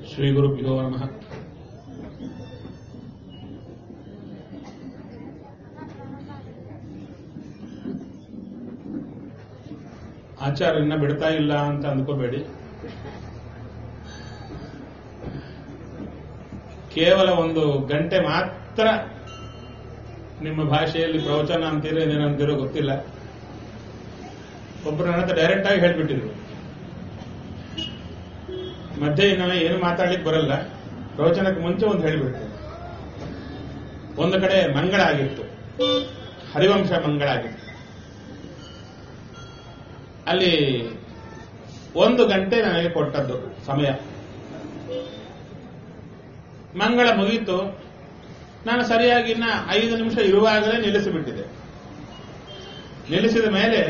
ಶ್ರೀಗುರುಭ್ಯೋ ನಮಃ ಆಚಾರ್ಯನ್ನ ಬಿಡ್ತಾ ಇಲ್ಲ ಅಂತ ಅಂದ್ಕೋಬೇಡಿ ಕೇವಲ ಒಂದು ಗಂಟೆ ಮಾತ್ರ ನಿಮ್ಮ ಭಾಷೆಯಲ್ಲಿ ಪ್ರವಚನ ಅಂತೀರೋ ಏನೇನಂತೀರೋ ಗೊತ್ತಿಲ್ಲ ಒಬ್ಬರು ನನ್ನ ಹತ್ರ ಡೈರೆಕ್ಟ್ ಆಗಿ ಹೇಳ್ಬಿಟ್ಟಿದ್ರು ಮಧ್ಯೆ ನಾನು ಏನು ಮಾತಾಡ್ಲಿಕ್ಕೆ ಬರಲ್ಲ ಪ್ರವಚನಕ್ಕೆ ಮುಂಚೆ ಒಂದು ಹೇಳಿಬಿಡ್ತೇನೆ ಒಂದು ಕಡೆ ಮಂಗಳ ಆಗಿತ್ತು ಹರಿವಂಶ ಮಂಗಳ ಆಗಿತ್ತು ಅಲ್ಲಿ ಒಂದು ಗಂಟೆ ನನಗೆ ಕೊಟ್ಟದ್ದು ಸಮಯ ಮಂಗಳ ಮುಗೀತು ನಾನು ಸರಿಯಾಗಿ ಇನ್ನ ಐದು ನಿಮಿಷ ಇರುವಾಗಲೇ ನಿಲ್ಲಿಸಿಬಿಟ್ಟಿದೆ ನಿಲ್ಲಿಸಿದ ಮೇಲೆ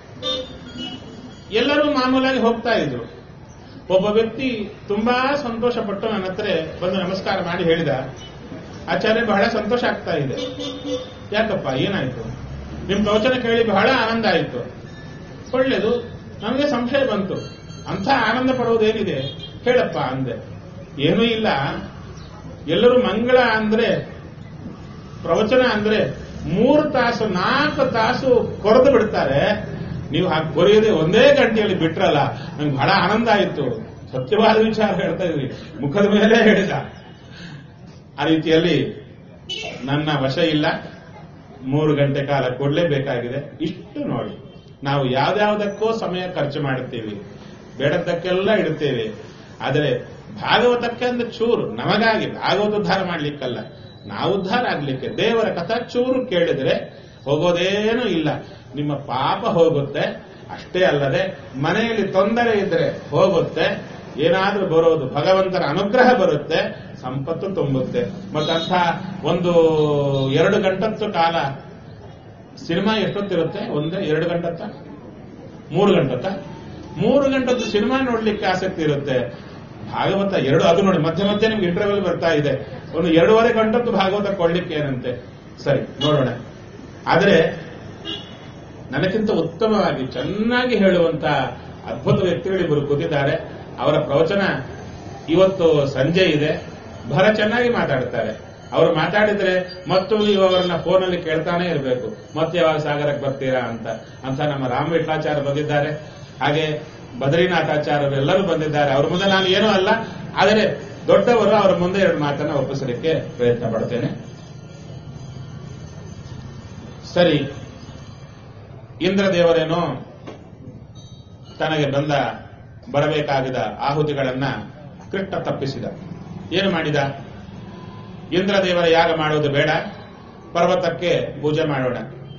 ಎಲ್ಲರೂ ಮಾಮೂಲಾಗಿ ಹೋಗ್ತಾ ಇದ್ರು ಒಬ್ಬ ವ್ಯಕ್ತಿ ತುಂಬಾ ಸಂತೋಷಪಟ್ಟು ನನ್ನ ಹತ್ರ ಬಂದು ನಮಸ್ಕಾರ ಮಾಡಿ ಹೇಳಿದ ಆಚಾರ್ಯ ಬಹಳ ಸಂತೋಷ ಆಗ್ತಾ ಇದೆ ಯಾಕಪ್ಪ ಏನಾಯ್ತು ನಿಮ್ ಪ್ರವಚನ ಕೇಳಿ ಬಹಳ ಆನಂದ ಆಯಿತು ಒಳ್ಳೇದು ನನಗೆ ಸಂಶಯ ಬಂತು ಅಂಥ ಆನಂದ ಪಡುವುದೇನಿದೆ ಹೇಳಪ್ಪ ಅಂದೆ ಏನೂ ಇಲ್ಲ ಎಲ್ಲರೂ ಮಂಗಳ ಅಂದ್ರೆ ಪ್ರವಚನ ಅಂದ್ರೆ ಮೂರು ತಾಸು ನಾಲ್ಕು ತಾಸು ಕೊರೆದು ಬಿಡ್ತಾರೆ ನೀವು ಹಾಗೆ ಕೊರೆಯದೆ ಒಂದೇ ಗಂಟೆಯಲ್ಲಿ ಬಿಟ್ರಲ್ಲ ನಂಗೆ ಬಹಳ ಆನಂದ ಆಯಿತು ಸತ್ಯವಾದ ವಿಚಾರ ಹೇಳ್ತಾ ಇದ್ರಿ ಮುಖದ ಮೇಲೆ ಹೇಳಿದ ಆ ರೀತಿಯಲ್ಲಿ ನನ್ನ ವಶ ಇಲ್ಲ ಮೂರು ಗಂಟೆ ಕಾಲ ಕೊಡ್ಲೇಬೇಕಾಗಿದೆ ಇಷ್ಟು ನೋಡಿ ನಾವು ಯಾವ್ದಾವುದಕ್ಕೋ ಸಮಯ ಖರ್ಚು ಮಾಡುತ್ತೇವೆ ಬೇಡದ್ದಕ್ಕೆಲ್ಲ ಇಡುತ್ತೇವೆ ಆದರೆ ಭಾಗವತಕ್ಕೆ ಅಂದ್ರೆ ಚೂರು ನಮಗಾಗಿ ಭಾಗವತ ಉದ್ಧಾರ ಮಾಡ್ಲಿಕ್ಕಲ್ಲ ನಾವು ಉದ್ಧಾರ ಆಗ್ಲಿಕ್ಕೆ ದೇವರ ಕಥಾ ಚೂರು ಕೇಳಿದ್ರೆ ಹೋಗೋದೇನೂ ಇಲ್ಲ ನಿಮ್ಮ ಪಾಪ ಹೋಗುತ್ತೆ ಅಷ್ಟೇ ಅಲ್ಲದೆ ಮನೆಯಲ್ಲಿ ತೊಂದರೆ ಇದ್ರೆ ಹೋಗುತ್ತೆ ಏನಾದ್ರೂ ಬರೋದು ಭಗವಂತನ ಅನುಗ್ರಹ ಬರುತ್ತೆ ಸಂಪತ್ತು ತುಂಬುತ್ತೆ ಮತ್ತಂಥ ಒಂದು ಎರಡು ಗಂಟತ್ತು ಕಾಲ ಸಿನಿಮಾ ಎಷ್ಟೊತ್ತಿರುತ್ತೆ ಒಂದೇ ಎರಡು ಗಂಟತ್ತ ಮೂರು ಗಂಟತ್ತ ಮೂರು ಗಂಟತ್ತು ಸಿನಿಮಾ ನೋಡ್ಲಿಕ್ಕೆ ಆಸಕ್ತಿ ಇರುತ್ತೆ ಭಾಗವತ ಎರಡು ಅದು ನೋಡಿ ಮಧ್ಯೆ ಮಧ್ಯೆ ನಿಮ್ಗೆ ಇಂಟರ್ವ್ಯೂಲ್ ಬರ್ತಾ ಇದೆ ಒಂದು ಎರಡೂವರೆ ಗಂಟತ್ತು ಭಾಗವತ ಕೊಳ್ಳಿಕ್ಕೆ ಏನಂತೆ ಸರಿ ನೋಡೋಣ ಆದರೆ ನನಗಿಂತ ಉತ್ತಮವಾಗಿ ಚೆನ್ನಾಗಿ ಹೇಳುವಂತ ಅದ್ಭುತ ವ್ಯಕ್ತಿಗಳಿಬ್ಬರು ಕೂತಿದ್ದಾರೆ ಅವರ ಪ್ರವಚನ ಇವತ್ತು ಸಂಜೆ ಇದೆ ಬಹಳ ಚೆನ್ನಾಗಿ ಮಾತಾಡ್ತಾರೆ ಅವರು ಮಾತಾಡಿದ್ರೆ ಮತ್ತು ನೀವು ಅವರನ್ನ ಫೋನಲ್ಲಿ ಕೇಳ್ತಾನೆ ಇರಬೇಕು ಮತ್ತೆ ಯಾವಾಗ ಸಾಗರಕ್ಕೆ ಬರ್ತೀರಾ ಅಂತ ಅಂತ ನಮ್ಮ ರಾಮವಿಠಾಚಾರ್ಯ ಬಂದಿದ್ದಾರೆ ಹಾಗೆ ಬದ್ರಿನಾಥಾಚಾರ್ಯರು ಎಲ್ಲರೂ ಬಂದಿದ್ದಾರೆ ಅವ್ರ ಮುಂದೆ ನಾನು ಏನೂ ಅಲ್ಲ ಆದರೆ ದೊಡ್ಡವರು ಅವರ ಮುಂದೆ ಎರಡು ಮಾತನ್ನ ಒಪ್ಪಿಸಲಿಕ್ಕೆ ಪ್ರಯತ್ನ ಪಡ್ತೇನೆ ಸರಿ ಇಂದ್ರದೇವರೇನೋ ತನಗೆ ಬಂದ ಬರಬೇಕಾಗಿದ ಆಹುತಿಗಳನ್ನ ಕೃಷ್ಣ ತಪ್ಪಿಸಿದ ಏನು ಮಾಡಿದ ಇಂದ್ರದೇವರ ಯಾಗ ಮಾಡುವುದು ಬೇಡ ಪರ್ವತಕ್ಕೆ ಪೂಜೆ ಮಾಡೋಣ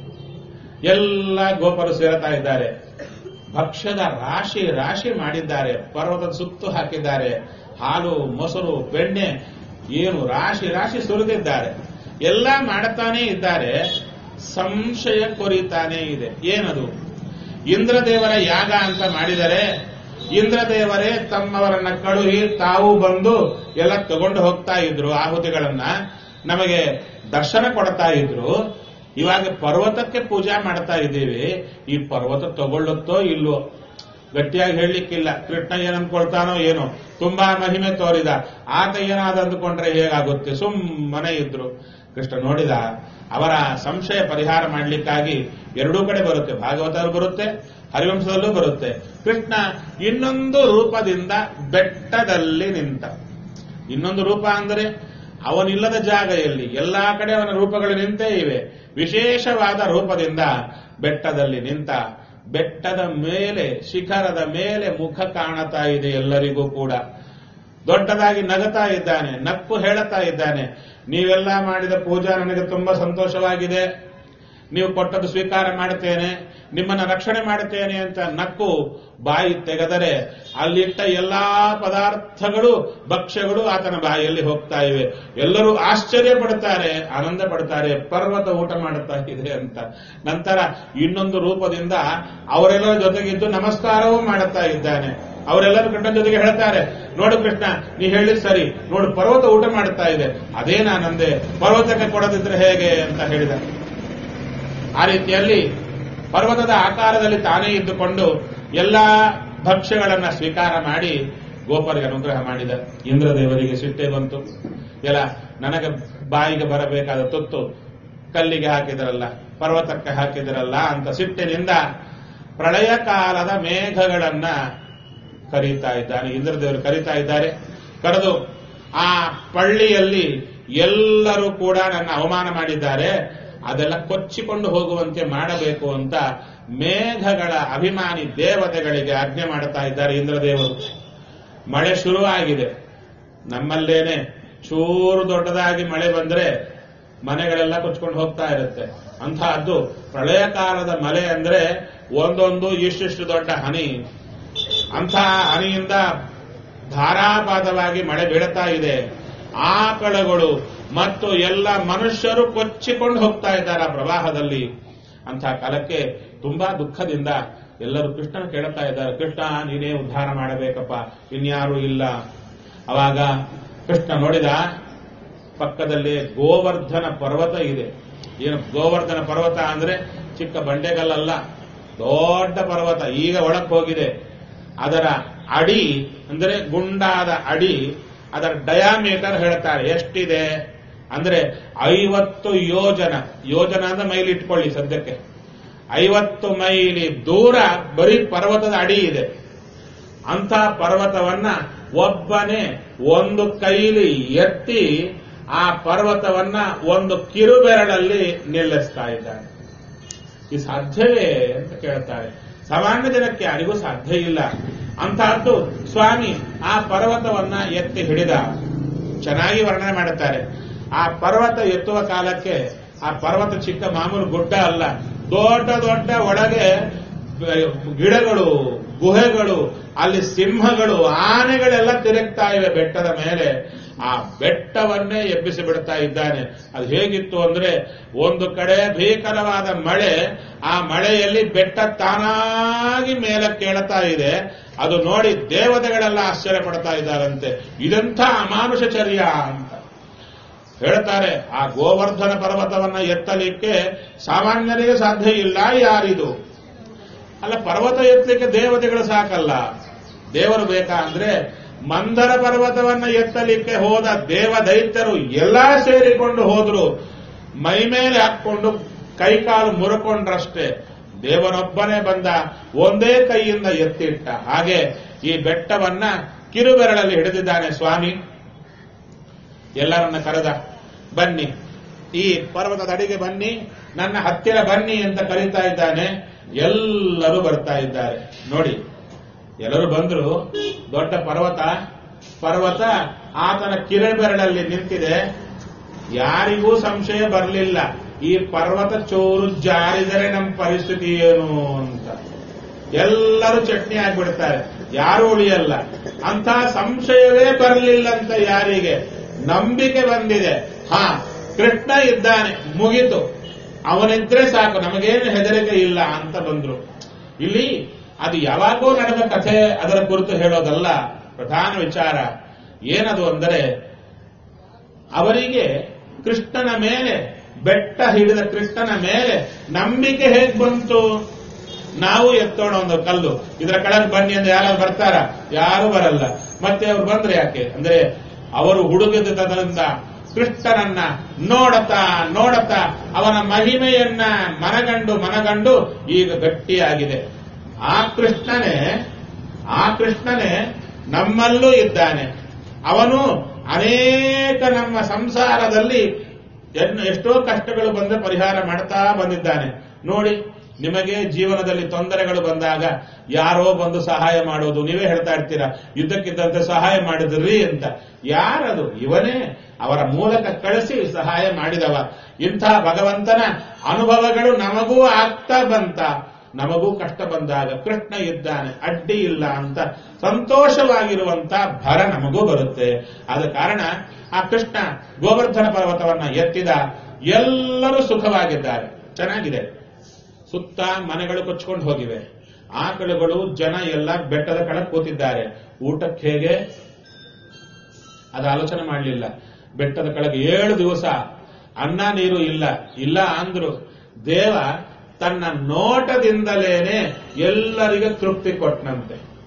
ಎಲ್ಲ ಗೋಪರು ಸೇರ್ತಾ ಇದ್ದಾರೆ ಭಕ್ಷ್ಯದ ರಾಶಿ ರಾಶಿ ಮಾಡಿದ್ದಾರೆ ಪರ್ವತದ ಸುತ್ತು ಹಾಕಿದ್ದಾರೆ ಹಾಲು ಮೊಸರು ಬೆಣ್ಣೆ ಏನು ರಾಶಿ ರಾಶಿ ಸುರಿದಿದ್ದಾರೆ ಎಲ್ಲ ಮಾಡುತ್ತಾನೇ ಇದ್ದಾರೆ ಸಂಶಯ ಕೊರಿತಾನೇ ಇದೆ ಏನದು ಇಂದ್ರದೇವರ ಯಾಗ ಅಂತ ಮಾಡಿದರೆ ಇಂದ್ರದೇವರೇ ತಮ್ಮವರನ್ನ ಕಳುಹಿ ತಾವು ಬಂದು ಎಲ್ಲ ತಗೊಂಡು ಹೋಗ್ತಾ ಇದ್ರು ಆಹುತಿಗಳನ್ನ ನಮಗೆ ದರ್ಶನ ಕೊಡ್ತಾ ಇದ್ರು ಇವಾಗ ಪರ್ವತಕ್ಕೆ ಪೂಜಾ ಮಾಡ್ತಾ ಇದ್ದೀವಿ ಈ ಪರ್ವತ ತಗೊಳ್ಳುತ್ತೋ ಇಲ್ವೋ ಗಟ್ಟಿಯಾಗಿ ಹೇಳಲಿಕ್ಕಿಲ್ಲ ಕೃಷ್ಣ ಏನ್ ಅಂದ್ಕೊಳ್ತಾನೋ ಏನೋ ತುಂಬಾ ಮಹಿಮೆ ತೋರಿದ ಆತ ಏನಾದ ಅಂದುಕೊಂಡ್ರೆ ಹೇಗಾಗುತ್ತೆ ಸುಮ್ಮನೆ ಇದ್ರು ಕೃಷ್ಣ ನೋಡಿದ ಅವರ ಸಂಶಯ ಪರಿಹಾರ ಮಾಡಲಿಕ್ಕಾಗಿ ಎರಡೂ ಕಡೆ ಬರುತ್ತೆ ಭಾಗವತರು ಬರುತ್ತೆ ಹರಿವಂಶದಲ್ಲೂ ಬರುತ್ತೆ ಕೃಷ್ಣ ಇನ್ನೊಂದು ರೂಪದಿಂದ ಬೆಟ್ಟದಲ್ಲಿ ನಿಂತ ಇನ್ನೊಂದು ರೂಪ ಅಂದರೆ ಅವನಿಲ್ಲದ ಜಾಗ ಎಲ್ಲಿ ಎಲ್ಲಾ ಕಡೆ ಅವನ ರೂಪಗಳು ನಿಂತೇ ಇವೆ ವಿಶೇಷವಾದ ರೂಪದಿಂದ ಬೆಟ್ಟದಲ್ಲಿ ನಿಂತ ಬೆಟ್ಟದ ಮೇಲೆ ಶಿಖರದ ಮೇಲೆ ಮುಖ ಕಾಣತಾ ಇದೆ ಎಲ್ಲರಿಗೂ ಕೂಡ ದೊಡ್ಡದಾಗಿ ನಗತಾ ಇದ್ದಾನೆ ನಕ್ಕು ಹೇಳುತ್ತಾ ಇದ್ದಾನೆ ನೀವೆಲ್ಲ ಮಾಡಿದ ಪೂಜಾ ನನಗೆ ತುಂಬಾ ಸಂತೋಷವಾಗಿದೆ ನೀವು ಕೊಟ್ಟದ್ದು ಸ್ವೀಕಾರ ಮಾಡುತ್ತೇನೆ ನಿಮ್ಮನ್ನ ರಕ್ಷಣೆ ಮಾಡುತ್ತೇನೆ ಅಂತ ನಕ್ಕು ಬಾಯಿ ತೆಗೆದರೆ ಅಲ್ಲಿಟ್ಟ ಎಲ್ಲಾ ಪದಾರ್ಥಗಳು ಭಕ್ಷ್ಯಗಳು ಆತನ ಬಾಯಿಯಲ್ಲಿ ಹೋಗ್ತಾ ಇವೆ ಎಲ್ಲರೂ ಆಶ್ಚರ್ಯ ಪಡುತ್ತಾರೆ ಆನಂದ ಪಡುತ್ತಾರೆ ಪರ್ವತ ಊಟ ಮಾಡುತ್ತಾ ಇದೆ ಅಂತ ನಂತರ ಇನ್ನೊಂದು ರೂಪದಿಂದ ಅವರೆಲ್ಲರ ಜೊತೆಗಿದ್ದು ನಮಸ್ಕಾರವೂ ಮಾಡುತ್ತಾ ಇದ್ದಾನೆ ಅವರೆಲ್ಲರೂ ಕೃಷ್ಣನ ಜೊತೆಗೆ ಹೇಳ್ತಾರೆ ನೋಡು ಕೃಷ್ಣ ನೀ ಹೇಳಿದ್ ಸರಿ ನೋಡು ಪರ್ವತ ಊಟ ಮಾಡುತ್ತಾ ಇದೆ ಅದೇ ನಾನಂದೆ ಪರ್ವತಕ್ಕೆ ಕೊಡದಿದ್ರೆ ಹೇಗೆ ಅಂತ ಹೇಳಿದ ಆ ರೀತಿಯಲ್ಲಿ ಪರ್ವತದ ಆಕಾರದಲ್ಲಿ ತಾನೇ ಇದ್ದುಕೊಂಡು ಎಲ್ಲ ಭಕ್ಷ್ಯಗಳನ್ನ ಸ್ವೀಕಾರ ಮಾಡಿ ಗೋಪರಿಗೆ ಅನುಗ್ರಹ ಮಾಡಿದ ಇಂದ್ರದೇವರಿಗೆ ಸಿಟ್ಟೆ ಬಂತು ಎಲ್ಲ ನನಗೆ ಬಾಯಿಗೆ ಬರಬೇಕಾದ ತುತ್ತು ಕಲ್ಲಿಗೆ ಹಾಕಿದರಲ್ಲ ಪರ್ವತಕ್ಕೆ ಹಾಕಿದರಲ್ಲ ಅಂತ ಸಿಟ್ಟಿನಿಂದ ಪ್ರಳಯ ಕಾಲದ ಮೇಘಗಳನ್ನ ಕರೀತಾ ಇದ್ದಾನೆ ಇಂದ್ರದೇವರು ಕರೀತಾ ಇದ್ದಾರೆ ಕರೆದು ಆ ಪಳ್ಳಿಯಲ್ಲಿ ಎಲ್ಲರೂ ಕೂಡ ನನ್ನ ಅವಮಾನ ಮಾಡಿದ್ದಾರೆ ಅದೆಲ್ಲ ಕೊಚ್ಚಿಕೊಂಡು ಹೋಗುವಂತೆ ಮಾಡಬೇಕು ಅಂತ ಮೇಘಗಳ ಅಭಿಮಾನಿ ದೇವತೆಗಳಿಗೆ ಆಜ್ಞೆ ಮಾಡುತ್ತಾ ಇದ್ದಾರೆ ಇಂದ್ರದೇವರು ಮಳೆ ಶುರುವಾಗಿದೆ ನಮ್ಮಲ್ಲೇನೆ ಚೂರು ದೊಡ್ಡದಾಗಿ ಮಳೆ ಬಂದ್ರೆ ಮನೆಗಳೆಲ್ಲ ಕೊಚ್ಕೊಂಡು ಹೋಗ್ತಾ ಇರುತ್ತೆ ಅಂತಹದ್ದು ಪ್ರಳಯ ಕಾಲದ ಮಳೆ ಅಂದ್ರೆ ಒಂದೊಂದು ಇಷ್ಟಿಷ್ಟು ದೊಡ್ಡ ಹನಿ ಅಂಥ ಹನಿಯಿಂದ ಧಾರಾಪಾತವಾಗಿ ಮಳೆ ಬೀಳುತ್ತಾ ಇದೆ ಆಕಳಗಳು ಮತ್ತು ಎಲ್ಲ ಮನುಷ್ಯರು ಕೊಚ್ಚಿಕೊಂಡು ಹೋಗ್ತಾ ಇದ್ದಾರೆ ಆ ಪ್ರವಾಹದಲ್ಲಿ ಅಂಥ ಕಾಲಕ್ಕೆ ತುಂಬಾ ದುಃಖದಿಂದ ಎಲ್ಲರೂ ಕೃಷ್ಣನ ಕೇಳುತ್ತಾ ಇದ್ದಾರೆ ಕೃಷ್ಣ ನೀನೇ ಉದ್ಧಾರ ಮಾಡಬೇಕಪ್ಪ ಇನ್ಯಾರು ಇಲ್ಲ ಅವಾಗ ಕೃಷ್ಣ ನೋಡಿದ ಪಕ್ಕದಲ್ಲಿ ಗೋವರ್ಧನ ಪರ್ವತ ಇದೆ ಏನು ಗೋವರ್ಧನ ಪರ್ವತ ಅಂದ್ರೆ ಚಿಕ್ಕ ಬಂಡೆಗಲ್ಲಲ್ಲ ದೊಡ್ಡ ಪರ್ವತ ಈಗ ಒಳಕ್ ಹೋಗಿದೆ ಅದರ ಅಡಿ ಅಂದ್ರೆ ಗುಂಡಾದ ಅಡಿ ಅದರ ಡಯಾಮೀಟರ್ ಹೇಳ್ತಾರೆ ಎಷ್ಟಿದೆ ಅಂದ್ರೆ ಐವತ್ತು ಯೋಜನ ಯೋಜನ ಅಂದ್ರೆ ಮೈಲಿ ಇಟ್ಕೊಳ್ಳಿ ಸದ್ಯಕ್ಕೆ ಐವತ್ತು ಮೈಲಿ ದೂರ ಬರೀ ಪರ್ವತದ ಅಡಿ ಇದೆ ಅಂತ ಪರ್ವತವನ್ನ ಒಬ್ಬನೇ ಒಂದು ಕೈಲಿ ಎತ್ತಿ ಆ ಪರ್ವತವನ್ನ ಒಂದು ಕಿರುಬೆರಳಲ್ಲಿ ನಿಲ್ಲಿಸ್ತಾ ಇದ್ದಾನೆ ಈ ಸಾಧ್ಯವೇ ಅಂತ ಕೇಳ್ತಾರೆ ಸಾಮಾನ್ಯ ಜನಕ್ಕೆ ಯಾರಿಗೂ ಸಾಧ್ಯ ಇಲ್ಲ ಅಂತಹದ್ದು ಸ್ವಾಮಿ ಆ ಪರ್ವತವನ್ನ ಎತ್ತಿ ಹಿಡಿದ ಚೆನ್ನಾಗಿ ವರ್ಣನೆ ಮಾಡುತ್ತಾರೆ ಆ ಪರ್ವತ ಎತ್ತುವ ಕಾಲಕ್ಕೆ ಆ ಪರ್ವತ ಚಿಕ್ಕ ಮಾಮೂಲು ಗುಡ್ಡ ಅಲ್ಲ ದೊಡ್ಡ ದೊಡ್ಡ ಒಳಗೆ ಗಿಡಗಳು ಗುಹೆಗಳು ಅಲ್ಲಿ ಸಿಂಹಗಳು ಆನೆಗಳೆಲ್ಲ ತಿರುಗ್ತಾ ಇವೆ ಬೆಟ್ಟದ ಮೇಲೆ ಆ ಬೆಟ್ಟವನ್ನೇ ಎಬ್ಬಿಸಿ ಬಿಡ್ತಾ ಇದ್ದಾನೆ ಅದು ಹೇಗಿತ್ತು ಅಂದ್ರೆ ಒಂದು ಕಡೆ ಭೀಕರವಾದ ಮಳೆ ಆ ಮಳೆಯಲ್ಲಿ ಬೆಟ್ಟ ತಾನಾಗಿ ಮೇಲೆ ಕೇಳ್ತಾ ಇದೆ ಅದು ನೋಡಿ ದೇವತೆಗಳೆಲ್ಲ ಆಶ್ಚರ್ಯ ಪಡ್ತಾ ಇದ್ದಾರಂತೆ ಇದಂಥ ಅಮಾನುಷಚರ್ಯ ಅಂತ ಹೇಳ್ತಾರೆ ಆ ಗೋವರ್ಧನ ಪರ್ವತವನ್ನ ಎತ್ತಲಿಕ್ಕೆ ಸಾಮಾನ್ಯರಿಗೆ ಸಾಧ್ಯ ಇಲ್ಲ ಯಾರಿದು ಅಲ್ಲ ಪರ್ವತ ಎತ್ತಲಿಕ್ಕೆ ದೇವತೆಗಳು ಸಾಕಲ್ಲ ದೇವರು ಬೇಕಾ ಅಂದ್ರೆ ಮಂದರ ಪರ್ವತವನ್ನ ಎತ್ತಲಿಕ್ಕೆ ಹೋದ ದೇವ ದೈತ್ಯರು ಎಲ್ಲಾ ಸೇರಿಕೊಂಡು ಹೋದ್ರು ಮೈ ಮೇಲೆ ಹಾಕೊಂಡು ಕೈಕಾಲು ಮುರುಕೊಂಡ್ರಷ್ಟೇ ದೇವನೊಬ್ಬನೇ ಬಂದ ಒಂದೇ ಕೈಯಿಂದ ಎತ್ತಿಟ್ಟ ಹಾಗೆ ಈ ಬೆಟ್ಟವನ್ನ ಕಿರುಬೆರಳಲ್ಲಿ ಹಿಡಿದಿದ್ದಾನೆ ಸ್ವಾಮಿ ಎಲ್ಲರನ್ನ ಕರೆದ ಬನ್ನಿ ಈ ಪರ್ವತದ ಅಡಿಗೆ ಬನ್ನಿ ನನ್ನ ಹತ್ತಿರ ಬನ್ನಿ ಅಂತ ಕರೀತಾ ಇದ್ದಾನೆ ಎಲ್ಲರೂ ಬರ್ತಾ ಇದ್ದಾರೆ ನೋಡಿ ಎಲ್ಲರೂ ಬಂದ್ರು ದೊಡ್ಡ ಪರ್ವತ ಪರ್ವತ ಆತನ ಕಿರುಬೆರಳಲ್ಲಿ ನಿಂತಿದೆ ಯಾರಿಗೂ ಸಂಶಯ ಬರಲಿಲ್ಲ ಈ ಪರ್ವತ ಚೋರು ಜಾರಿದರೆ ನಮ್ಮ ಪರಿಸ್ಥಿತಿ ಏನು ಅಂತ ಎಲ್ಲರೂ ಚಟ್ನಿ ಆಗ್ಬಿಡ್ತಾರೆ ಯಾರು ಉಳಿಯಲ್ಲ ಅಂತ ಸಂಶಯವೇ ಬರಲಿಲ್ಲ ಅಂತ ಯಾರಿಗೆ ನಂಬಿಕೆ ಬಂದಿದೆ ಹಾ ಕೃಷ್ಣ ಇದ್ದಾನೆ ಮುಗಿತು ಅವನಿದ್ರೆ ಸಾಕು ನಮಗೇನು ಹೆದರಿಕೆ ಇಲ್ಲ ಅಂತ ಬಂದ್ರು ಇಲ್ಲಿ ಅದು ಯಾವಾಗೋ ನಡೆದ ಕಥೆ ಅದರ ಕುರಿತು ಹೇಳೋದಲ್ಲ ಪ್ರಧಾನ ವಿಚಾರ ಏನದು ಅಂದರೆ ಅವರಿಗೆ ಕೃಷ್ಣನ ಮೇಲೆ ಬೆಟ್ಟ ಹಿಡಿದ ಕೃಷ್ಣನ ಮೇಲೆ ನಂಬಿಕೆ ಹೇಗ್ ಬಂತು ನಾವು ಎತ್ತೋಣ ಒಂದು ಕಲ್ಲು ಇದರ ಕೆಳಗೆ ಬನ್ನಿ ಅಂದ್ರೆ ಯಾರು ಬರ್ತಾರ ಯಾರು ಬರಲ್ಲ ಮತ್ತೆ ಅವ್ರು ಬಂದ್ರೆ ಯಾಕೆ ಅಂದ್ರೆ ಅವರು ಹುಡುಗಿದ್ದರಿಂದ ಕೃಷ್ಣನನ್ನ ನೋಡತಾ ನೋಡತಾ ಅವನ ಮಹಿಮೆಯನ್ನ ಮನಗಂಡು ಮನಗಂಡು ಈಗ ಗಟ್ಟಿಯಾಗಿದೆ ಆ ಕೃಷ್ಣನೇ ಆ ಕೃಷ್ಣನೇ ನಮ್ಮಲ್ಲೂ ಇದ್ದಾನೆ ಅವನು ಅನೇಕ ನಮ್ಮ ಸಂಸಾರದಲ್ಲಿ ಎನ್- ಎಷ್ಟೋ ಕಷ್ಟಗಳು ಬಂದ್ರೆ ಪರಿಹಾರ ಮಾಡ್ತಾ ಬಂದಿದ್ದಾನೆ ನೋಡಿ ನಿಮಗೆ ಜೀವನದಲ್ಲಿ ತೊಂದರೆಗಳು ಬಂದಾಗ ಯಾರೋ ಬಂದು ಸಹಾಯ ಮಾಡೋದು ನೀವೇ ಹೇಳ್ತಾ ಇರ್ತೀರಾ ಯುದ್ಧಕ್ಕಿದ್ದಂತೆ ಸಹಾಯ ಮಾಡಿದ್ರಿ ಅಂತ ಯಾರದು ಇವನೇ ಅವರ ಮೂಲಕ ಕಳಿಸಿ ಸಹಾಯ ಮಾಡಿದವ ಇಂಥ ಭಗವಂತನ ಅನುಭವಗಳು ನಮಗೂ ಆಗ್ತಾ ಬಂತ ನಮಗೂ ಕಷ್ಟ ಬಂದಾಗ ಕೃಷ್ಣ ಇದ್ದಾನೆ ಅಡ್ಡಿ ಇಲ್ಲ ಅಂತ ಸಂತೋಷವಾಗಿರುವಂತ ಭರ ನಮಗೂ ಬರುತ್ತೆ ಆದ ಕಾರಣ ಆ ಕೃಷ್ಣ ಗೋವರ್ಧನ ಪರ್ವತವನ್ನ ಎತ್ತಿದ ಎಲ್ಲರೂ ಸುಖವಾಗಿದ್ದಾರೆ ಚೆನ್ನಾಗಿದೆ ಸುತ್ತ ಮನೆಗಳು ಕೊಚ್ಕೊಂಡು ಹೋಗಿವೆ ಆಕಳುಗಳು ಜನ ಎಲ್ಲ ಬೆಟ್ಟದ ಕಡೆ ಕೂತಿದ್ದಾರೆ ಊಟಕ್ಕೆ ಹೇಗೆ ಅದು ಆಲೋಚನೆ ಮಾಡಲಿಲ್ಲ ಬೆಟ್ಟದ ಕೆಳಗೆ ಏಳು ದಿವಸ ಅನ್ನ ನೀರು ಇಲ್ಲ ಇಲ್ಲ ಅಂದ್ರು ದೇವ ತನ್ನ ನೋಟದಿಂದಲೇನೆ ಎಲ್ಲರಿಗೆ ತೃಪ್ತಿ ಕೊಟ್ಟನಂತೆ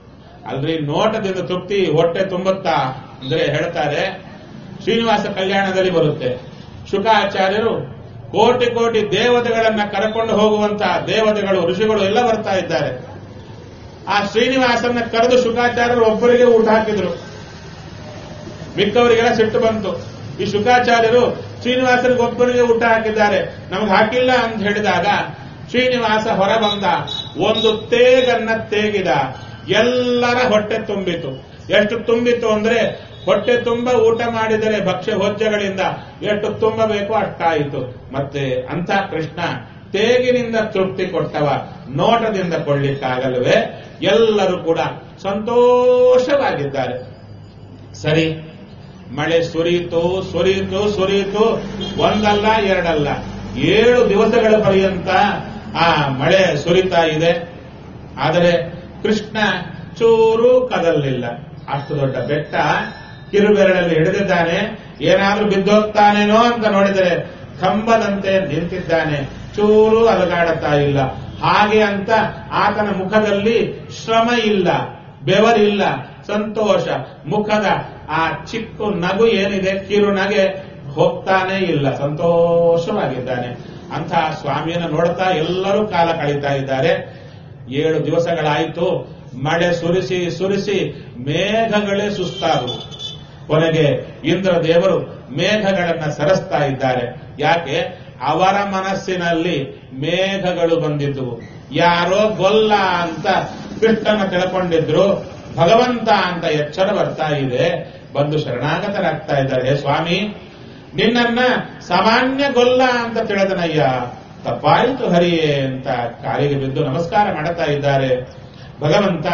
ಅಲ್ರಿ ನೋಟದಿಂದ ತೃಪ್ತಿ ಹೊಟ್ಟೆ ತುಂಬುತ್ತಾ ಅಂದ್ರೆ ಹೇಳ್ತಾರೆ ಶ್ರೀನಿವಾಸ ಕಲ್ಯಾಣದಲ್ಲಿ ಬರುತ್ತೆ ಶುಕಾಚಾರ್ಯರು ಕೋಟಿ ಕೋಟಿ ದೇವತೆಗಳನ್ನ ಕರ್ಕೊಂಡು ಹೋಗುವಂತ ದೇವತೆಗಳು ಋಷಿಗಳು ಎಲ್ಲ ಬರ್ತಾ ಇದ್ದಾರೆ ಆ ಶ್ರೀನಿವಾಸನ್ನ ಕರೆದು ಶುಕಾಚಾರ್ಯರು ಒಬ್ಬರಿಗೆ ಊಟ ಹಾಕಿದ್ರು ಮಿಕ್ಕವರಿಗೆಲ್ಲ ಸಿಟ್ಟು ಬಂತು ಈ ಶುಕಾಚಾರ್ಯರು ಶ್ರೀನಿವಾಸನಿಗೆ ಒಬ್ಬರಿಗೆ ಊಟ ಹಾಕಿದ್ದಾರೆ ನಮಗೆ ಹಾಕಿಲ್ಲ ಅಂತ ಹೇಳಿದಾಗ ಶ್ರೀನಿವಾಸ ಹೊರ ಬಂದ ಒಂದು ತೇಗನ್ನ ತೇಗಿದ ಎಲ್ಲರ ಹೊಟ್ಟೆ ತುಂಬಿತು ಎಷ್ಟು ತುಂಬಿತು ಅಂದ್ರೆ ಹೊಟ್ಟೆ ತುಂಬ ಊಟ ಮಾಡಿದರೆ ಭಕ್ಷ್ಯ ಭೋಜ್ಯಗಳಿಂದ ಎಷ್ಟು ತುಂಬಬೇಕು ಅಷ್ಟಾಯಿತು ಮತ್ತೆ ಅಂತ ಕೃಷ್ಣ ತೇಗಿನಿಂದ ತೃಪ್ತಿ ಕೊಟ್ಟವ ನೋಟದಿಂದ ಕೊಳ್ಳಿಕ್ಕಾಗಲ್ವೇ ಎಲ್ಲರೂ ಕೂಡ ಸಂತೋಷವಾಗಿದ್ದಾರೆ ಸರಿ ಮಳೆ ಸುರಿಯಿತು ಸುರಿಯಿತು ಸುರಿಯಿತು ಒಂದಲ್ಲ ಎರಡಲ್ಲ ಏಳು ದಿವಸಗಳ ಪರ್ಯಂತ ಆ ಮಳೆ ಸುರಿತಾ ಇದೆ ಆದರೆ ಕೃಷ್ಣ ಚೂರು ಕದಲಿಲ್ಲ ಅಷ್ಟು ದೊಡ್ಡ ಬೆಟ್ಟ ಕಿರುಬೆರಳಲ್ಲಿ ಹಿಡಿದಿದ್ದಾನೆ ಏನಾದ್ರೂ ಬಿದ್ದೋಗ್ತಾನೇನೋ ಅಂತ ನೋಡಿದರೆ ಕಂಬದಂತೆ ನಿಂತಿದ್ದಾನೆ ಚೂರು ಅಲಗಾಡುತ್ತಾ ಇಲ್ಲ ಹಾಗೆ ಅಂತ ಆತನ ಮುಖದಲ್ಲಿ ಶ್ರಮ ಇಲ್ಲ ಬೆವರಿಲ್ಲ ಸಂತೋಷ ಮುಖದ ಆ ಚಿಕ್ಕ ನಗು ಏನಿದೆ ಕಿರು ನಗೆ ಹೋಗ್ತಾನೇ ಇಲ್ಲ ಸಂತೋಷವಾಗಿದ್ದಾನೆ ಅಂತ ಸ್ವಾಮಿಯನ್ನು ನೋಡ್ತಾ ಎಲ್ಲರೂ ಕಾಲ ಕಳೀತಾ ಇದ್ದಾರೆ ಏಳು ದಿವಸಗಳಾಯಿತು ಮಳೆ ಸುರಿಸಿ ಸುರಿಸಿ ಮೇಘಗಳೇ ಸುಸ್ತಾದವು ಕೊನೆಗೆ ಇಂದ್ರ ದೇವರು ಮೇಘಗಳನ್ನ ಸರಸ್ತಾ ಇದ್ದಾರೆ ಯಾಕೆ ಅವರ ಮನಸ್ಸಿನಲ್ಲಿ ಮೇಘಗಳು ಬಂದಿದ್ದವು ಯಾರೋ ಗೊಲ್ಲ ಅಂತ ಕೃಷ್ಣನ ತಿಳ್ಕೊಂಡಿದ್ರು ಭಗವಂತ ಅಂತ ಎಚ್ಚರ ಬರ್ತಾ ಇದೆ ಬಂದು ಶರಣಾಗತರಾಗ್ತಾ ಇದ್ದಾರೆ "ಹೇ ಸ್ವಾಮಿ ನಿನ್ನನ್ನ ಸಾಮಾನ್ಯ ಗೊಲ್ಲ ಅಂತ ತಿಳಿದನಯ್ಯ ತಪ್ಪಾಯಿತು ಹರಿಯೇ ಅಂತ ಕಾಲಿಗೆ ಬಿದ್ದು ನಮಸ್ಕಾರ ಮಾಡುತ್ತಾ ಇದ್ದಾರೆ ಭಗವಂತ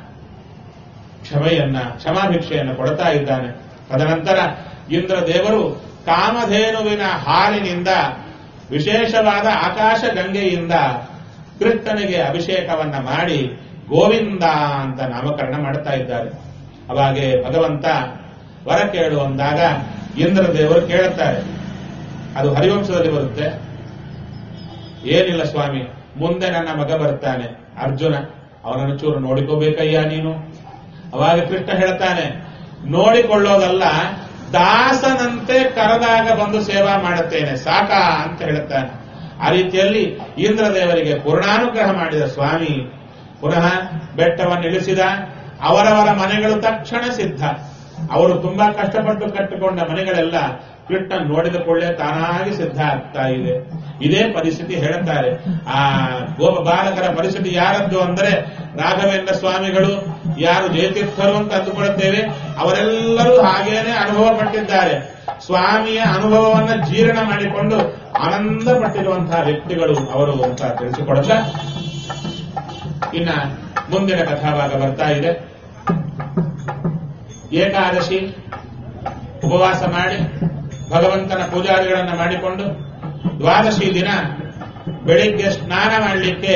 ಕ್ಷಮೆಯನ್ನ ಕ್ಷಮಾಭಿಕ್ಷೆಯನ್ನು ಕೊಡ್ತಾ ಇದ್ದಾನೆ ತದನಂತರ ಇಂದ್ರ ದೇವರು ಕಾಮಧೇನುವಿನ ಹಾಲಿನಿಂದ ವಿಶೇಷವಾದ ಆಕಾಶ ಗಂಗೆಯಿಂದ ಕೃಷ್ಣನಿಗೆ ಅಭಿಷೇಕವನ್ನ ಮಾಡಿ ಗೋವಿಂದ ಅಂತ ನಾಮಕರಣ ಮಾಡುತ್ತಾ ಇದ್ದಾರೆ ಅವಾಗೆ ಭಗವಂತ ವರ ಕೇಳು ಅಂದಾಗ ಇಂದ್ರ ದೇವರು ಕೇಳುತ್ತಾರೆ ಅದು ಹರಿವಂಶದಲ್ಲಿ ಬರುತ್ತೆ ಏನಿಲ್ಲ ಸ್ವಾಮಿ ಮುಂದೆ ನನ್ನ ಮಗ ಬರ್ತಾನೆ ಅರ್ಜುನ ಅವನನ್ನು ಚೂರು ನೋಡಿಕೋಬೇಕಯ್ಯ ನೀನು ಅವಾಗ ಕೃಷ್ಣ ಹೇಳ್ತಾನೆ ನೋಡಿಕೊಳ್ಳೋದಲ್ಲ ದಾಸನಂತೆ ಕರೆದಾಗ ಬಂದು ಸೇವಾ ಮಾಡುತ್ತೇನೆ ಸಾಕ ಅಂತ ಹೇಳುತ್ತಾನೆ ಆ ರೀತಿಯಲ್ಲಿ ಇಂದ್ರದೇವರಿಗೆ ಪೂರ್ಣಾನುಗ್ರಹ ಮಾಡಿದ ಸ್ವಾಮಿ ಪುನಃ ಬೆಟ್ಟವನ್ನು ಇಳಿಸಿದ ಅವರವರ ಮನೆಗಳು ತಕ್ಷಣ ಸಿದ್ಧ ಅವರು ತುಂಬಾ ಕಷ್ಟಪಟ್ಟು ಕಟ್ಟಿಕೊಂಡ ಮನೆಗಳೆಲ್ಲ ಕೃಷ್ಣ ನೋಡಿದ ಕೊಳ್ಳೆ ತಾನಾಗಿ ಸಿದ್ಧ ಆಗ್ತಾ ಇದೆ ಇದೇ ಪರಿಸ್ಥಿತಿ ಹೇಳುತ್ತಾರೆ ಆ ಗೋಪ ಬಾಲಕರ ಪರಿಸ್ಥಿತಿ ಯಾರದ್ದು ಅಂದರೆ ರಾಘವೇಂದ್ರ ಸ್ವಾಮಿಗಳು ಯಾರು ಜಯತೀರ್ಥರು ಅಂತ ಅಂದುಕೊಳ್ಳುತ್ತೇವೆ ಅವರೆಲ್ಲರೂ ಹಾಗೇನೆ ಅನುಭವ ಪಟ್ಟಿದ್ದಾರೆ ಸ್ವಾಮಿಯ ಅನುಭವವನ್ನ ಜೀರ್ಣ ಮಾಡಿಕೊಂಡು ಆನಂದ ಪಟ್ಟಿರುವಂತಹ ವ್ಯಕ್ತಿಗಳು ಅವರು ಅಂತ ತಿಳಿಸಿಕೊಡುತ್ತಾ ಇನ್ನ ಮುಂದಿನ ಕಥಾಭಾಗ ಬರ್ತಾ ಇದೆ ಏಕಾದಶಿ ಉಪವಾಸ ಮಾಡಿ ಭಗವಂತನ ಪೂಜಾದಿಗಳನ್ನು ಮಾಡಿಕೊಂಡು ದ್ವಾದಶಿ ದಿನ ಬೆಳಿಗ್ಗೆ ಸ್ನಾನ ಮಾಡಲಿಕ್ಕೆ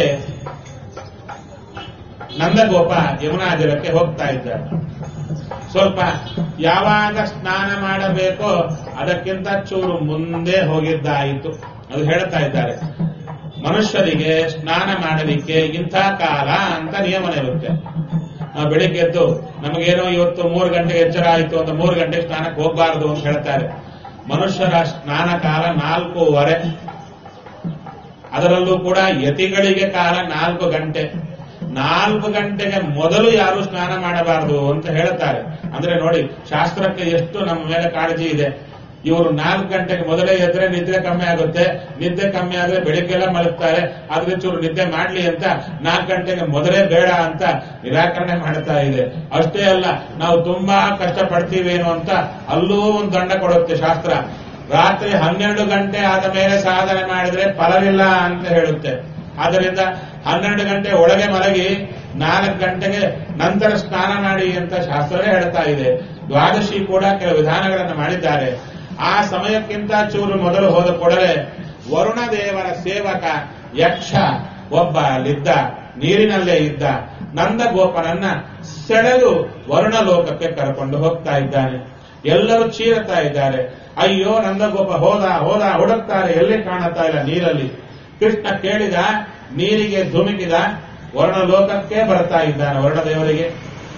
ನಂದಗೋಪ ಯಮುನಾ ಜಲಕ್ಕೆ ಹೋಗ್ತಾ ಇದ್ದಾರೆ ಸ್ವಲ್ಪ ಯಾವಾಗ ಸ್ನಾನ ಮಾಡಬೇಕೋ ಅದಕ್ಕಿಂತ ಚೂರು ಮುಂದೆ ಹೋಗಿದ್ದಾಯಿತು ಅದು ಹೇಳ್ತಾ ಇದ್ದಾರೆ ಮನುಷ್ಯರಿಗೆ ಸ್ನಾನ ಮಾಡಲಿಕ್ಕೆ ಇಂಥ ಕಾಲ ಅಂತ ನಿಯಮನ ಇರುತ್ತೆ ನಾವು ಬೆಳಿಗ್ಗೆ ಎದ್ದು ನಮಗೇನೋ ಇವತ್ತು ಮೂರು ಗಂಟೆಗೆ ಎಚ್ಚರ ಆಯಿತು ಅಂತ ಮೂರು ಗಂಟೆಗೆ ಸ್ನಾನಕ್ಕೆ ಹೋಗಬಾರದು ಅಂತ ಹೇಳ್ತಾರೆ ಮನುಷ್ಯರ ಸ್ನಾನ ಕಾಲ ನಾಲ್ಕೂವರೆ ಅದರಲ್ಲೂ ಕೂಡ ಯತಿಗಳಿಗೆ ಕಾಲ ನಾಲ್ಕು ಗಂಟೆ ನಾಲ್ಕು ಗಂಟೆಗೆ ಮೊದಲು ಯಾರು ಸ್ನಾನ ಮಾಡಬಾರದು ಅಂತ ಹೇಳ್ತಾರೆ ಅಂದ್ರೆ ನೋಡಿ ಶಾಸ್ತ್ರಕ್ಕೆ ಎಷ್ಟು ನಮ್ಮ ಮೇಲೆ ಕಾಳಜಿ ಇದೆ ಇವರು ನಾಲ್ಕು ಗಂಟೆಗೆ ಮೊದಲೇ ಎದ್ರೆ ನಿದ್ರೆ ಕಮ್ಮಿ ಆಗುತ್ತೆ ನಿದ್ದೆ ಕಮ್ಮಿ ಆದ್ರೆ ಬೆಳಿಗ್ಗೆಲ್ಲ ಮಲಗ್ತಾರೆ ಆದ್ರೆ ಚೂರು ನಿದ್ದೆ ಮಾಡ್ಲಿ ಅಂತ ನಾಲ್ಕು ಗಂಟೆಗೆ ಮೊದಲೇ ಬೇಡ ಅಂತ ನಿರಾಕರಣೆ ಮಾಡ್ತಾ ಇದೆ ಅಷ್ಟೇ ಅಲ್ಲ ನಾವು ತುಂಬಾ ಕಷ್ಟ ಪಡ್ತೀವೇನೋ ಅಂತ ಅಲ್ಲೂ ಒಂದು ದಂಡ ಕೊಡುತ್ತೆ ಶಾಸ್ತ್ರ ರಾತ್ರಿ ಹನ್ನೆರಡು ಗಂಟೆ ಆದ ಮೇಲೆ ಸಾಧನೆ ಮಾಡಿದ್ರೆ ಫಲವಿಲ್ಲ ಅಂತ ಹೇಳುತ್ತೆ ಆದ್ದರಿಂದ ಹನ್ನೆರಡು ಗಂಟೆ ಒಳಗೆ ಮಲಗಿ ನಾಲ್ಕು ಗಂಟೆಗೆ ನಂತರ ಸ್ನಾನ ಮಾಡಿ ಅಂತ ಶಾಸ್ತ್ರವೇ ಹೇಳ್ತಾ ಇದೆ ದ್ವಾದಶಿ ಕೂಡ ಕೆಲವು ವಿಧಾನಗಳನ್ನು ಮಾಡಿದ್ದಾರೆ ಆ ಸಮಯಕ್ಕಿಂತ ಚೂರು ಮೊದಲು ಹೋದ ಕೂಡಲೇ ವರುಣ ದೇವರ ಸೇವಕ ಯಕ್ಷ ಒಬ್ಬ ಅಲ್ಲಿದ್ದ ನೀರಿನಲ್ಲೇ ಇದ್ದ ನಂದಗೋಪನನ್ನ ಸೆಳೆದು ವರುಣ ಲೋಕಕ್ಕೆ ಕರ್ಕೊಂಡು ಹೋಗ್ತಾ ಇದ್ದಾನೆ ಎಲ್ಲರೂ ಚೀರುತ್ತಾ ಇದ್ದಾರೆ ಅಯ್ಯೋ ನಂದಗೋಪ ಹೋದ ಹೋದ ಹುಡುಕ್ತಾರೆ ಎಲ್ಲಿ ಕಾಣುತ್ತಾ ಇಲ್ಲ ನೀರಲ್ಲಿ ಕೃಷ್ಣ ಕೇಳಿದ ನೀರಿಗೆ ಧುಮುಕಿದ ವರ್ಣ ಲೋಕಕ್ಕೆ ಬರ್ತಾ ಇದ್ದಾನೆ ವರ್ಣ ದೇವರಿಗೆ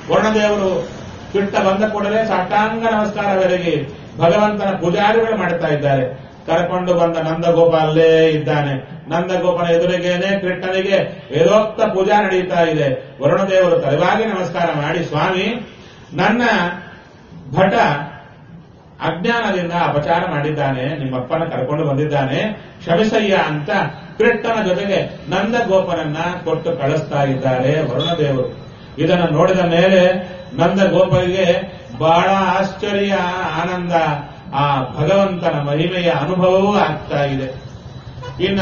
ವರ್ಣದೇವರು ಕಿಟ್ಟ ಬಂದ ಕೂಡಲೇ ಸಾಷ್ಟಾಂಗ ನಮಸ್ಕಾರವರೆಗೆ ಭಗವಂತನ ಪೂಜಾರಿಗಳು ಮಾಡುತ್ತಾ ಇದ್ದಾರೆ ಕರ್ಕೊಂಡು ಬಂದ ನಂದಗೋಪ ಅಲ್ಲೇ ಇದ್ದಾನೆ ನಂದಗೋಪನ ಎದುರಿಗೇನೆ ಕೃಷ್ಣನಿಗೆ ವೇದೋಕ್ತ ಪೂಜಾ ನಡೀತಾ ಇದೆ ವರುಣದೇವರು ತಲೆವಾಗಿ ನಮಸ್ಕಾರ ಮಾಡಿ ಸ್ವಾಮಿ ನನ್ನ ಭಟ ಅಜ್ಞಾನದಿಂದ ಅಪಚಾರ ಮಾಡಿದ್ದಾನೆ ನಿಮ್ಮಪ್ಪನ ಕರ್ಕೊಂಡು ಬಂದಿದ್ದಾನೆ ಕ್ಷಮಿಸಯ್ಯ ಅಂತ ಕೃಷ್ಣನ ಜೊತೆಗೆ ನಂದಗೋಪನನ್ನ ಕೊಟ್ಟು ಕಳಿಸ್ತಾ ಇದ್ದಾರೆ ವರುಣದೇವರು ಇದನ್ನು ನೋಡಿದ ಮೇಲೆ ನಂದಗೋಪರಿಗೆ ಬಹಳ ಆಶ್ಚರ್ಯ ಆನಂದ ಆ ಭಗವಂತನ ಮಹಿಮೆಯ ಅನುಭವವೂ ಆಗ್ತಾ ಇದೆ ಇನ್ನ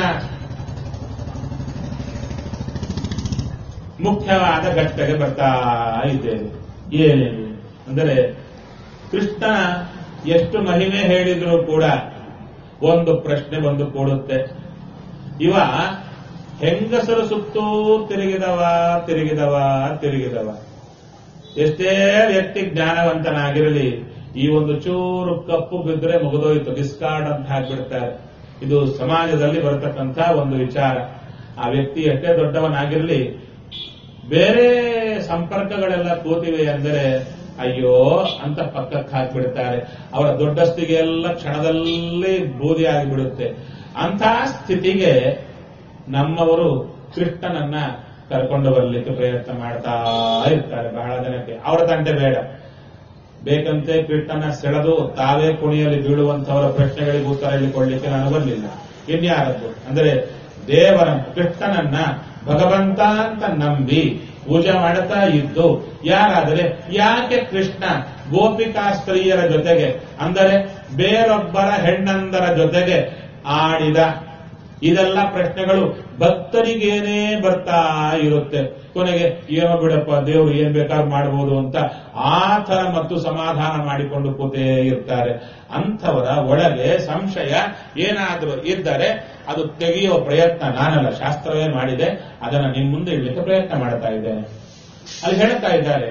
ಮುಖ್ಯವಾದ ಘಟ್ಟಕ್ಕೆ ಬರ್ತಾ ಇದ್ದೇವೆ ಏನೇನು ಅಂದರೆ ಕೃಷ್ಣ ಎಷ್ಟು ಮಹಿಮೆ ಹೇಳಿದ್ರು ಕೂಡ ಒಂದು ಪ್ರಶ್ನೆ ಬಂದು ಕೂಡುತ್ತೆ ಇವ ಹೆಂಗಸರು ಸುತ್ತೂ ತಿರುಗಿದವ ತಿರುಗಿದವ ತಿರುಗಿದವ ಎಷ್ಟೇ ವ್ಯಕ್ತಿ ಜ್ಞಾನವಂತನಾಗಿರಲಿ ಈ ಒಂದು ಚೂರು ಕಪ್ಪು ಬಿದ್ದರೆ ಮುಗಿದೋಯ್ತು ಡಿಸ್ಕಾರ್ಡ್ ಅಂತ ಹಾಕ್ಬಿಡ್ತಾರೆ ಇದು ಸಮಾಜದಲ್ಲಿ ಬರತಕ್ಕಂಥ ಒಂದು ವಿಚಾರ ಆ ವ್ಯಕ್ತಿ ಎಷ್ಟೇ ದೊಡ್ಡವನಾಗಿರಲಿ ಬೇರೆ ಸಂಪರ್ಕಗಳೆಲ್ಲ ಕೂತಿವೆ ಅಂದರೆ ಅಯ್ಯೋ ಅಂತ ಪಕ್ಕಕ್ಕೆ ಹಾಕಿಬಿಡ್ತಾರೆ ಅವರ ದೊಡ್ಡಸ್ತಿಗೆ ಎಲ್ಲ ಕ್ಷಣದಲ್ಲಿ ಬೂದಿ ಆಗಿಬಿಡುತ್ತೆ ಅಂಥ ಸ್ಥಿತಿಗೆ ನಮ್ಮವರು ಕೃಷ್ಣನನ್ನ ಕರ್ಕೊಂಡು ಬರಲಿಕ್ಕೆ ಪ್ರಯತ್ನ ಮಾಡ್ತಾ ಇರ್ತಾರೆ ಬಹಳ ಜನಕ್ಕೆ ಅವರ ತಂಟೆ ಬೇಡ ಬೇಕಂತೆ ಕೃಷ್ಣನ ಸೆಳೆದು ತಾವೇ ಕುಣಿಯಲ್ಲಿ ಬೀಳುವಂತವರ ಪ್ರಶ್ನೆಗಳಿಗೆ ಉತ್ತರ ಹೇಳಿಕೊಳ್ಳಿಕ್ಕೆ ನಾನು ಬರಲಿಲ್ಲ ಇನ್ಯಾರದ್ದು ಅಂದ್ರೆ ದೇವರ ಕೃಷ್ಣನನ್ನ ಭಗವಂತ ಅಂತ ನಂಬಿ ಪೂಜೆ ಮಾಡುತ್ತಾ ಇದ್ದು ಯಾರಾದರೆ ಯಾಕೆ ಕೃಷ್ಣ ಗೋಪಿಕಾ ಸ್ತ್ರೀಯರ ಜೊತೆಗೆ ಅಂದರೆ ಬೇರೊಬ್ಬರ ಹೆಣ್ಣಂದರ ಜೊತೆಗೆ ಆಡಿದ ಇದೆಲ್ಲ ಪ್ರಶ್ನೆಗಳು ಭಕ್ತರಿಗೇನೇ ಬರ್ತಾ ಇರುತ್ತೆ ಕೊನೆಗೆ ಏನೋ ಬಿಡಪ್ಪ ದೇವರು ಏನ್ ಬೇಕಾದ್ರೂ ಮಾಡಬಹುದು ಅಂತ ಆ ಥರ ಮತ್ತು ಸಮಾಧಾನ ಮಾಡಿಕೊಂಡು ಕೂತೇ ಇರ್ತಾರೆ ಅಂಥವರ ಒಳಗೆ ಸಂಶಯ ಏನಾದರೂ ಇದ್ದರೆ ಅದು ತೆಗೆಯುವ ಪ್ರಯತ್ನ ನಾನಲ್ಲ ಶಾಸ್ತ್ರವೇ ಮಾಡಿದೆ ಅದನ್ನ ನಿಮ್ ಮುಂದೆ ಇಡ್ಲಿಕ್ಕೆ ಪ್ರಯತ್ನ ಮಾಡ್ತಾ ಇದ್ದೇನೆ ಅಲ್ಲಿ ಹೇಳ್ತಾ ಇದ್ದಾರೆ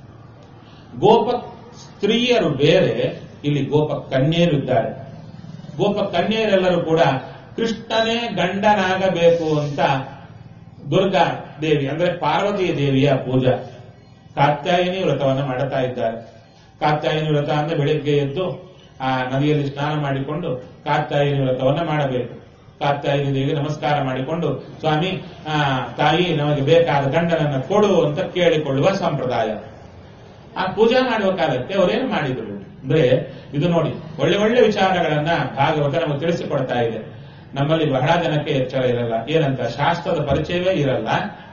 ಗೋಪ ಸ್ತ್ರೀಯರು ಬೇರೆ ಇಲ್ಲಿ ಗೋಪ ಕನ್ಯೆಯರು ಇದ್ದಾರೆ ಗೋಪ ಕನ್ಯೆಯರೆಲ್ಲರೂ ಕೂಡ ಕೃಷ್ಣನೇ ಗಂಡನಾಗಬೇಕು ಅಂತ ದುರ್ಗಾ ದೇವಿ ಅಂದ್ರೆ ಪಾರ್ವತಿ ದೇವಿಯ ಪೂಜಾ ಕಾತ್ಯಾಯಿನಿ ವ್ರತವನ್ನ ಮಾಡುತ್ತಾ ಇದ್ದಾರೆ ಕಾತ್ಯಾಯಿನಿ ವ್ರತ ಅಂದ್ರೆ ಬೆಳಿಗ್ಗೆ ಎದ್ದು ಆ ನದಿಯಲ್ಲಿ ಸ್ನಾನ ಮಾಡಿಕೊಂಡು ಕಾತ್ಯಾಯಿನಿ ವ್ರತವನ್ನ ಮಾಡಬೇಕು ಕಾತ್ಯಾಯಿನಿ ದೇವಿಗೆ ನಮಸ್ಕಾರ ಮಾಡಿಕೊಂಡು ಸ್ವಾಮಿ ಆ, ತಾಯಿ ನಮಗೆ ಬೇಕಾದ ಗಂಡನನ್ನ ಕೊಡು ಅಂತ ಕೇಳಿಕೊಳ್ಳುವ ಸಂಪ್ರದಾಯ ಆ ಪೂಜೆ ಮಾಡುವ ಕಾಲಕ್ಕೆ ಅವರೇನು ಮಾಡಿದ್ರು ಅಂದ್ರೆ ಇದು ನೋಡಿ ಒಳ್ಳೆ ಒಳ್ಳೆ ವಿಚಾರಗಳನ್ನ ಭಾಗವತ ನಮಗೆ ತಿಳಿಸಿಕೊಡ್ತಾ ಇದೆ ನಮ್ಮಲ್ಲಿ ಬಹಳ ಜನಕ್ಕೆ ಎಚ್ಚರ ಇರಲ್ಲ ಏನಂತ ಶಾಸ್ತ್ರದ ಪರಿಚಯವೇ ಇರಲ್ಲ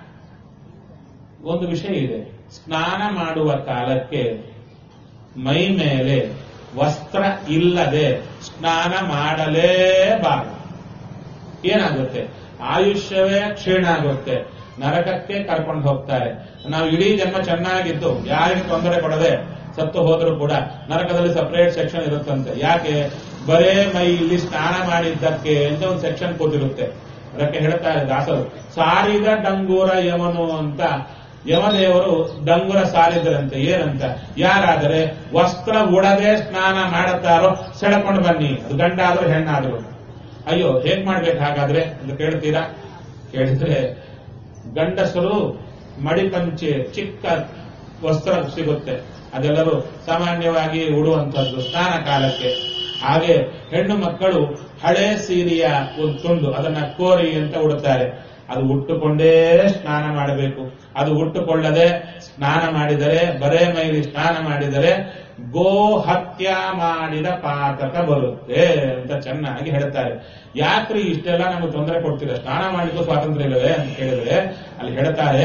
ಒಂದು ವಿಷಯ ಇದೆ ಸ್ನಾನ ಮಾಡುವ ಕಾಲಕ್ಕೆ ಮೈ ಮೇಲೆ ವಸ್ತ್ರ ಇಲ್ಲದೆ ಸ್ನಾನ ಮಾಡಲೇಬಾರದು ಏನಾಗುತ್ತೆ ಆಯುಷ್ಯವೇ ಕ್ಷೀಣ ಆಗುತ್ತೆ ನರಕಕ್ಕೆ ಕರ್ಕೊಂಡು ಹೋಗ್ತಾರೆ ನಾವು ಇಡೀ ಜನ್ಮ ಚೆನ್ನಾಗಿದ್ದು ಯಾರಿಗೆ ತೊಂದರೆ ಕೊಡದೆ ಸತ್ತು ಹೋದರೂ ಕೂಡ ನರಕದಲ್ಲಿ ಸಪರೇಟ್ ಸೆಕ್ಷನ್ ಇರುತ್ತಂತೆ ಯಾಕೆ ಬರೇ ಮೈ ಇಲ್ಲಿ ಸ್ನಾನ ಮಾಡಿದ್ದಕ್ಕೆ ಅಂತ ಒಂದು ಸೆಕ್ಷನ್ ಕೂತಿರುತ್ತೆ ಅದಕ್ಕೆ ಹೇಳ್ತಾರೆ ದಾಸರು ಸಾರಿದ ಡಂಗೂರ ಯಮನು ಅಂತ ಯಮದೇವರು ಡಂಗುರ ಸಾರಿದ್ರಂತೆ ಏನಂತ ಯಾರಾದರೆ ವಸ್ತ್ರ ಉಡದೆ ಸ್ನಾನ ಮಾಡುತ್ತಾರೋ ಸೆಳೆಕೊಂಡು ಬನ್ನಿ ಅದು ಗಂಡಾದ್ರೂ ಹೆಣ್ಣಾದ್ರೂ ಅಯ್ಯೋ ಹೇಗ್ ಮಾಡ್ಬೇಕು ಹಾಗಾದ್ರೆ ಅಂತ ಕೇಳ್ತೀರಾ ಕೇಳಿದ್ರೆ ಗಂಡಸರು ಮಡಿಪಂಚೆ ಚಿಕ್ಕ ವಸ್ತ್ರ ಸಿಗುತ್ತೆ ಅದೆಲ್ಲರೂ ಸಾಮಾನ್ಯವಾಗಿ ಉಡುವಂತದ್ದು ಸ್ನಾನ ಕಾಲಕ್ಕೆ ಹಾಗೆ ಹೆಣ್ಣು ಮಕ್ಕಳು ಹಳೆ ಸೀರೆಯ ಒಂದು ತುಂಡು ಅದನ್ನ ಕೋರಿ ಅಂತ ಉಡುತ್ತಾರೆ ಅದು ಉಟ್ಟುಕೊಂಡೇ ಸ್ನಾನ ಮಾಡಬೇಕು ಅದು ಉಟ್ಟುಕೊಳ್ಳದೆ ಸ್ನಾನ ಮಾಡಿದರೆ ಬರೇ ಮೈಲಿ ಸ್ನಾನ ಮಾಡಿದರೆ ಗೋ ಹತ್ಯ ಮಾಡಿದ ಪಾತಕ ಬರುತ್ತೆ ಅಂತ ಚೆನ್ನಾಗಿ ಹೇಳ್ತಾರೆ ಯಾಕ್ರಿ ಇಷ್ಟೆಲ್ಲ ನಮಗೆ ತೊಂದರೆ ಕೊಡ್ತೀರ ಸ್ನಾನ ಮಾಡಲಿಕ್ಕೂ ಸ್ವಾತಂತ್ರ್ಯ ಇಲ್ಲವೇ ಅಂತ ಕೇಳಿದ್ರೆ ಅಲ್ಲಿ ಹೇಳ್ತಾರೆ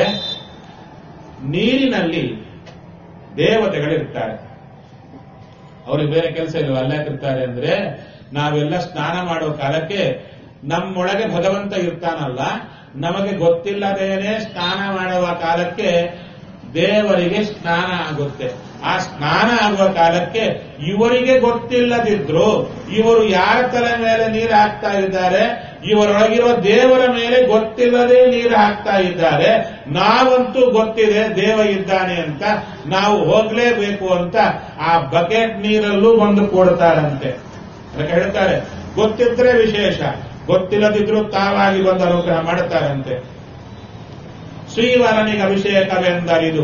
ನೀರಿನಲ್ಲಿ ದೇವತೆಗಳಿರ್ತಾರೆ ಅವ್ರಿಗೆ ಬೇರೆ ಕೆಲಸ ಇಲ್ವ ಅಲ್ಲಾಕಿರ್ತಾರೆ ಅಂದ್ರೆ ನಾವೆಲ್ಲ ಸ್ನಾನ ಮಾಡೋ ಕಾಲಕ್ಕೆ ನಮ್ಮೊಳಗೆ ಭಗವಂತ ಇರ್ತಾನಲ್ಲ ನಮಗೆ ಗೊತ್ತಿಲ್ಲದೇನೆ ಸ್ನಾನ ಮಾಡುವ ಕಾಲಕ್ಕೆ ದೇವರಿಗೆ ಸ್ನಾನ ಆಗುತ್ತೆ ಆ ಸ್ನಾನ ಆಗುವ ಕಾಲಕ್ಕೆ ಇವರಿಗೆ ಗೊತ್ತಿಲ್ಲದಿದ್ರು ಇವರು ಯಾರ ತಲೆ ಮೇಲೆ ನೀರು ಹಾಕ್ತಾ ಇದ್ದಾರೆ ಇವರೊಳಗಿರುವ ದೇವರ ಮೇಲೆ ಗೊತ್ತಿಲ್ಲದೆ ನೀರು ಹಾಕ್ತಾ ಇದ್ದಾರೆ ನಾವಂತೂ ಗೊತ್ತಿದೆ ದೇವ ಇದ್ದಾನೆ ಅಂತ ನಾವು ಹೋಗ್ಲೇಬೇಕು ಅಂತ ಆ ಬಕೆಟ್ ನೀರಲ್ಲೂ ಬಂದು ಕೊಡ್ತಾರಂತೆ ಅದಕ್ಕೆ ಹೇಳ್ತಾರೆ ಗೊತ್ತಿದ್ರೆ ವಿಶೇಷ ಗೊತ್ತಿಲ್ಲದಿದ್ರು ತಾವಾಗಿ ಬಂದು ಅನುಗ್ರಹ ಮಾಡುತ್ತಾರಂತೆ ಶ್ರೀವರನಿಗೆ ಅಭಿಷೇಕವೆಂದರಿದು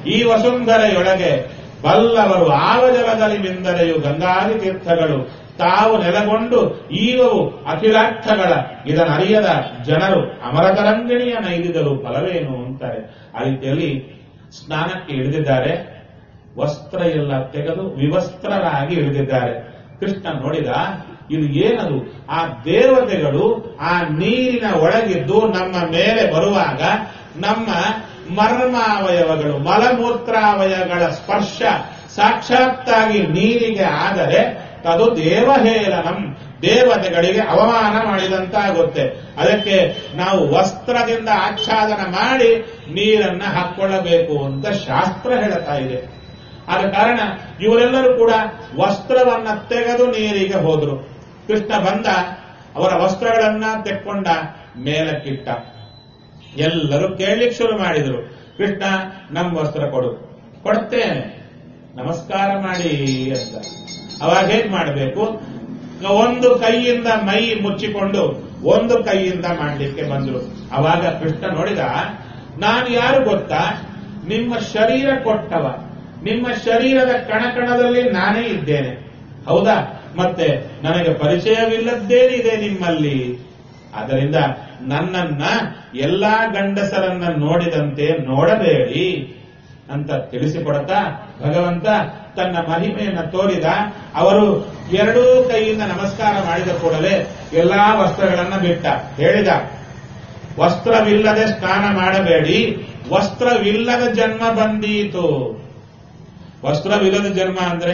ಈ ವಸುಂಧರೆಯೊಳಗೆ ಬಲ್ಲವರು ಆವಜಲದಲ್ಲಿ ಮಿಂದರೆಯು ಗಂಗಾದಿ ತೀರ್ಥಗಳು ತಾವು ನೆಲಗೊಂಡು ಈವವು ಅಖಿಲಾರ್ಥಗಳ ಇದನ್ನರಿಯದ ಜನರು ಅಮರತರಂಗಿಣಿಯ ನೈದಿದರು ಫಲವೇನು ಅಂತಾರೆ ಆ ರೀತಿಯಲ್ಲಿ ಸ್ನಾನಕ್ಕೆ ಇಳಿದಿದ್ದಾರೆ ವಸ್ತ್ರ ಎಲ್ಲ ತೆಗೆದು ವಿವಸ್ತ್ರರಾಗಿ ಇಳಿದಿದ್ದಾರೆ ಕೃಷ್ಣ ನೋಡಿದ ಇದು ಏನದು ಆ ದೇವತೆಗಳು ಆ ನೀರಿನ ಒಳಗಿದ್ದು ನಮ್ಮ ಮೇಲೆ ಬರುವಾಗ ನಮ್ಮ ಮರ್ಮಾವಯವಗಳು ಮಲಮೂತ್ರಾವಯಗಳ ಸ್ಪರ್ಶ ಸಾಕ್ಷಾತ್ತಾಗಿ ನೀರಿಗೆ ಆದರೆ ಅದು ದೇವಹೇಳನಂ ದೇವತೆಗಳಿಗೆ ಅವಮಾನ ಮಾಡಿದಂತಾಗುತ್ತೆ ಅದಕ್ಕೆ ನಾವು ವಸ್ತ್ರದಿಂದ ಆಚ್ಛಾದನ ಮಾಡಿ ನೀರನ್ನ ಹಾಕೊಳ್ಳಬೇಕು ಅಂತ ಶಾಸ್ತ್ರ ಹೇಳ್ತಾ ಇದೆ ಆದ ಕಾರಣ ಇವರೆಲ್ಲರೂ ಕೂಡ ವಸ್ತ್ರವನ್ನ ತೆಗೆದು ನೀರಿಗೆ ಹೋದ್ರು ಕೃಷ್ಣ ಬಂದ ಅವರ ವಸ್ತ್ರಗಳನ್ನ ತೆಕ್ಕೊಂಡ ಮೇಲಕ್ಕಿಟ್ಟ ಎಲ್ಲರೂ ಕೇಳಲಿಕ್ಕೆ ಶುರು ಮಾಡಿದರು ಕೃಷ್ಣ ನಮ್ಮ ವಸ್ತ್ರ ಕೊಡು ಕೊಡ್ತೇನೆ ನಮಸ್ಕಾರ ಮಾಡಿ ಅಂತ ಅವಾಗ ಹೇಗ್ ಮಾಡಬೇಕು ಒಂದು ಕೈಯಿಂದ ಮೈ ಮುಚ್ಚಿಕೊಂಡು ಒಂದು ಕೈಯಿಂದ ಮಾಡಲಿಕ್ಕೆ ಬಂದ್ರು ಅವಾಗ ಕೃಷ್ಣ ನೋಡಿದ ನಾನು ಯಾರು ಗೊತ್ತಾ ನಿಮ್ಮ ಶರೀರ ಕೊಟ್ಟವ ನಿಮ್ಮ ಶರೀರದ ಕಣಕಣದಲ್ಲಿ ನಾನೇ ಇದ್ದೇನೆ ಹೌದಾ ಮತ್ತೆ ನನಗೆ ಪರಿಚಯವಿಲ್ಲದ್ದೇನಿದೆ ನಿಮ್ಮಲ್ಲಿ ಆದ್ದರಿಂದ ನನ್ನನ್ನ ಎಲ್ಲಾ ಗಂಡಸರನ್ನ ನೋಡಿದಂತೆ ನೋಡಬೇಡಿ ಅಂತ ತಿಳಿಸಿಕೊಡತಾ ಭಗವಂತ ತನ್ನ ಮಹಿಮೆಯನ್ನು ತೋರಿದ ಅವರು ಎರಡೂ ಕೈಯಿಂದ ನಮಸ್ಕಾರ ಮಾಡಿದ ಕೂಡಲೇ ಎಲ್ಲಾ ವಸ್ತ್ರಗಳನ್ನ ಬಿಟ್ಟ ಹೇಳಿದ ವಸ್ತ್ರವಿಲ್ಲದೆ ಸ್ನಾನ ಮಾಡಬೇಡಿ ವಸ್ತ್ರವಿಲ್ಲದ ಜನ್ಮ ಬಂದೀತು ವಸ್ತ್ರವಿಲ್ಲದ ಜನ್ಮ ಅಂದ್ರೆ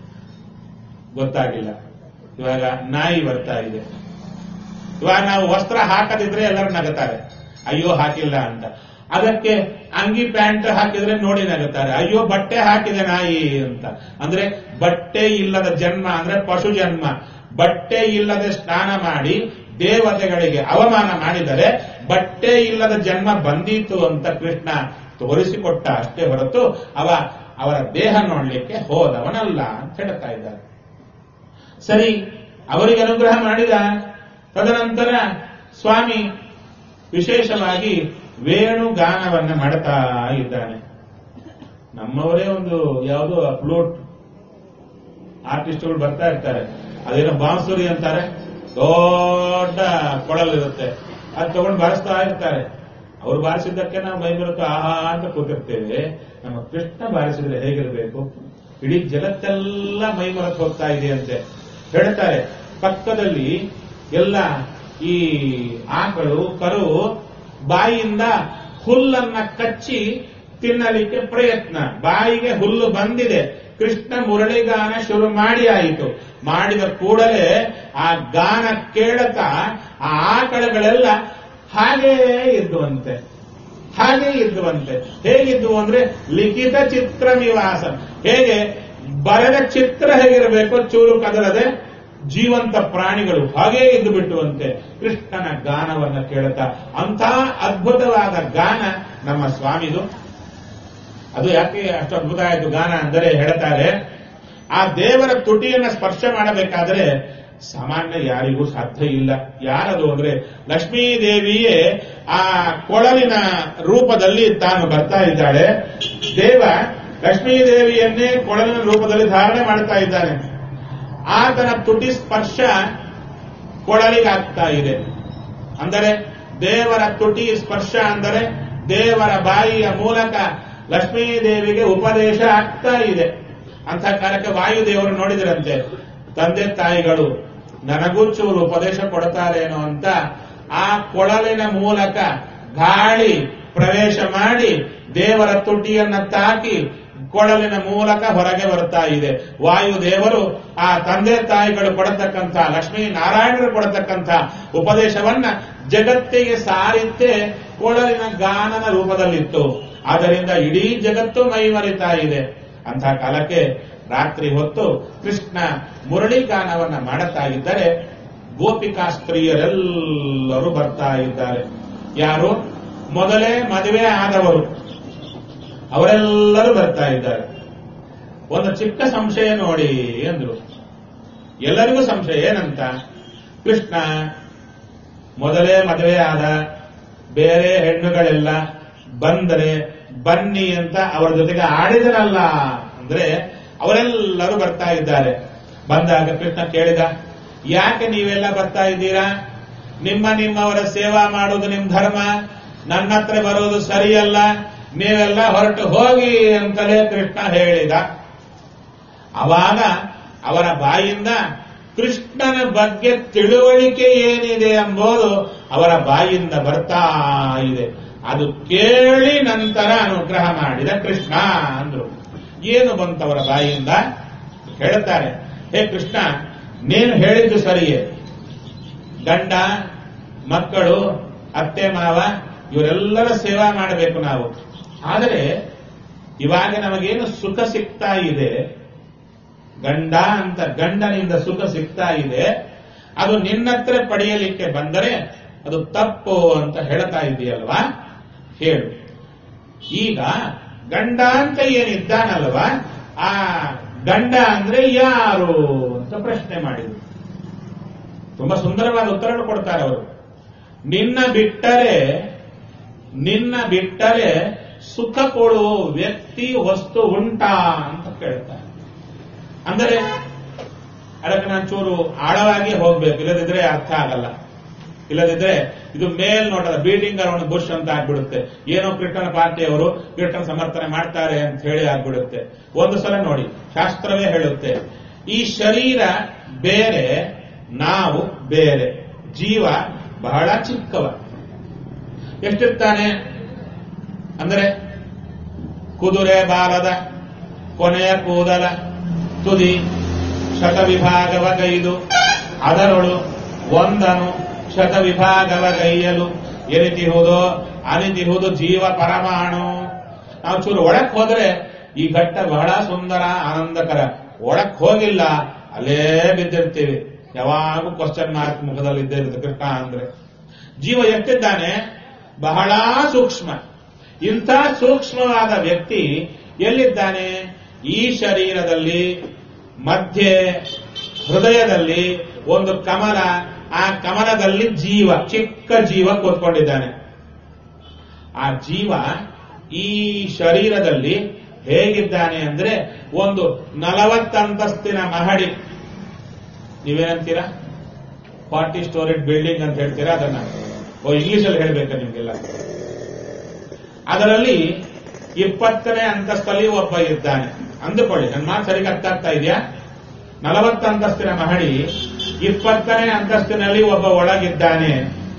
ಗೊತ್ತಾಗಿಲ್ಲ ಇವಾಗ ನಾಯಿ ಬರ್ತಾ ಇದೆ ಇವಾಗ ನಾವು ವಸ್ತ್ರ ಹಾಕದಿದ್ರೆ ಎಲ್ಲರೂ ನಗುತ್ತಾರೆ ಅಯ್ಯೋ ಹಾಕಿಲ್ಲ ಅಂತ ಅದಕ್ಕೆ ಅಂಗಿ ಪ್ಯಾಂಟ್ ಹಾಕಿದ್ರೆ ನೋಡಿ ನಗುತ್ತಾರೆ ಅಯ್ಯೋ ಬಟ್ಟೆ ಹಾಕಿದೆ ನಾಯಿ ಅಂತ ಅಂದ್ರೆ ಬಟ್ಟೆ ಇಲ್ಲದ ಜನ್ಮ ಅಂದ್ರೆ ಪಶು ಜನ್ಮ ಬಟ್ಟೆ ಇಲ್ಲದೆ ಸ್ನಾನ ಮಾಡಿ ದೇವತೆಗಳಿಗೆ ಅವಮಾನ ಮಾಡಿದರೆ ಬಟ್ಟೆ ಇಲ್ಲದ ಜನ್ಮ ಬಂದೀತು ಅಂತ ಕೃಷ್ಣ ತೋರಿಸಿಕೊಟ್ಟ ಅಷ್ಟೇ ಹೊರತು ಅವ ಅವರ ದೇಹ ನೋಡ್ಲಿಕ್ಕೆ ಹೋದವನಲ್ಲ ಅಂತ ಹೇಳ್ತಾ ಇದ್ದಾರೆ ಸರಿ ಅವರಿಗೆ ಅನುಗ್ರಹ ಮಾಡಿದ ತದನಂತರ ಸ್ವಾಮಿ ವಿಶೇಷವಾಗಿ ವೇಣುಗಾನವನ್ನ ಮಾಡ್ತಾ ಇದ್ದಾನೆ ನಮ್ಮವರೇ ಒಂದು ಯಾವುದೋ ಫ್ಲೂಟ್ ಆರ್ಟಿಸ್ಟ್ಗಳು ಬರ್ತಾ ಇರ್ತಾರೆ ಅದೇನೋ ಬಾಂಸುರಿ ಅಂತಾರೆ ದೊಡ್ಡ ಕೊಳಲಿರುತ್ತೆ ಅದು ತಗೊಂಡು ಬಾರಿಸ್ತಾ ಇರ್ತಾರೆ ಅವ್ರು ಬಾರಿಸಿದ್ದಕ್ಕೆ ನಾವು ಮೈ ಬರುತ್ತೋ ಆಹಾ ಅಂತ ಕೂತಿರ್ತೇವೆ ನಮ್ಮ ಕೃಷ್ಣ ಬಾರಿಸಿದ್ರೆ ಹೇಗಿರಬೇಕು ಇಡೀ ಜಗತ್ತೆಲ್ಲ ಮೈ ಮರೆತು ಹೋಗ್ತಾ ಇದೆ ಅಂತೆ ಹೇಳ್ತಾರೆ ಪಕ್ಕದಲ್ಲಿ ಎಲ್ಲ ಈ ಆಕಳು ಕರು ಬಾಯಿಯಿಂದ ಹುಲ್ಲನ್ನ ಕಚ್ಚಿ ತಿನ್ನಲಿಕ್ಕೆ ಪ್ರಯತ್ನ ಬಾಯಿಗೆ ಹುಲ್ಲು ಬಂದಿದೆ ಕೃಷ್ಣ ಮುರಳಿಗಾನ ಶುರು ಮಾಡಿ ಆಯಿತು ಮಾಡಿದ ಕೂಡಲೇ ಆ ಗಾನ ಕೇಳತಾ ಆ ಆಕಳಗಳೆಲ್ಲ ಹಾಗೇ ಇದ್ದುವಂತೆ ಹಾಗೆ ಇದ್ದುವಂತೆ ಹೇಗಿದ್ವು ಅಂದ್ರೆ ಲಿಖಿತ ಚಿತ್ರ ನಿವಾಸ ಹೇಗೆ ಬರೆದ ಚಿತ್ರ ಹೇಗಿರಬೇಕು ಚೂರು ಕದಲದೆ ಜೀವಂತ ಪ್ರಾಣಿಗಳು ಹಾಗೇ ಇದ್ದು ಬಿಟ್ಟುವಂತೆ ಕೃಷ್ಣನ ಗಾನವನ್ನ ಕೇಳುತ್ತಾ ಅಂಥ ಅದ್ಭುತವಾದ ಗಾನ ನಮ್ಮ ಸ್ವಾಮಿದು ಅದು ಯಾಕೆ ಅಷ್ಟು ಅದ್ಭುತ ಆಯಿತು ಗಾನ ಅಂದರೆ ಹೇಳ್ತಾರೆ ಆ ದೇವರ ತುಟಿಯನ್ನ ಸ್ಪರ್ಶ ಮಾಡಬೇಕಾದ್ರೆ ಸಾಮಾನ್ಯ ಯಾರಿಗೂ ಸಾಧ್ಯ ಇಲ್ಲ ಯಾರದು ಅಂದ್ರೆ ಲಕ್ಷ್ಮೀ ದೇವಿಯೇ ಆ ಕೊಳಲಿನ ರೂಪದಲ್ಲಿ ತಾನು ಬರ್ತಾ ಇದ್ದಾಳೆ ದೇವ ಲಕ್ಷ್ಮೀ ದೇವಿಯನ್ನೇ ಕೊಳಲಿನ ರೂಪದಲ್ಲಿ ಧಾರಣೆ ಮಾಡ್ತಾ ಇದ್ದಾನೆ ಆತನ ತುಟಿ ಸ್ಪರ್ಶ ಕೊಳಲಿಗಾಗ್ತಾ ಇದೆ ಅಂದರೆ ದೇವರ ತುಟಿ ಸ್ಪರ್ಶ ಅಂದರೆ ದೇವರ ಬಾಯಿಯ ಮೂಲಕ ಲಕ್ಷ್ಮೀ ದೇವಿಗೆ ಉಪದೇಶ ಆಗ್ತಾ ಇದೆ ಅಂತ ಕಾಲಕ್ಕೆ ವಾಯುದೇವರು ನೋಡಿದರಂತೆ ತಂದೆ ತಾಯಿಗಳು ನನಗೂ ಚೂರು ಉಪದೇಶ ಕೊಡ್ತಾರೇನೋ ಅಂತ ಆ ಕೊಳಲಿನ ಮೂಲಕ ಗಾಳಿ ಪ್ರವೇಶ ಮಾಡಿ ದೇವರ ತುಟಿಯನ್ನ ತಾಕಿ ಕೊಳಲಿನ ಮೂಲಕ ಹೊರಗೆ ಬರ್ತಾ ಇದೆ ವಾಯುದೇವರು ಆ ತಂದೆ ತಾಯಿಗಳು ಕೊಡತಕ್ಕಂಥ ಲಕ್ಷ್ಮೀ ನಾರಾಯಣರು ಕೊಡತಕ್ಕಂಥ ಉಪದೇಶವನ್ನ ಜಗತ್ತಿಗೆ ಸಾರಿದ್ದೇ ಕೊಳಲಿನ ಗಾನನ ರೂಪದಲ್ಲಿತ್ತು ಆದ್ದರಿಂದ ಇಡೀ ಜಗತ್ತು ಮೈಮರಿತಾ ಇದೆ ಅಂತ ಕಾಲಕ್ಕೆ ರಾತ್ರಿ ಹೊತ್ತು ಕೃಷ್ಣ ಮುರಳಿ ಗಾನವನ್ನ ಮಾಡುತ್ತಾ ಇದ್ದರೆ ಗೋಪಿಕಾ ಸ್ತ್ರೀಯರೆಲ್ಲರೂ ಬರ್ತಾ ಇದ್ದಾರೆ ಯಾರು ಮೊದಲೇ ಮದುವೆ ಆದವರು ಅವರೆಲ್ಲರೂ ಬರ್ತಾ ಇದ್ದಾರೆ ಒಂದು ಚಿಕ್ಕ ಸಂಶಯ ನೋಡಿ ಅಂದ್ರು ಎಲ್ಲರಿಗೂ ಸಂಶಯ ಏನಂತ ಕೃಷ್ಣ ಮೊದಲೇ ಮದುವೆ ಆದ ಬೇರೆ ಹೆಣ್ಣುಗಳೆಲ್ಲ ಬಂದರೆ ಬನ್ನಿ ಅಂತ ಅವರ ಜೊತೆಗೆ ಆಡಿದರಲ್ಲ ಅಂದ್ರೆ ಅವರೆಲ್ಲರೂ ಬರ್ತಾ ಇದ್ದಾರೆ ಬಂದಾಗ ಕೃಷ್ಣ ಕೇಳಿದ ಯಾಕೆ ನೀವೆಲ್ಲ ಬರ್ತಾ ಇದ್ದೀರಾ ನಿಮ್ಮ ನಿಮ್ಮವರ ಸೇವಾ ಮಾಡೋದು ನಿಮ್ ಧರ್ಮ ನನ್ನ ಹತ್ರ ಬರೋದು ಸರಿಯಲ್ಲ ನೀವೆಲ್ಲ ಹೊರಟು ಹೋಗಿ ಅಂತಲೇ ಕೃಷ್ಣ ಹೇಳಿದ ಅವಾಗ ಅವರ ಬಾಯಿಂದ ಕೃಷ್ಣನ ಬಗ್ಗೆ ತಿಳುವಳಿಕೆ ಏನಿದೆ ಎಂಬುದು ಅವರ ಬಾಯಿಂದ ಬರ್ತಾ ಇದೆ ಅದು ಕೇಳಿ ನಂತರ ಅನುಗ್ರಹ ಮಾಡಿದ ಕೃಷ್ಣ ಅಂದ್ರು ಏನು ಬಂತವರ ಬಾಯಿಂದ ಹೇಳ್ತಾರೆ ಹೇ ಕೃಷ್ಣ ನೀನು ಹೇಳಿದ್ದು ಸರಿಯೇ ಗಂಡ ಮಕ್ಕಳು ಅತ್ತೆ ಮಾವ ಇವರೆಲ್ಲರ ಸೇವಾ ಮಾಡಬೇಕು ನಾವು ಆದರೆ ಇವಾಗ ನಮಗೇನು ಸುಖ ಸಿಗ್ತಾ ಇದೆ ಗಂಡ ಅಂತ ಗಂಡನಿಂದ ಸುಖ ಸಿಗ್ತಾ ಇದೆ ಅದು ನಿನ್ನತ್ರ ಪಡೆಯಲಿಕ್ಕೆ ಬಂದರೆ ಅದು ತಪ್ಪು ಅಂತ ಹೇಳ್ತಾ ಇದೆಯಲ್ವಾ ಹೇಳು ಈಗ ಗಂಡ ಅಂತ ಏನಿದ್ದಾನಲ್ವಾ ಆ ಗಂಡ ಅಂದ್ರೆ ಯಾರು ಅಂತ ಪ್ರಶ್ನೆ ಮಾಡಿದ್ರು ತುಂಬಾ ಸುಂದರವಾದ ಉತ್ತರ ಕೊಡ್ತಾರೆ ಅವರು ನಿನ್ನ ಬಿಟ್ಟರೆ ನಿನ್ನ ಬಿಟ್ಟರೆ ಸುಖ ಕೊಡುವ ವ್ಯಕ್ತಿ ವಸ್ತು ಉಂಟಾ ಅಂತ ಕೇಳ್ತಾರೆ ಅಂದರೆ ಅದಕ್ಕೆ ನಾನು ಚೂರು ಆಳವಾಗಿ ಹೋಗ್ಬೇಕು ಇಲ್ಲದಿದ್ರೆ ಅರ್ಥ ಆಗಲ್ಲ ಇಲ್ಲದಿದ್ರೆ ಇದು ಮೇಲ್ ನೋಡಲ್ಲ ಬೀಟಿಂಗ್ ಅರೌಂಡ್ ಬುಷ್ ಅಂತ ಆಗ್ಬಿಡುತ್ತೆ ಏನೋ ಕೃಷ್ಣನ ಪಾರ್ಟಿಯವರು ಕೃಷ್ಣನ ಸಮರ್ಥನೆ ಮಾಡ್ತಾರೆ ಅಂತ ಹೇಳಿ ಆಗ್ಬಿಡುತ್ತೆ ಒಂದು ಸಲ ನೋಡಿ ಶಾಸ್ತ್ರವೇ ಹೇಳುತ್ತೆ ಈ ಶರೀರ ಬೇರೆ ನಾವು ಬೇರೆ ಜೀವ ಬಹಳ ಚಿಕ್ಕವ ಎಷ್ಟಿರ್ತಾನೆ ಅಂದರೆ ಕುದುರೆ ಬಾರದ ಕೊನೆಯ ಕೂದಲ ತುದಿ ಶತವಿಭಾಗವ ಗೈದು ಅದರೊಳು ಒಂದನು ಶತವಿಭಾಗವ ಗೈಯಲು ಎನಿತಿಹುದು ಅನಿತಿಹುದು ಜೀವ ಪರಮಾಣು ನಾವು ಚೂರು ಒಳಕ್ ಹೋದ್ರೆ ಈ ಘಟ್ಟ ಬಹಳ ಸುಂದರ ಆನಂದಕರ ಒಳಕ್ ಹೋಗಿಲ್ಲ ಅಲ್ಲೇ ಬಿದ್ದಿರ್ತೀವಿ ಯಾವಾಗೂ ಕ್ವಶನ್ ಮಾರ್ಕ್ ಮುಖದಲ್ಲಿ ಇದ್ದೇ ಇರುತ್ತೆ ಕೃಷ್ಣ ಅಂದ್ರೆ ಜೀವ ಎಷ್ಟಿದ್ದಾನೆ ಬಹಳ ಸೂಕ್ಷ್ಮ ಇಂಥ ಸೂಕ್ಷ್ಮವಾದ ವ್ಯಕ್ತಿ ಎಲ್ಲಿದ್ದಾನೆ ಈ ಶರೀರದಲ್ಲಿ ಮಧ್ಯೆ ಹೃದಯದಲ್ಲಿ ಒಂದು ಕಮಲ ಆ ಕಮಲದಲ್ಲಿ ಜೀವ ಚಿಕ್ಕ ಜೀವ ಕೂತ್ಕೊಂಡಿದ್ದಾನೆ ಆ ಜೀವ ಈ ಶರೀರದಲ್ಲಿ ಹೇಗಿದ್ದಾನೆ ಅಂದ್ರೆ ಒಂದು ನಲವತ್ತಂತಸ್ತಿನ ಮಹಡಿ ನೀವೇನಂತೀರಾ ಫಾರ್ಟಿ ಸ್ಟೋರೇಜ್ ಬಿಲ್ಡಿಂಗ್ ಅಂತ ಹೇಳ್ತೀರಾ ಅದನ್ನ ಓ ಇಂಗ್ಲಿಷಲ್ಲಿ ಹೇಳ್ಬೇಕಾ ನಿಮ್ಗೆಲ್ಲ ಅದರಲ್ಲಿ ಇಪ್ಪತ್ತನೇ ಅಂತಸ್ತಲ್ಲಿ ಒಬ್ಬ ಇದ್ದಾನೆ ಅಂದುಕೊಳ್ಳಿ ನನ್ನ ಮಾತು ಸರಿಗೆ ಅರ್ಥ ಆಗ್ತಾ ಇದೆಯಾ ನಲವತ್ತು ಅಂತಸ್ತಿನ ಮಹಡಿ ಇಪ್ಪತ್ತನೇ ಅಂತಸ್ತಿನಲ್ಲಿ ಒಬ್ಬ ಒಳಗಿದ್ದಾನೆ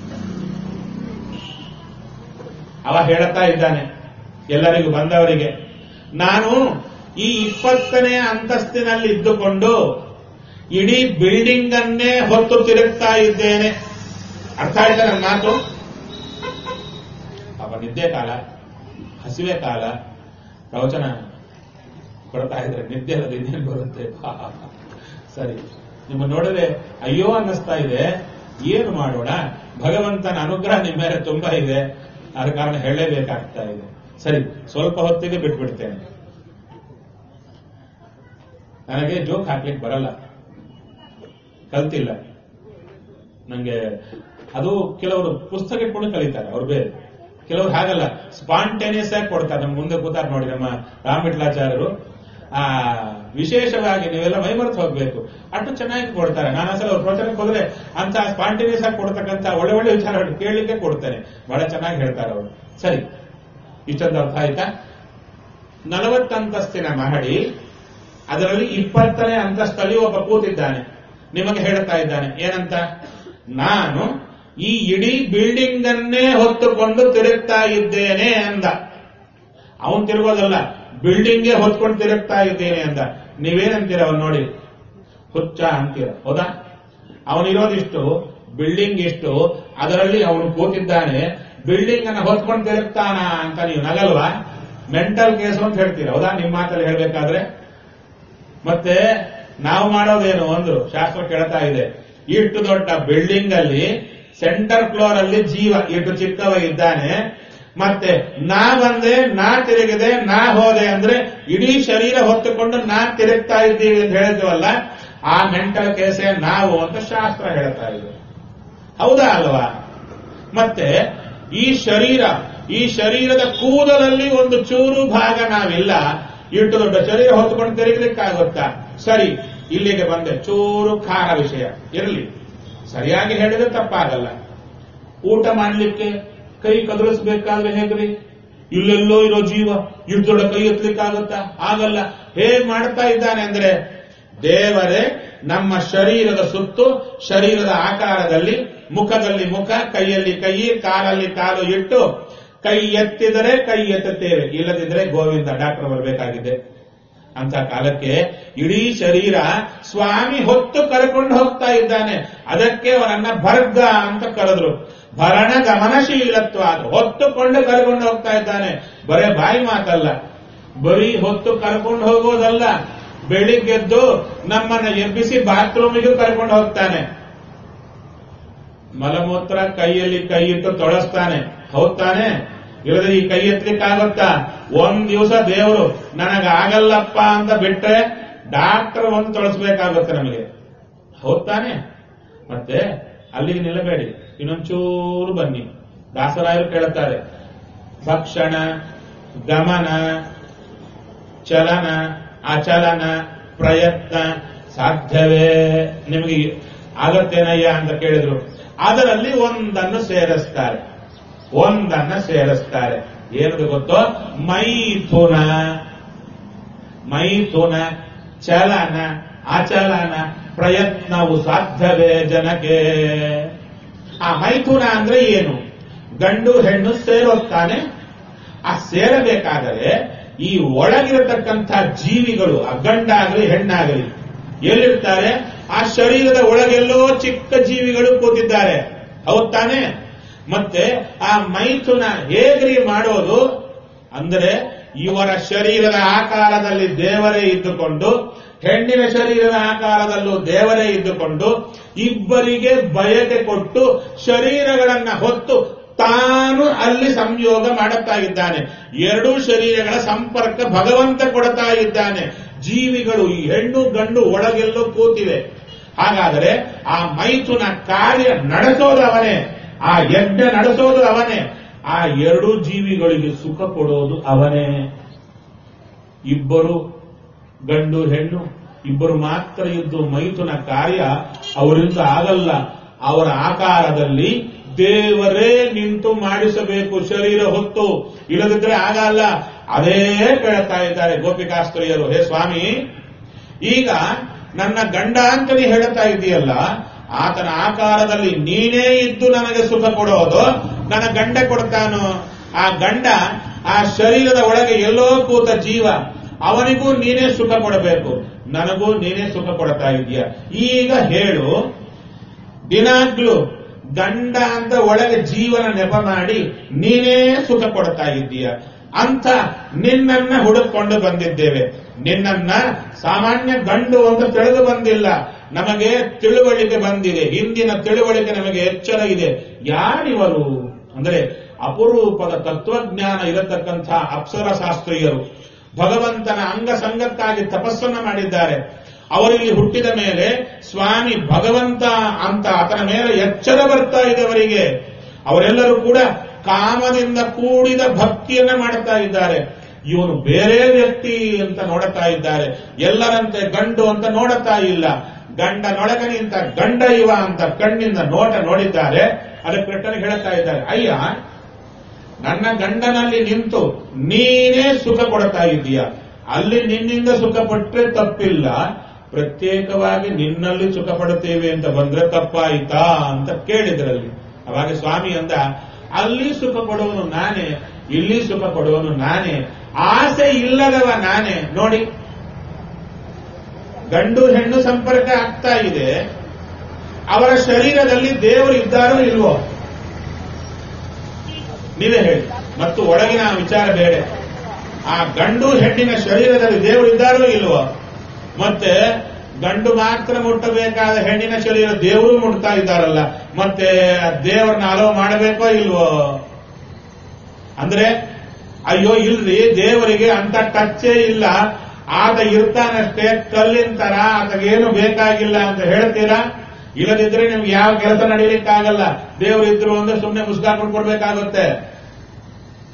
ಅವ ಹೇಳುತ್ತಾ ಇದ್ದಾನೆ ಎಲ್ಲರಿಗೂ ಬಂದವರಿಗೆ ನಾನು ಈ ಇಪ್ಪತ್ತನೇ ಅಂತಸ್ತಿನಲ್ಲಿ ಇದ್ದುಕೊಂಡು ಇಡೀ ಬಿಲ್ಡಿಂಗ್ ಅನ್ನೇ ಹೊತ್ತು ತಿರುಗ್ತಾ ಇದ್ದೇನೆ ಅರ್ಥ ಆಯ್ತಾ ನನ್ನ ಮಾತು ಅವ ನಿದ್ದೆ ಕಾಲ ಹಸಿವೆ ಕಾಲ ಪ್ರವಚನ ಕೊಡ್ತಾ ಇದ್ರೆ ನಿದ್ದೆ ಅಲ್ಲದೆ ಇನ್ನೇನು ಬರುತ್ತೆ ಪಾಪ. ಸರಿ ನಿಮ್ಮ ನೋಡಿದ್ರೆ ಅಯ್ಯೋ ಅನ್ನಿಸ್ತಾ ಇದೆ ಏನು ಮಾಡೋಣ ಭಗವಂತನ ಅನುಗ್ರಹ ನಿಮ್ಮ ಮೇಲೆ ತುಂಬಾ ಇದೆ ಆದ ಕಾರಣ ಹೇಳಲೇಬೇಕಾಗ್ತಾ ಇದೆ ಸರಿ ಸ್ವಲ್ಪ ಹೊತ್ತಿಗೆ ಬಿಟ್ಬಿಡ್ತೇನೆ ನನಗೆ ಜೋಕ್ ಹಾಕ್ಲಿಕ್ಕೆ ಬರಲ್ಲ ಕಲ್ತಿಲ್ಲ ನಂಗೆ ಅದು ಕೆಲವರು ಪುಸ್ತಕ ಇಟ್ಕೊಂಡು ಕಲಿತಾರೆ ಅವ್ರು ಬೇರೆ ಕೆಲವರು ಹಾಗಲ್ಲ ಸ್ಪಾಂಟೇನಿಯಸ್ ಆಗಿ ಕೊಡ್ತಾರೆ ನಮ್ಮ ಮುಂದೆ ಕೂತಾರೆ ನೋಡಿ ನಮ್ಮ ರಾಮವಿಟ್ಲಾಚಾರ್ಯರು ಆ ವಿಶೇಷವಾಗಿ ನೀವೆಲ್ಲ ಮೈಮರೆತು ಹೋಗ್ಬೇಕು ಅಷ್ಟು ಚೆನ್ನಾಗಿ ಕೊಡ್ತಾರೆ ನಾನು ಅಸಲು ಅವ್ರ ಪ್ರವಚನಕ್ಕೆ ಹೋದ್ರೆ ಅಂತ ಸ್ಪಾಂಟೇನಿಯಸ್ ಆಗಿ ಕೊಡ್ತಕ್ಕಂತ ಒಳ್ಳೆ ಒಳ್ಳೆ ವಿಚಾರಗಳು ಕೇಳಲಿಕ್ಕೆ ಕೊಡ್ತೇನೆ ಬಹಳ ಚೆನ್ನಾಗಿ ಹೇಳ್ತಾರೆ ಅವರು ಸರಿ ಇಷ್ಟೊಂದು ಅರ್ಥ ಆಯ್ತಾ ನಲವತ್ತಂತಸ್ತಿನ ಮಹಡಿ ಅದರಲ್ಲಿ ಇಪ್ಪತ್ತನೇ ಅಂತಸ್ತಲ್ಲಿ ಒಬ್ಬ ಕೂತಿದ್ದಾನೆ ನಿಮಗೆ ಹೇಳ್ತಾ ಇದ್ದಾನೆ ಏನಂತ ನಾನು ಈ ಇಡೀ ಬಿಲ್ಡಿಂಗ್ ಅನ್ನೇ ಹೊತ್ತುಕೊಂಡು ತಿರುಗ್ತಾ ಇದ್ದೇನೆ ಅಂದ ಅವನ್ ತಿರುಗೋದಲ್ಲ ಬಿಲ್ಡಿಂಗ್ಗೆ ಹೊತ್ಕೊಂಡು ತಿರುಗ್ತಾ ಇದ್ದೇನೆ ಅಂದ ನೀವೇನಂತೀರ ಅವನ್ ನೋಡಿ ಹುಚ್ಚ ಅಂತೀರ ಹೌದಾ ಅವನಿರೋದಿಷ್ಟು ಬಿಲ್ಡಿಂಗ್ ಇಷ್ಟು ಅದರಲ್ಲಿ ಅವನು ಕೂತಿದ್ದಾನೆ ಬಿಲ್ಡಿಂಗ್ ಅನ್ನ ಹೊತ್ಕೊಂಡು ತಿರುಗ್ತಾನ ಅಂತ ನೀವು ನಗಲ್ವಾ ಮೆಂಟಲ್ ಕೇಸು ಅಂತ ಹೇಳ್ತೀರ ಹೌದಾ ನಿಮ್ಮ ಮಾತಲ್ಲಿ ಹೇಳ್ಬೇಕಾದ್ರೆ ಮತ್ತೆ ನಾವು ಮಾಡೋದೇನು ಅಂದ್ರು ಶಾಸ್ತ್ರ ಕೇಳ್ತಾ ಇದೆ ಇಷ್ಟು ದೊಡ್ಡ ಬಿಲ್ಡಿಂಗ್ ಅಲ್ಲಿ ಸೆಂಟರ್ ಫ್ಲೋರ್ ಅಲ್ಲಿ ಜೀವ ಇಷ್ಟು ಚಿಕ್ಕವ ಇದ್ದಾನೆ ಮತ್ತೆ ನಾ ಬಂದೆ ನಾ ತಿರುಗಿದೆ ನಾ ಹೋದೆ ಅಂದ್ರೆ ಇಡೀ ಶರೀರ ಹೊತ್ತುಕೊಂಡು ನಾ ತಿರುಗ್ತಾ ಇದ್ದೀವಿ ಅಂತ ಹೇಳ್ತೀವಲ್ಲ ಆ ಮೆಂಟಲ್ ಕೇಸೇ ನಾವು ಅಂತ ಶಾಸ್ತ್ರ ಹೇಳ್ತಾ ಇದೆ ಹೌದಾ ಅಲ್ವಾ ಮತ್ತೆ ಈ ಶರೀರ ಈ ಶರೀರದ ಕೂದಲಲ್ಲಿ ಒಂದು ಚೂರು ಭಾಗ ನಾವಿಲ್ಲ ಇಟ್ಟು ದೊಡ್ಡ ಶರೀರ ಹೊತ್ಕೊಂಡು ತಿರುಗಲಿಕ್ಕಾಗುತ್ತಾ ಸರಿ ಇಲ್ಲಿಗೆ ಬಂದೆ ಚೂರು ಖಾರ ವಿಷಯ ಇರಲಿ ಸರಿಯಾಗಿ ಹೇಳಿದ್ರೆ ತಪ್ಪಾಗಲ್ಲ ಊಟ ಮಾಡ್ಲಿಕ್ಕೆ ಕೈ ಕದಲಿಸ್ಬೇಕಾದ್ರೆ ಹೇಗ್ರಿ ಇಲ್ಲೆಲ್ಲೋ ಇರೋ ಜೀವ ಇಷ್ಟು ದೊಡ್ಡ ಕೈ ಎತ್ತಲಿಕ್ಕಾಗುತ್ತಾ ಆಗಲ್ಲ ಹೇಗ್ ಮಾಡ್ತಾ ಇದ್ದಾನೆ ಅಂದ್ರೆ ದೇವರೇ ನಮ್ಮ ಶರೀರದ ಸುತ್ತು ಶರೀರದ ಆಕಾರದಲ್ಲಿ ಮುಖದಲ್ಲಿ ಮುಖ ಕೈಯಲ್ಲಿ ಕೈ ಕಾಲಲ್ಲಿ ಕಾಲು ಇಟ್ಟು ಕೈ ಎತ್ತಿದರೆ ಕೈ ಎತ್ತುತ್ತೇವೆ ಇಲ್ಲದಿದ್ರೆ ಗೋವಿಂದ ಡಾಕ್ಟರ್ ಬರಬೇಕಾಗಿದೆ ಅಂತ ಕಾಲಕ್ಕೆ ಇಡೀ ಶರೀರ ಸ್ವಾಮಿ ಹೊತ್ತು ಕರ್ಕೊಂಡು ಹೋಗ್ತಾ ಇದ್ದಾನೆ ಅದಕ್ಕೆ ಅವರನ್ನ ಭರ್ಗ ಅಂತ ಕರೆದ್ರು ಭರಣ ಗಮನಶೀಲತ್ವ ಅದು ಹೊತ್ತುಕೊಂಡು ಕರ್ಕೊಂಡು ಹೋಗ್ತಾ ಇದ್ದಾನೆ ಬರೇ ಬಾಯಿ ಮಾತಲ್ಲ ಬರೀ ಹೊತ್ತು ಕರ್ಕೊಂಡು ಹೋಗೋದಲ್ಲ ಬೆಳಿಗ್ಗೆದ್ದು ನಮ್ಮನ್ನ ಎಬ್ಬಿಸಿ ಬಾತ್ರೂಮಿಗೂ ಕರ್ಕೊಂಡು ಹೋಗ್ತಾನೆ ಮಲಮೂತ್ರ ಕೈಯಲ್ಲಿ ಕೈ ಇಟ್ಟು ತೊಳಸ್ತಾನೆ ಹೌದಾನೆ ಇಲ್ಲದ್ರೆ ಈ ಕೈ ಎತ್ತಲಿಕ್ಕಾಗುತ್ತಾ ಒಂದ್ ದಿವಸ ದೇವರು ನನಗಾಗಲ್ಲಪ್ಪ ಅಂತ ಬಿಟ್ರೆ ಡಾಕ್ಟರ್ ಒಂದು ತೊಳಸ್ಬೇಕಾಗುತ್ತೆ ನಮಗೆ ಹೌದಾನೆ ಮತ್ತೆ ಅಲ್ಲಿಗೆ ನಿಲ್ಲಬೇಡಿ ಇನ್ನೊಂಚೂರು ಬನ್ನಿ ದಾಸರಾಯರು ಕೇಳುತ್ತಾರೆ ಭಕ್ಷಣ ಗಮನ ಚಲನ ಅಚಲನ ಪ್ರಯತ್ನ ಸಾಧ್ಯವೇ ನಿಮಗೆ ಆಗತ್ತೇನಯ್ಯ ಅಂತ ಕೇಳಿದ್ರು ಅದರಲ್ಲಿ ಒಂದನ್ನು ಸೇರಿಸ್ತಾರೆ ಒಂದನ್ನ ಸೇರಿಸ್ತಾರೆ ಏನದು ಗೊತ್ತೋ ಮೈಥುನ ಮೈಥುನ ಚಲನ ಅಚಲನ ಪ್ರಯತ್ನವು ಸಾಧ್ಯವೇ ಜನಕ್ಕೆ ಆ ಮೈಥುನ ಅಂದ್ರೆ ಏನು ಗಂಡು ಹೆಣ್ಣು ಸೇರೋತ್ತಾನೆ ಆ ಸೇರಬೇಕಾದರೆ ಈ ಒಳಗಿರತಕ್ಕಂಥ ಜೀವಿಗಳು ಆ ಗಂಡಾಗಲಿ ಹೆಣ್ಣಾಗಲಿ ಎಲ್ಲಿರ್ತಾರೆ ಆ ಶರೀರದ ಒಳಗೆಲ್ಲೋ ಚಿಕ್ಕ ಜೀವಿಗಳು ಕೂತಿದ್ದಾರೆ ಹೌದ್ ತಾನೆ ಮತ್ತೆ ಆ ಮೈಥುನ ಹೇಗ್ರಿ ಮಾಡೋದು ಅಂದರೆ ಇವರ ಶರೀರದ ಆಕಾರದಲ್ಲಿ ದೇವರೇ ಇದ್ದುಕೊಂಡು ಹೆಣ್ಣಿನ ಶರೀರದ ಆಕಾರದಲ್ಲೂ ದೇವರೇ ಇದ್ದುಕೊಂಡು ಇಬ್ಬರಿಗೆ ಬಯಕೆ ಕೊಟ್ಟು ಶರೀರಗಳನ್ನ ಹೊತ್ತು ತಾನು ಅಲ್ಲಿ ಸಂಯೋಗ ಮಾಡುತ್ತಾ ಇದ್ದಾನೆ ಎರಡೂ ಶರೀರಗಳ ಸಂಪರ್ಕ ಭಗವಂತ ಕೊಡ್ತಾ ಇದ್ದಾನೆ ಜೀವಿಗಳು ಈ ಹೆಣ್ಣು ಗಂಡು ಒಳಗೆಲ್ಲೋ ಕೂತಿವೆ ಹಾಗಾದರೆ ಆ ಮೈಥುನ ಕಾರ್ಯ ನಡೆಸೋದು ಅವನೇ ಆ ಯಜ್ಞ ನಡೆಸೋದು ಅವನೇ ಆ ಎರಡೂ ಜೀವಿಗಳಿಗೆ ಸುಖ ಕೊಡೋದು ಅವನೇ ಇಬ್ಬರು ಗಂಡು ಹೆಣ್ಣು ಇಬ್ಬರು ಮಾತ್ರ ಇದ್ದು ಮೈಥುನ ಕಾರ್ಯ ಅವರಿಂದ ಆಗಲ್ಲ ಅವರ ಆಕಾರದಲ್ಲಿ ದೇವರೇ ನಿಂತು ಮಾಡಿಸಬೇಕು ಶರೀರ ಹೊತ್ತು ಇಲ್ಲದಿದ್ರೆ ಆಗಲ್ಲ ಅದೇ ಕೇಳ್ತಾ ಇದ್ದಾರೆ ಗೋಪಿಕಾಸ್ತ್ರೀಯರು ಹೇ ಸ್ವಾಮಿ ಈಗ ನನ್ನ ಗಂಡ ಅಂತ ನೀ ಹೇಳ್ತಾ ಇದೆಯಲ್ಲ ಆತನ ಆಕಾರದಲ್ಲಿ ನೀನೇ ಇದ್ದು ನನಗೆ ಸುಖ ಕೊಡೋದು ನನ್ನ ಗಂಡ ಕೊಡ್ತಾನೋ ಆ ಗಂಡ ಆ ಶರೀರದ ಒಳಗೆ ಎಲ್ಲೋ ಕೂತ ಜೀವ ಅವನಿಗೂ ನೀನೇ ಸುಖ ಕೊಡಬೇಕು ನನಗೂ ನೀನೇ ಸುಖ ಕೊಡ್ತಾ ಇದೀಯ ಈಗ ಹೇಳು ದಿನಾಗ್ಲೂ ಗಂಡ ಅಂತ ಒಳಗೆ ಜೀವನ ನೆಪ ಮಾಡಿ ನೀನೇ ಸುಖ ಕೊಡ್ತಾ ಇದ್ದೀಯ ಅಂತ ನಿನ್ನನ್ನ ಹುಡುಕೊಂಡು ಬಂದಿದ್ದೇವೆ ನಿನ್ನನ್ನ ಸಾಮಾನ್ಯ ಗಂಡು ಅಂತ ತಿಳಿದು ಬಂದಿಲ್ಲ ನಮಗೆ ತಿಳುವಳಿಕೆ ಬಂದಿದೆ ಹಿಂದಿನ ತಿಳುವಳಿಕೆ ನಮಗೆ ಎಚ್ಚರ ಇದೆ ಯಾರಿವರು ಅಂದರೆ ಅಪರೂಪದ ತತ್ವಜ್ಞಾನ ಇರತಕ್ಕಂಥ ಅಪ್ಸರ ಶಾಸ್ತ್ರೀಯರು ಭಗವಂತನ ಅಂಗ ಸಂಗಕ್ಕಾಗಿ ತಪಸ್ಸನ್ನ ಮಾಡಿದ್ದಾರೆ ಅವರಲ್ಲಿ ಹುಟ್ಟಿದ ಮೇಲೆ ಸ್ವಾಮಿ ಭಗವಂತ ಅಂತ ಆತನ ಮೇಲೆ ಎಚ್ಚರ ಬರ್ತಾ ಇದೆ ಅವರಿಗೆ ಅವರೆಲ್ಲರೂ ಕೂಡ ಕಾಮದಿಂದ ಕೂಡಿದ ಭಕ್ತಿಯನ್ನ ಮಾಡುತ್ತಾ ಇದ್ದಾರೆ ಇವನು ಬೇರೆ ವ್ಯಕ್ತಿ ಅಂತ ನೋಡುತ್ತಾ ಇದ್ದಾರೆ ಎಲ್ಲರಂತೆ ಗಂಡು ಅಂತ ನೋಡುತ್ತಾ ಇಲ್ಲ ಗಂಡನೊಳಗೆ ನಿಂತ ಗಂಡ ಇವ ಅಂತ ಕಣ್ಣಿಂದ ನೋಟ ನೋಡಿದ್ದಾರೆ ಅದಕ್ಕೆ ಕೃಷ್ಣನಿಗೆ ಹೇಳುತ್ತಾ ಇದ್ದಾರೆ ಅಯ್ಯ ನನ್ನ ಗಂಡನಲ್ಲಿ ನಿಂತು ನೀನೇ ಸುಖ ಕೊಡ್ತಾ ಇದ್ದೀಯ ಅಲ್ಲಿ ನಿನ್ನಿಂದ ಸುಖ ಪಟ್ಟರೆ ತಪ್ಪಿಲ್ಲ ಪ್ರತ್ಯೇಕವಾಗಿ ನಿನ್ನಲ್ಲಿ ಸುಖ ಪಡುತ್ತೇವೆ ಅಂತ ಬಂದ್ರೆ ತಪ್ಪಾಯಿತಾ ಅಂತ ಕೇಳಿದ್ರಲ್ಲಿ ಅವಾಗ ಸ್ವಾಮಿ ಅಂದ ಅಲ್ಲಿ ಸುಖ ಕೊಡುವನು ನಾನೇ ಇಲ್ಲಿ ಸುಖ ಕೊಡುವನು ನಾನೇ ಆಸೆ ಇಲ್ಲದವ ನಾನೇ ನೋಡಿ ಗಂಡು ಹೆಣ್ಣು ಸಂಪರ್ಕ ಆಗ್ತಾ ಇದೆ ಅವರ ಶರೀರದಲ್ಲಿ ದೇವರು ಇದ್ದಾರೋ ಇಲ್ವೋ ನೀವೇ ಹೇಳಿ ಮತ್ತು ಒಳಗಿನ ವಿಚಾರ ಬೇಡ ಆ ಗಂಡು ಹೆಣ್ಣಿನ ಶರೀರದಲ್ಲಿ ದೇವರು ಇದ್ದಾರೋ ಇಲ್ವೋ ಮತ್ತೆ ಗಂಡು ಮಾತ್ರ ಮುಟ್ಟಬೇಕಾದ ಹೆಣ್ಣಿನ ಶರೀರ ದೇವರು ಮುಟ್ತಾ ಇದ್ದಾರಲ್ಲ ಮತ್ತೆ ದೇವರನ್ನ ಅಲೋ ಮಾಡಬೇಕೋ ಇಲ್ವೋ ಅಂದ್ರೆ ಅಯ್ಯೋ ಇಲ್ರಿ ದೇವರಿಗೆ ಅಂತ ಟಚ್ಚೇ ಇಲ್ಲ ಆತ ಇರ್ತಾನಷ್ಟೇ ಕಲ್ಲಿನ ತರ ಆತಗೇನು ಬೇಕಾಗಿಲ್ಲ ಅಂತ ಹೇಳ್ತೀರಾ ಇಲ್ಲದಿದ್ರೆ ನಿಮ್ಗೆ ಯಾವ ಕೆಲಸ ನಡೀಲಿಕ್ಕಾಗಲ್ಲ ದೇವರಿದ್ರು ಅಂದ್ರೆ ಸುಮ್ಮನೆ ಮುಸ್ಕಾಕೊಂಡು ಕೊಡ್ಬೇಕಾಗುತ್ತೆ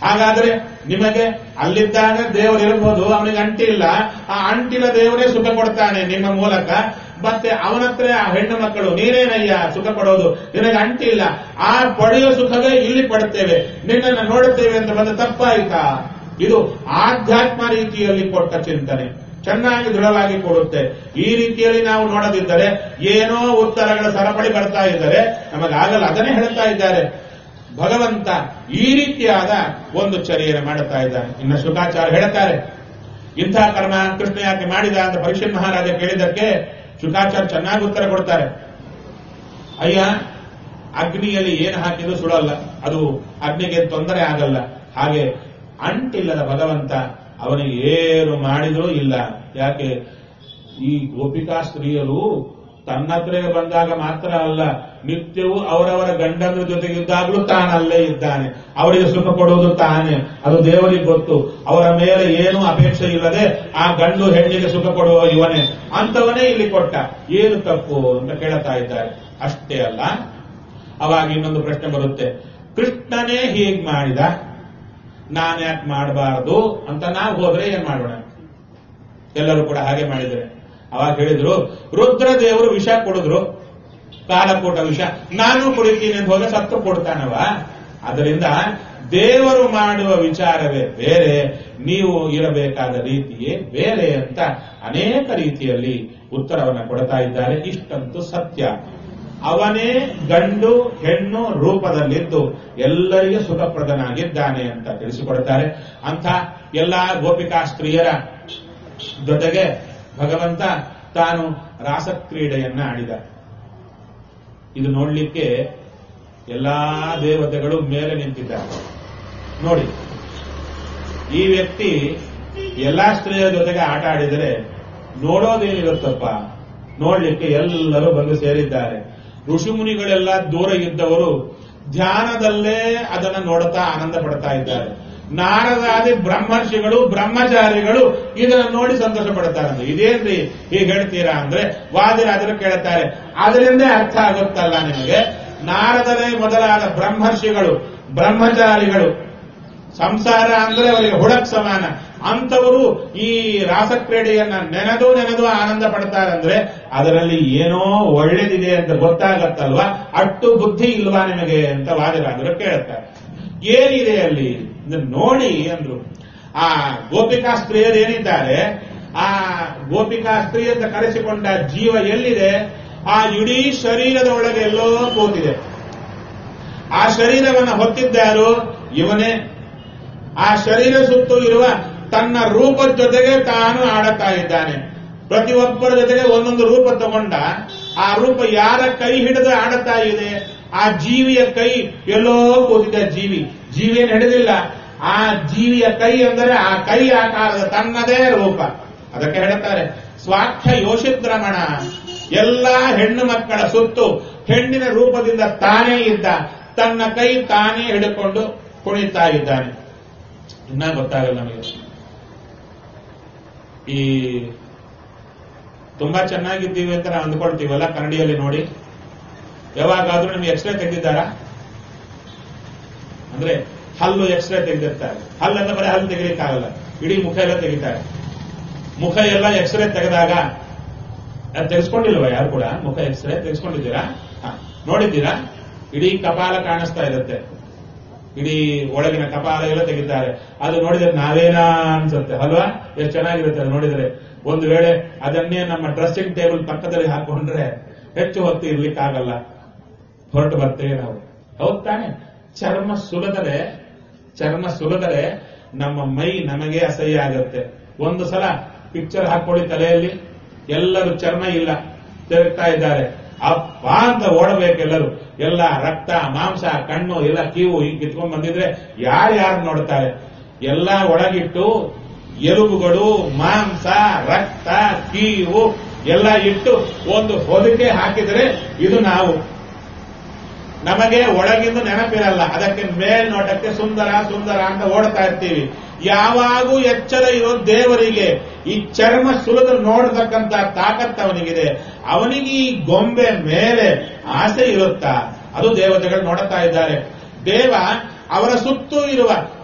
ಹಾಗಾದ್ರೆ ನಿಮಗೆ ಅಲ್ಲಿದ್ದಾಗ ದೇವರು ಇರಬಹುದು ಅವನಿಗೆ ಅಂಟಿಲ್ಲ ಆ ಅಂಟಿನ ದೇವರೇ ಸುಖ ಕೊಡ್ತಾನೆ ನಿಮ್ಮ ಮೂಲಕ ಮತ್ತೆ ಅವನತ್ರ ಆ ಹೆಣ್ಣು ಮಕ್ಕಳು ನೀನೇನಯ್ಯ ಸುಖ ಪಡೋದು ನಿನಗೆ ಅಂಟಿಲ್ಲ ಆ ಪಡೆಯುವ ಸುಖವೇ ಇಲ್ಲಿ ಪಡುತ್ತೇವೆ ನಿನ್ನನ್ನು ನೋಡುತ್ತೇವೆ ಅಂತ ಬಂದ ತಪ್ಪಾಯಿತಾ ಇದು ಆಧ್ಯಾತ್ಮ ರೀತಿಯಲ್ಲಿ ಕೊಟ್ಟ ಚಿಂತನೆ ಚೆನ್ನಾಗಿ ದೃಢವಾಗಿ ಕೊಡುತ್ತೆ ಈ ರೀತಿಯಲ್ಲಿ ನಾವು ನೋಡದಿದ್ದರೆ ಏನೋ ಉತ್ತರಗಳ ಸರಪಳಿ ಬರ್ತಾ ಇದ್ದರೆ ನಮಗಾಗಲ್ಲ ಅದನ್ನೇ ಹೇಳ್ತಾ ಇದ್ದಾರೆ ಭಗವಂತ ಈ ರೀತಿಯಾದ ಒಂದು ಚರ್ಯೆಯನ್ನು ಮಾಡುತ್ತಾ ಇದ್ದಾನೆ ಇನ್ನು ಶುಕಾಚಾರ್ಯ ಹೇಳ್ತಾರೆ ಇಂಥ ಕರ್ಮ ಕೃಷ್ಣ ಯಾಕೆ ಮಾಡಿದ ಅಂತ ಪರೀಕ್ಷಿತ್ ಮಹಾರಾಜ ಕೇಳಿದ್ದಕ್ಕೆ ಶುಕಾಚಾರ್ಯ ಚೆನ್ನಾಗಿ ಉತ್ತರ ಕೊಡ್ತಾರೆ ಅಯ್ಯ ಅಗ್ನಿಯಲ್ಲಿ ಏನು ಹಾಕಿದ್ರು ಸುಡಲ್ಲ ಅದು ಅಗ್ನಿಗೆ ತೊಂದರೆ ಆಗಲ್ಲ ಹಾಗೆ ಅಂಟಿಲ್ಲದ ಭಗವಂತ ಅವನಿಗೆ ಏನು ಮಾಡಿದ್ರೂ ಇಲ್ಲ ಯಾಕೆ ಈ ಗೋಪಿಕಾ ಸ್ತ್ರೀಯರು ತನ್ನತ್ರ ಬಂದಾಗ ಮಾತ್ರ ಅಲ್ಲ ನಿತ್ಯವೂ ಅವರವರ ಗಂಡನ ಜೊತೆಗಿದ್ದಾಗಲೂ ತಾನಲ್ಲೇ ಇದ್ದಾನೆ ಅವರಿಗೆ ಸುಖ ಕೊಡುವುದು ತಾನೇ ಅದು ದೇವರಿಗೆ ಗೊತ್ತು ಅವರ ಮೇಲೆ ಏನೂ ಅಪೇಕ್ಷೆ ಇಲ್ಲದೆ ಆ ಗಂಡು ಹೆಣ್ಣಿಗೆ ಸುಖ ಕೊಡುವ ಇವನೇ ಅಂತವನೇ ಇಲ್ಲಿ ಕೊಟ್ಟ ಏನು ತಪ್ಪು ಅಂತ ಕೇಳ್ತಾ ಇದ್ದಾರೆ ಅಷ್ಟೇ ಅಲ್ಲ ಅವಾಗ ಇನ್ನೊಂದು ಪ್ರಶ್ನೆ ಬರುತ್ತೆ ಕೃಷ್ಣನೇ ಹೀಗ್ ಮಾಡಿದ ನಾನ್ಯಾಕೆ ಮಾಡಬಾರದು ಅಂತ ನಾವು ಹೋದ್ರೆ ಏನ್ ಮಾಡೋಣ ಎಲ್ಲರೂ ಕೂಡ ಹಾಗೆ ಮಾಡಿದರೆ ಅವಾಗ ಹೇಳಿದ್ರು ರುದ್ರದೇವರು ವಿಷ ಕೊಡಿದ್ರು ಕಾಲಕೂಟ ವಿಷ ನಾನು ಕುಡಿತೀನಿ ಅಂತ ಹೋದ್ರೆ ಸತ್ತು ಕೊಡ್ತಾನವ ಅದರಿಂದ ದೇವರು ಮಾಡುವ ವಿಚಾರವೇ ಬೇರೆ ನೀವು ಇರಬೇಕಾದ ರೀತಿಯೇ ಬೇರೆ ಅಂತ ಅನೇಕ ರೀತಿಯಲ್ಲಿ ಉತ್ತರವನ್ನು ಕೊಡ್ತಾ ಇದ್ದಾರೆ ಇಷ್ಟಂತೂ ಸತ್ಯ ಅವನೇ ಗಂಡು ಹೆಣ್ಣು ರೂಪದಲ್ಲಿದ್ದು ಎಲ್ಲರಿಗೆ ಸುಖಪ್ರದನಾಗಿದ್ದಾನೆ ಅಂತ ತಿಳಿಸಿಕೊಡ್ತಾರೆ ಅಂಥ ಎಲ್ಲಾ ಗೋಪಿಕಾ ಸ್ತ್ರೀಯರ ಜೊತೆಗೆ ಭಗವಂತ ತಾನು ರಾಸಕ್ರೀಡೆಯನ್ನ ಆಡಿದ ಇದು ನೋಡ್ಲಿಕ್ಕೆ ಎಲ್ಲಾ ದೇವತೆಗಳು ಮೇಲೆ ನಿಂತಿದ್ದಾರೆ ನೋಡಿ ಈ ವ್ಯಕ್ತಿ ಎಲ್ಲಾ ಸ್ತ್ರೀಯರ ಜೊತೆಗೆ ಆಟ ಆಡಿದರೆ ನೋಡೋದೇನಿರುತ್ತಪ್ಪ ನೋಡ್ಲಿಕ್ಕೆ ಎಲ್ಲರೂ ಬಂದು ಸೇರಿದ್ದಾರೆ ಋಷಿಮುನಿಗಳೆಲ್ಲ ದೂರ ಇದ್ದವರು ಧ್ಯಾನದಲ್ಲೇ ಅದನ್ನ ನೋಡ್ತಾ ಆನಂದ ಪಡ್ತಾ ಇದ್ದಾರೆ ನಾರದಾದಿ ಬ್ರಹ್ಮರ್ಷಿಗಳು ಬ್ರಹ್ಮಚಾರಿಗಳು ಇದನ್ನ ನೋಡಿ ಸಂತೋಷ ಪಡ್ತಾರೆ ಇದೇನ್ರಿ ಹೀಗೆ ಹೇಳ್ತೀರಾ ಅಂದ್ರೆ ವಾದಿರಾಜರು ಕೇಳುತ್ತಾರೆ ಅದರಿಂದೇ ಅರ್ಥ ಆಗುತ್ತಲ್ಲ ನಿಮಗೆ ನಾರದರೇ ಮೊದಲಾದ ಬ್ರಹ್ಮರ್ಷಿಗಳು ಬ್ರಹ್ಮಚಾರಿಗಳು ಸಂಸಾರ ಅಂದ್ರೆ ಅವರಿಗೆ ಹುಡಕ್ ಸಮಾನ ಅಂತವರು ಈ ರಾಸಕ್ರೀಡೆಯನ್ನ ನೆನೆದು ನೆನೆದು ಆನಂದ ಪಡ್ತಾರಂದ್ರೆ ಅದರಲ್ಲಿ ಏನೋ ಒಳ್ಳೇದಿದೆ ಅಂತ ಗೊತ್ತಾಗತ್ತಲ್ವಾ ಅಟ್ಟು ಬುದ್ಧಿ ಇಲ್ವಾ ನಿಮಗೆ ಅಂತ ವಾದಿರಾದರು ಕೇಳ್ತಾರೆ ಏನಿದೆ ಅಲ್ಲಿ ಇದನ್ನ ನೋಡಿ ಅಂದ್ರು ಆ ಗೋಪಿಕಾ ಸ್ತ್ರೀಯರು ಏನಿದ್ದಾರೆ ಆ ಗೋಪಿಕಾ ಸ್ತ್ರೀ ಅಂತ ಕರೆಸಿಕೊಂಡ ಜೀವ ಎಲ್ಲಿದೆ ಆ ಇಡೀ ಶರೀರದ ಒಳಗೆ ಎಲ್ಲೋ ಕೂತಿದೆ ಆ ಶರೀರವನ್ನು ಹೊತ್ತಿದ್ದಾರು ಇವನೇ ಆ ಶರೀರ ಸುತ್ತು ಇರುವ ತನ್ನ ರೂಪದ ಜೊತೆಗೆ ತಾನು ಆಡುತ್ತಾ ಇದ್ದಾನೆ ಪ್ರತಿಯೊಬ್ಬರ ಜೊತೆಗೆ ಒಂದೊಂದು ರೂಪ ತಗೊಂಡ ಆ ರೂಪ ಯಾರ ಕೈ ಹಿಡಿದು ಆಡುತ್ತಾ ಇದೆ ಆ ಜೀವಿಯ ಕೈ ಎಲ್ಲೋ ಕೂತಿದೆ ಜೀವಿ ಜೀವಿಯನ್ನು ಹಿಡಿದಿಲ್ಲ ಆ ಜೀವಿಯ ಕೈ ಅಂದರೆ ಆ ಕೈ ಆಕಾರದ ತನ್ನದೇ ರೂಪ ಅದಕ್ಕೆ ಹೇಳುತ್ತಾರೆ ಸ್ವಾಖ್ಯ ಯೋಷಿದ್ರಮಣ ಎಲ್ಲಾ ಹೆಣ್ಣು ಮಕ್ಕಳ ಸುತ್ತು ಹೆಣ್ಣಿನ ರೂಪದಿಂದ ತಾನೇ ಇದ್ದ ತನ್ನ ಕೈ ತಾನೇ ಹಿಡಿಕೊಂಡು ಕುಣಿತಾ ಇದ್ದಾನೆ ಇನ್ನ ಗೊತ್ತಾಗಲ್ಲ ನಮಗೆ ಈ ತುಂಬಾ ಚೆನ್ನಾಗಿದ್ದೀವಿ ಅಂತ ನಾವು ಅಂದ್ಕೊಳ್ತೀವಲ್ಲ ಕನ್ನಡಿಯಲ್ಲಿ ನೋಡಿ ಯಾವಾಗಾದ್ರೂ ನಿಮ್ಗೆ ಎಕ್ಸ್ರೇ ತೆಗೆದಿದ್ದಾರಾ ಅಂದ್ರೆ ಹಲ್ಲು ಎಕ್ಸ್ರೇ ತೆಗೆದಿರ್ತಾರೆ ಹಲ್ಲಂತ ಬರೀ ಹಲ್ಲು ತೆಗಿಲಿಕ್ಕಾಗಲ್ಲ ಇಡೀ ಮುಖ ಎಲ್ಲ ತೆಗಿತಾರೆ ಮುಖ ಎಲ್ಲ ಎಕ್ಸ್ರೇ ತೆಗೆದಾಗ ಅದು ತೆಗೆಸ್ಕೊಂಡಿಲ್ವಾ ಯಾರು ಕೂಡ ಮುಖ ಎಕ್ಸ್ರೇ ತೆಗೆಸ್ಕೊಂಡಿದ್ದೀರಾ ಹಾ ನೋಡಿದ್ದೀರಾ ಇಡೀ ಕಪಾಲ ಕಾಣಿಸ್ತಾ ಇರುತ್ತೆ ಇಡೀ ಒಳಗಿನ ಕಪಾಲ ಎಲ್ಲ ತೆಗಿತಾರೆ ಅದು ನೋಡಿದ್ರೆ ನಾವೇನಾ ಅನ್ಸುತ್ತೆ ಅಲ್ವಾ ಎಷ್ಟು ಚೆನ್ನಾಗಿರುತ್ತೆ ಅದು ನೋಡಿದ್ರೆ ಒಂದು ವೇಳೆ ಅದನ್ನೇ ನಮ್ಮ ಡ್ರೆಸ್ಸಿಂಗ್ ಟೇಬಲ್ ಪಕ್ಕದಲ್ಲಿ ಹಾಕೊಂಡ್ರೆ ಹೆಚ್ಚು ಹೊತ್ತು ಇರ್ಲಿಕ್ಕಾಗಲ್ಲ ಹೊರಟು ಬರ್ತೇವೆ ನಾವು ಹೌದ್ ತಾನೆ ಚರ್ಮ ಸುಲದರೆ ಚರ್ಮ ಸುಲದರೆ ನಮ್ಮ ಮೈ ನಮಗೆ ಅಸಹ್ಯ ಆಗುತ್ತೆ ಒಂದು ಸಲ ಪಿಕ್ಚರ್ ಹಾಕೊಳ್ಳಿ ತಲೆಯಲ್ಲಿ ಎಲ್ಲರೂ ಚರ್ಮ ಇಲ್ಲ ತಿರುಗ್ತಾ ಇದ್ದಾರೆ ಅಪ್ಪ ಅಂತ ಓಡಬೇಕೆಲ್ಲರೂ ಎಲ್ಲ ರಕ್ತ ಮಾಂಸ ಕಣ್ಣು ಎಲ್ಲ ಕೀವು ಹಿಂಗ್ ಕಿತ್ಕೊಂಡ್ ಬಂದಿದ್ರೆ ಯಾರ್ಯಾರು ನೋಡ್ತಾರೆ ಎಲ್ಲ ಒಳಗಿಟ್ಟು ಎಲುಬುಗಳು ಮಾಂಸ ರಕ್ತ ಕೀವು ಎಲ್ಲ ಇಟ್ಟು ಒಂದು ಹೊದಿಕೆ ಹಾಕಿದ್ರೆ ಇದು ನಾವು ನಮಗೆ ಒಳಗಿಂದ ನೆನಪಿರಲ್ಲ ಅದಕ್ಕೆ ಮೇಲ್ನೋಟಕ್ಕೆ ಸುಂದರ ಸುಂದರ ಅಂತ ಓಡ್ತಾ ಇರ್ತೀವಿ ಯಾವಾಗೂ ಎಚ್ಚರ ಇರೋ ದೇವರಿಗೆ ಈ ಚರ್ಮ ಸುಲಿದು ನೋಡತಕ್ಕಂತ ತಾಕತ್ತು ಅವನಿಗಿದೆ ಅವನಿಗೆ ಈ ಗೊಂಬೆ ಮೇಲೆ ಆಸೆ ಇರುತ್ತಾ ಅದು ದೇವತೆಗಳು ನೋಡುತ್ತಾ ಇದ್ದಾರೆ ದೇವ ಅವರ ಸುತ್ತೂ ಇರುವ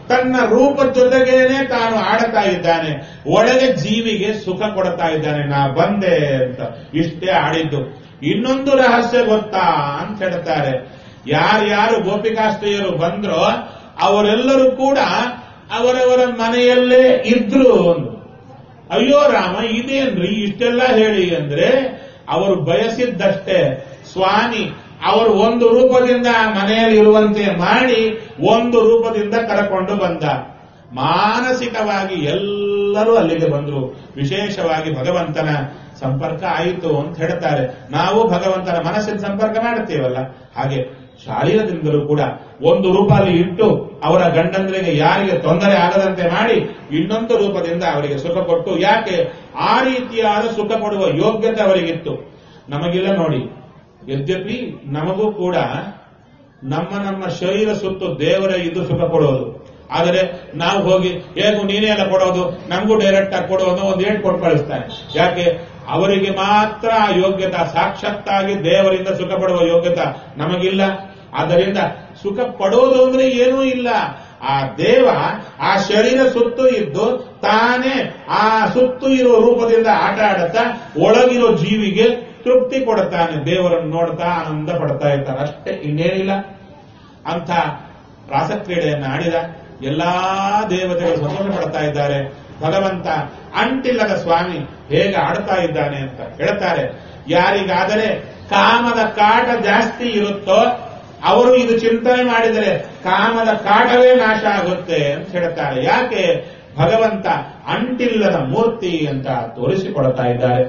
ತನ್ನ ರೂಪದ ಜೊತೆಗೇನೆ ತಾನು ಆಡ್ತಾ ಇದ್ದಾನೆ ಒಳಗೆ ಜೀವಿಗೆ ಸುಖ ಕೊಡ್ತಾ ಇದ್ದಾನೆ ನಾ ಬಂದೆ ಅಂತ ಇಷ್ಟೇ ಆಡಿದ್ದು ಇನ್ನೊಂದು ರಹಸ್ಯ ಗೊತ್ತಾ ಅಂತ ಹೇಳ್ತಾರೆ ಯಾರ್ಯಾರು ಗೋಪಿಕಾಸ್ತ್ರೀಯರು ಬಂದ್ರೋ ಅವರೆಲ್ಲರೂ ಕೂಡ ಅವರವರ ಮನೆಯಲ್ಲೇ ಇದ್ರು ಒಂದು ಅಯ್ಯೋ ರಾಮ ಇದೇನ್ರಿ ಇಷ್ಟೆಲ್ಲ ಹೇಳಿ ಅಂದ್ರೆ ಅವರು ಬಯಸಿದ್ದಷ್ಟೇ ಸ್ವಾಮಿ ಅವರು ಒಂದು ರೂಪದಿಂದ ಆ ಮನೆಯಲ್ಲಿ ಇರುವಂತೆ ಮಾಡಿ ಒಂದು ರೂಪದಿಂದ ಕರಕೊಂಡು ಬಂದ ಮಾನಸಿಕವಾಗಿ ಎಲ್ಲರೂ ಅಲ್ಲಿಗೆ ಬಂದ್ರು ವಿಶೇಷವಾಗಿ ಭಗವಂತನ ಸಂಪರ್ಕ ಆಯಿತು ಅಂತ ಹೇಳ್ತಾರೆ ನಾವು ಭಗವಂತನ ಮನಸ್ಸಿನ ಸಂಪರ್ಕ ಮಾಡುತ್ತೇವಲ್ಲ ಹಾಗೆ ಶಾರೀರದಿಂದಲೂ ಕೂಡ ಒಂದು ರೂಪ ಅಲ್ಲಿ ಇಟ್ಟು ಅವರ ಗಂಡಂದರಿಗೆ ಯಾರಿಗೆ ತೊಂದರೆ ಆಗದಂತೆ ಮಾಡಿ ಇನ್ನೊಂದು ರೂಪದಿಂದ ಅವರಿಗೆ ಸುಖ ಕೊಟ್ಟು ಯಾಕೆ ಆ ರೀತಿಯಾದ ಸುಖ ಕೊಡುವ ಯೋಗ್ಯತೆ ಅವರಿಗಿತ್ತು ನಮಗಿಲ್ಲ ನೋಡಿ ಯದ್ಯಪಿ ನಮಗೂ ಕೂಡ ನಮ್ಮ ನಮ್ಮ ಶರೀರ ಸುತ್ತು ದೇವರ ಇದು ಸುಖ ಕೊಡೋದು ಆದರೆ ನಾವು ಹೋಗಿ ಹೇಗೂ ನೀನೇ ಎಲ್ಲ ಕೊಡೋದು ನಮಗೂ ಡೈರೆಕ್ಟ್ ಆಗಿ ಕೊಡೋದು ಒಂದು ಏಟ್ ಕೊಟ್ಟು ಕಳಿಸ್ತಾನೆ ಯಾಕೆ ಅವರಿಗೆ ಮಾತ್ರ ಆ ಯೋಗ್ಯತಾ ಸಾಕ್ಷಾತ್ತಾಗಿ ದೇವರಿಂದ ಸುಖ ಪಡುವ ಯೋಗ್ಯತಾ ನಮಗಿಲ್ಲ ಆದ್ದರಿಂದ ಸುಖ ಪಡೋದು ಅಂದ್ರೆ ಏನೂ ಇಲ್ಲ ಆ ದೇವ ಆ ಶರೀರ ಸುತ್ತು ಇದ್ದು ತಾನೇ ಆ ಸುತ್ತು ಇರೋ ರೂಪದಿಂದ ಆಟ ಆಡುತ್ತಾ ಒಳಗಿರೋ ಜೀವಿಗೆ ತೃಪ್ತಿ ಕೊಡುತ್ತಾನೆ ದೇವರನ್ನು ನೋಡ್ತಾ ಆನಂದ ಪಡ್ತಾ ಇರ್ತಾನೆ ಅಷ್ಟೇ ಇನ್ನೇನಿಲ್ಲ ಅಂತ ರಾಸಕ್ರೀಡೆಯನ್ನು ಆಡಿದ ಎಲ್ಲಾ ದೇವತೆಗಳು ಸಂತೋಷ ಪಡ್ತಾ ಇದ್ದಾರೆ ಭಗವಂತ ಅಂಟಿಲ್ಲದ ಸ್ವಾಮಿ ಹೇಗೆ ಆಡ್ತಾ ಇದ್ದಾನೆ ಅಂತ ಹೇಳ್ತಾರೆ ಯಾರಿಗಾದರೆ ಕಾಮದ ಕಾಟ ಜಾಸ್ತಿ ಇರುತ್ತೋ ಅವರು ಇದು ಚಿಂತನೆ ಮಾಡಿದರೆ ಕಾಮದ ಕಾಟವೇ ನಾಶ ಆಗುತ್ತೆ ಅಂತ ಹೇಳ್ತಾರೆ ಯಾಕೆ ಭಗವಂತ ಅಂಟಿಲ್ಲದ ಮೂರ್ತಿ ಅಂತ ತೋರಿಸಿಕೊಡ್ತಾ ಇದ್ದಾರೆ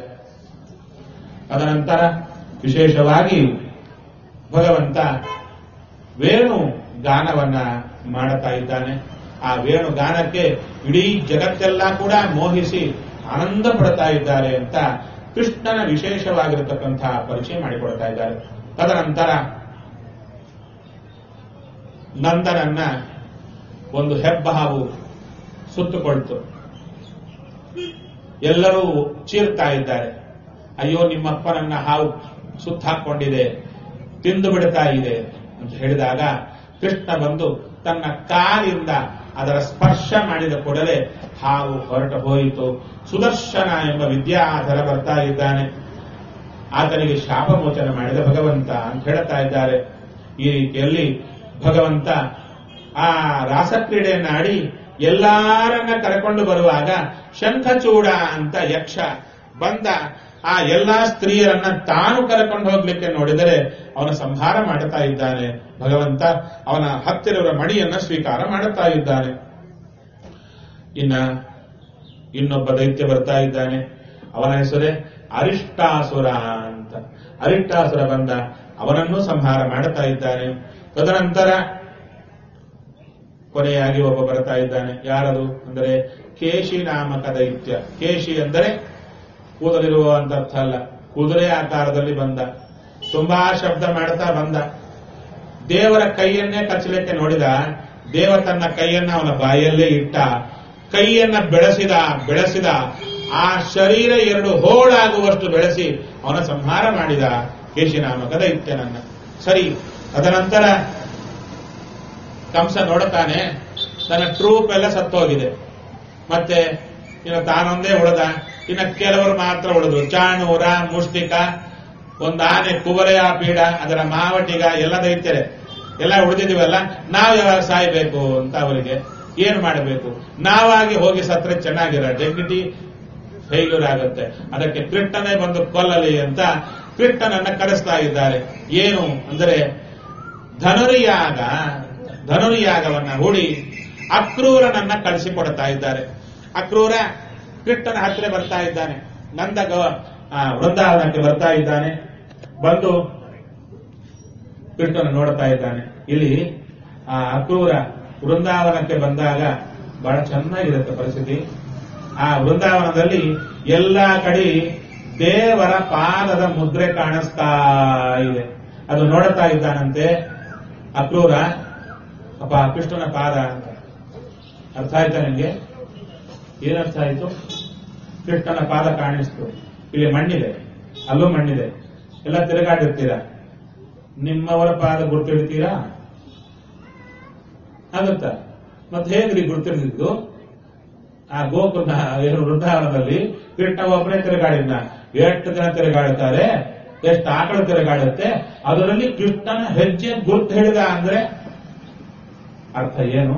ಅದನಂತರ ವಿಶೇಷವಾಗಿ ಭಗವಂತ ವೇಣು ಗಾನವನ್ನ ಮಾಡುತ್ತಾ ಇದ್ದಾನೆ ಆ ವೇಣು ಗಾನಕ್ಕೆ ಇಡೀ ಜಗತ್ತೆಲ್ಲ ಕೂಡ ಮೋಹಿಸಿ ಆನಂದ ಪಡ್ತಾ ಇದ್ದಾರೆ ಅಂತ ಕೃಷ್ಣನ ವಿಶೇಷವಾಗಿರತಕ್ಕಂತಹ ಪರಿಚಯ ಮಾಡಿಕೊಡ್ತಾ ಇದ್ದಾರೆ ತದನಂತರ ನಂದನನ್ನ ಒಂದು ಹೆಬ್ಬಹಾವು ಸುತ್ತುಕೊಳ್ತು ಎಲ್ಲರೂ ಚೀರ್ತಾ ಇದ್ದಾರೆ ಅಯ್ಯೋ ನಿಮ್ಮಪ್ಪನನ್ನ ಹಾವು ಸುತ್ತ ಹಾಕೊಂಡಿದೆ ತಿಂದು ಬಿಡ್ತಾ ಇದೆ ಅಂತ ಹೇಳಿದಾಗ ಕೃಷ್ಣ ಬಂದು ತನ್ನ ಕಾಲಿಂದ ಅದರ ಸ್ಪರ್ಶ ಮಾಡಿದ ಕೂಡಲೇ ಹಾವು ಹೊರಟು ಹೋಯಿತು ಸುದರ್ಶನ ಎಂಬ ವಿದ್ಯಾಧರ ಬರ್ತಾ ಇದ್ದಾನೆ ಆತನಿಗೆ ಶಾಪಮೋಚನ ಮಾಡಿದ ಭಗವಂತ ಅಂತ ಹೇಳ್ತಾ ಇದ್ದಾರೆ ಈ ರೀತಿಯಲ್ಲಿ ಭಗವಂತ ಆ ರಾಸಕ್ರೀಡೆಯನ್ನ ಆಡಿ ಎಲ್ಲಾರನ್ನ ಕರೆಕೊಂಡು ಬರುವಾಗ ಶಂಖಚೂಡ ಅಂತ ಯಕ್ಷ ಬಂದ ಆ ಎಲ್ಲಾ ಸ್ತ್ರೀಯರನ್ನ ತಾನು ಕರೆಕೊಂಡು ಹೋಗ್ಲಿಕ್ಕೆ ನೋಡಿದರೆ ಅವನ ಸಂಹಾರ ಮಾಡುತ್ತಾ ಇದ್ದಾನೆ ಭಗವಂತ ಅವನ ಹತ್ತಿರದ ಮಣಿಯನ್ನ ಸ್ವೀಕಾರ ಮಾಡುತ್ತಾ ಇದ್ದಾನೆ ಇನ್ನ ಇನ್ನೊಬ್ಬ ದೈತ್ಯ ಬರ್ತಾ ಇದ್ದಾನೆ ಅವನ ಹೆಸರೇ ಅರಿಷ್ಟಾಸುರ ಅಂತ ಅರಿಷ್ಟಾಸುರ ಬಂದ ಅವನನ್ನು ಸಂಹಾರ ಮಾಡುತ್ತಾ ಇದ್ದಾನೆ ತದನಂತರ ಕೊನೆಯಾಗಿ ಒಬ್ಬ ಬರ್ತಾ ಇದ್ದಾನೆ ಯಾರದು ಅಂದರೆ ಕೇಶಿ ನಾಮಕ ದೈತ್ಯ ಕೇಶಿ ಅಂದರೆ ಕೂದಲಿರುವ ಅಂತ ಅರ್ಥ ಅಲ್ಲ ಕುದುರೆ ಆಕಾರದಲ್ಲಿ ಬಂದ ತುಂಬಾ ಶಬ್ದ ಮಾಡ್ತಾ ಬಂದ ದೇವರ ಕೈಯನ್ನೇ ಕಚ್ಚಲಿಕ್ಕೆ ನೋಡಿದ ದೇವ ತನ್ನ ಕೈಯನ್ನ ಅವನ ಬಾಯಲ್ಲೇ ಇಟ್ಟ ಕೈಯನ್ನ ಬೆಳೆಸಿದ ಬೆಳೆಸಿದ ಆ ಶರೀರ ಎರಡು ಹೋಳಾಗುವಷ್ಟು ಬೆಳೆಸಿ ಅವನ ಸಂಹಾರ ಮಾಡಿದ ಕೇಶಿನಾಮಕ ದೈತ್ಯನನ್ನ ಸರಿ ಅದನಂತರ ಕಂಸ ನೋಡುತ್ತಾನೆ ತನ್ನ ಟ್ರೂಪ್ ಎಲ್ಲ ಸತ್ತೋಗಿದೆ ಮತ್ತೆ ಇನ್ನು ತಾನೊಂದೇ ಉಳಿದ ಇನ್ನು ಕೆಲವರು ಮಾತ್ರ ಉಳಿದ್ರು ಚಾಣೂರ ಮುಷ್ಟಿಕ ಒಂದು ಆನೆ ಕುವರೆಯ ಪೀಡ ಅದರ ಮಾವಟಿಗ ಎಲ್ಲ ದೈತ್ಯರೆ ಎಲ್ಲ ಉಳಿದಿದ್ದೀವಲ್ಲ ನಾವು ಯಾವಾಗ ಸಾಯ್ಬೇಕು ಅಂತ ಅವರಿಗೆ ಏನು ಮಾಡಬೇಕು ನಾವಾಗಿ ಹೋಗಿ ಸತ್ರೆ ಚೆನ್ನಾಗಿರ ಡೆಗ್ನಿಟಿ ಫೇಲ್ಯೂರ್ ಆಗುತ್ತೆ ಅದಕ್ಕೆ ಕೃಷ್ಣನೇ ಬಂದು ಕೊಲ್ಲಲಿ ಅಂತ ಕೃಷ್ಣನನ್ನ ಕರೆಸ್ತಾ ಇದ್ದಾರೆ ಏನು ಅಂದರೆ ಧನುರ್ಯಾಗ ಧನುರ್ಯಾಗವನ್ನ ಹೂಡಿ ಅಕ್ರೂರನನ್ನ ಕಳಿಸಿಕೊಡ್ತಾ ಇದ್ದಾರೆ ಅಕ್ರೂರ ಕೃಷ್ಣನ ಹತ್ತಿರ ಬರ್ತಾ ಇದ್ದಾನೆ ನಂದ ಗವ- ಆ, ವೃಂದಾವನಕ್ಕೆ ಬರ್ತಾ ಇದ್ದಾನೆ ಬಂದು ಕೃಷ್ಣನ ನೋಡ್ತಾ ಇದ್ದಾನೆ ಇಲ್ಲಿ ಆ ಅಕ್ರೂರ ವೃಂದಾವನಕ್ಕೆ ಬಂದಾಗ ಬಹಳ ಚೆನ್ನಾಗಿರುತ್ತೆ ಪರಿಸ್ಥಿತಿ ಆ ವೃಂದಾವನದಲ್ಲಿ ಎಲ್ಲಾ ಕಡೆ ದೇವರ ಪಾದದ ಮುದ್ರೆ ಕಾಣಿಸ್ತಾ ಇದೆ ಅದು ನೋಡುತ್ತಾ ಇದ್ದಾನಂತೆ ಅಕ್ರೂರ ಅಪ್ಪ ಕೃಷ್ಣನ ಪಾದ ಅಂತ ಅರ್ಥ ಆಯ್ತಾ ನಿಮಗೆ ಏನರ್ಥ ಆಯ್ತು ಕೃಷ್ಣನ ಪಾದ ಕಾಣಿಸ್ತು ಇಲ್ಲಿ ಮಣ್ಣಿದೆ ಅಲ್ಲೂ ಮಣ್ಣಿದೆ ಎಲ್ಲ ತಿರುಗಾಡಿರ್ತೀರಾ ನಿಮ್ಮವರ ಪಾದ ಗುರ್ತಿಡ್ತೀರಾ ಆಗುತ್ತಾ ಮತ್ತೆ ಹೇಗ್ರಿ ಗುರುತಿಡಿದಿದ್ದು ಆ ಗೋಕುಲ ಏನು ವೃಂದಾವನದಲ್ಲಿ ಕೃಷ್ಣ ಒಬ್ಬನೇ ತಿರುಗಾಡಿದ್ನ ಎಷ್ಟು ಜನ ತಿರುಗಾಡುತ್ತಾರೆ ಎಷ್ಟು ಆಕಳು ತಿರುಗಾಡುತ್ತೆ ಅದರಲ್ಲಿ ಕೃಷ್ಣನ ಹೆಜ್ಜೆ ಗುರುತು ಹೇಳಿದ ಅಂದ್ರೆ ಅರ್ಥ ಏನು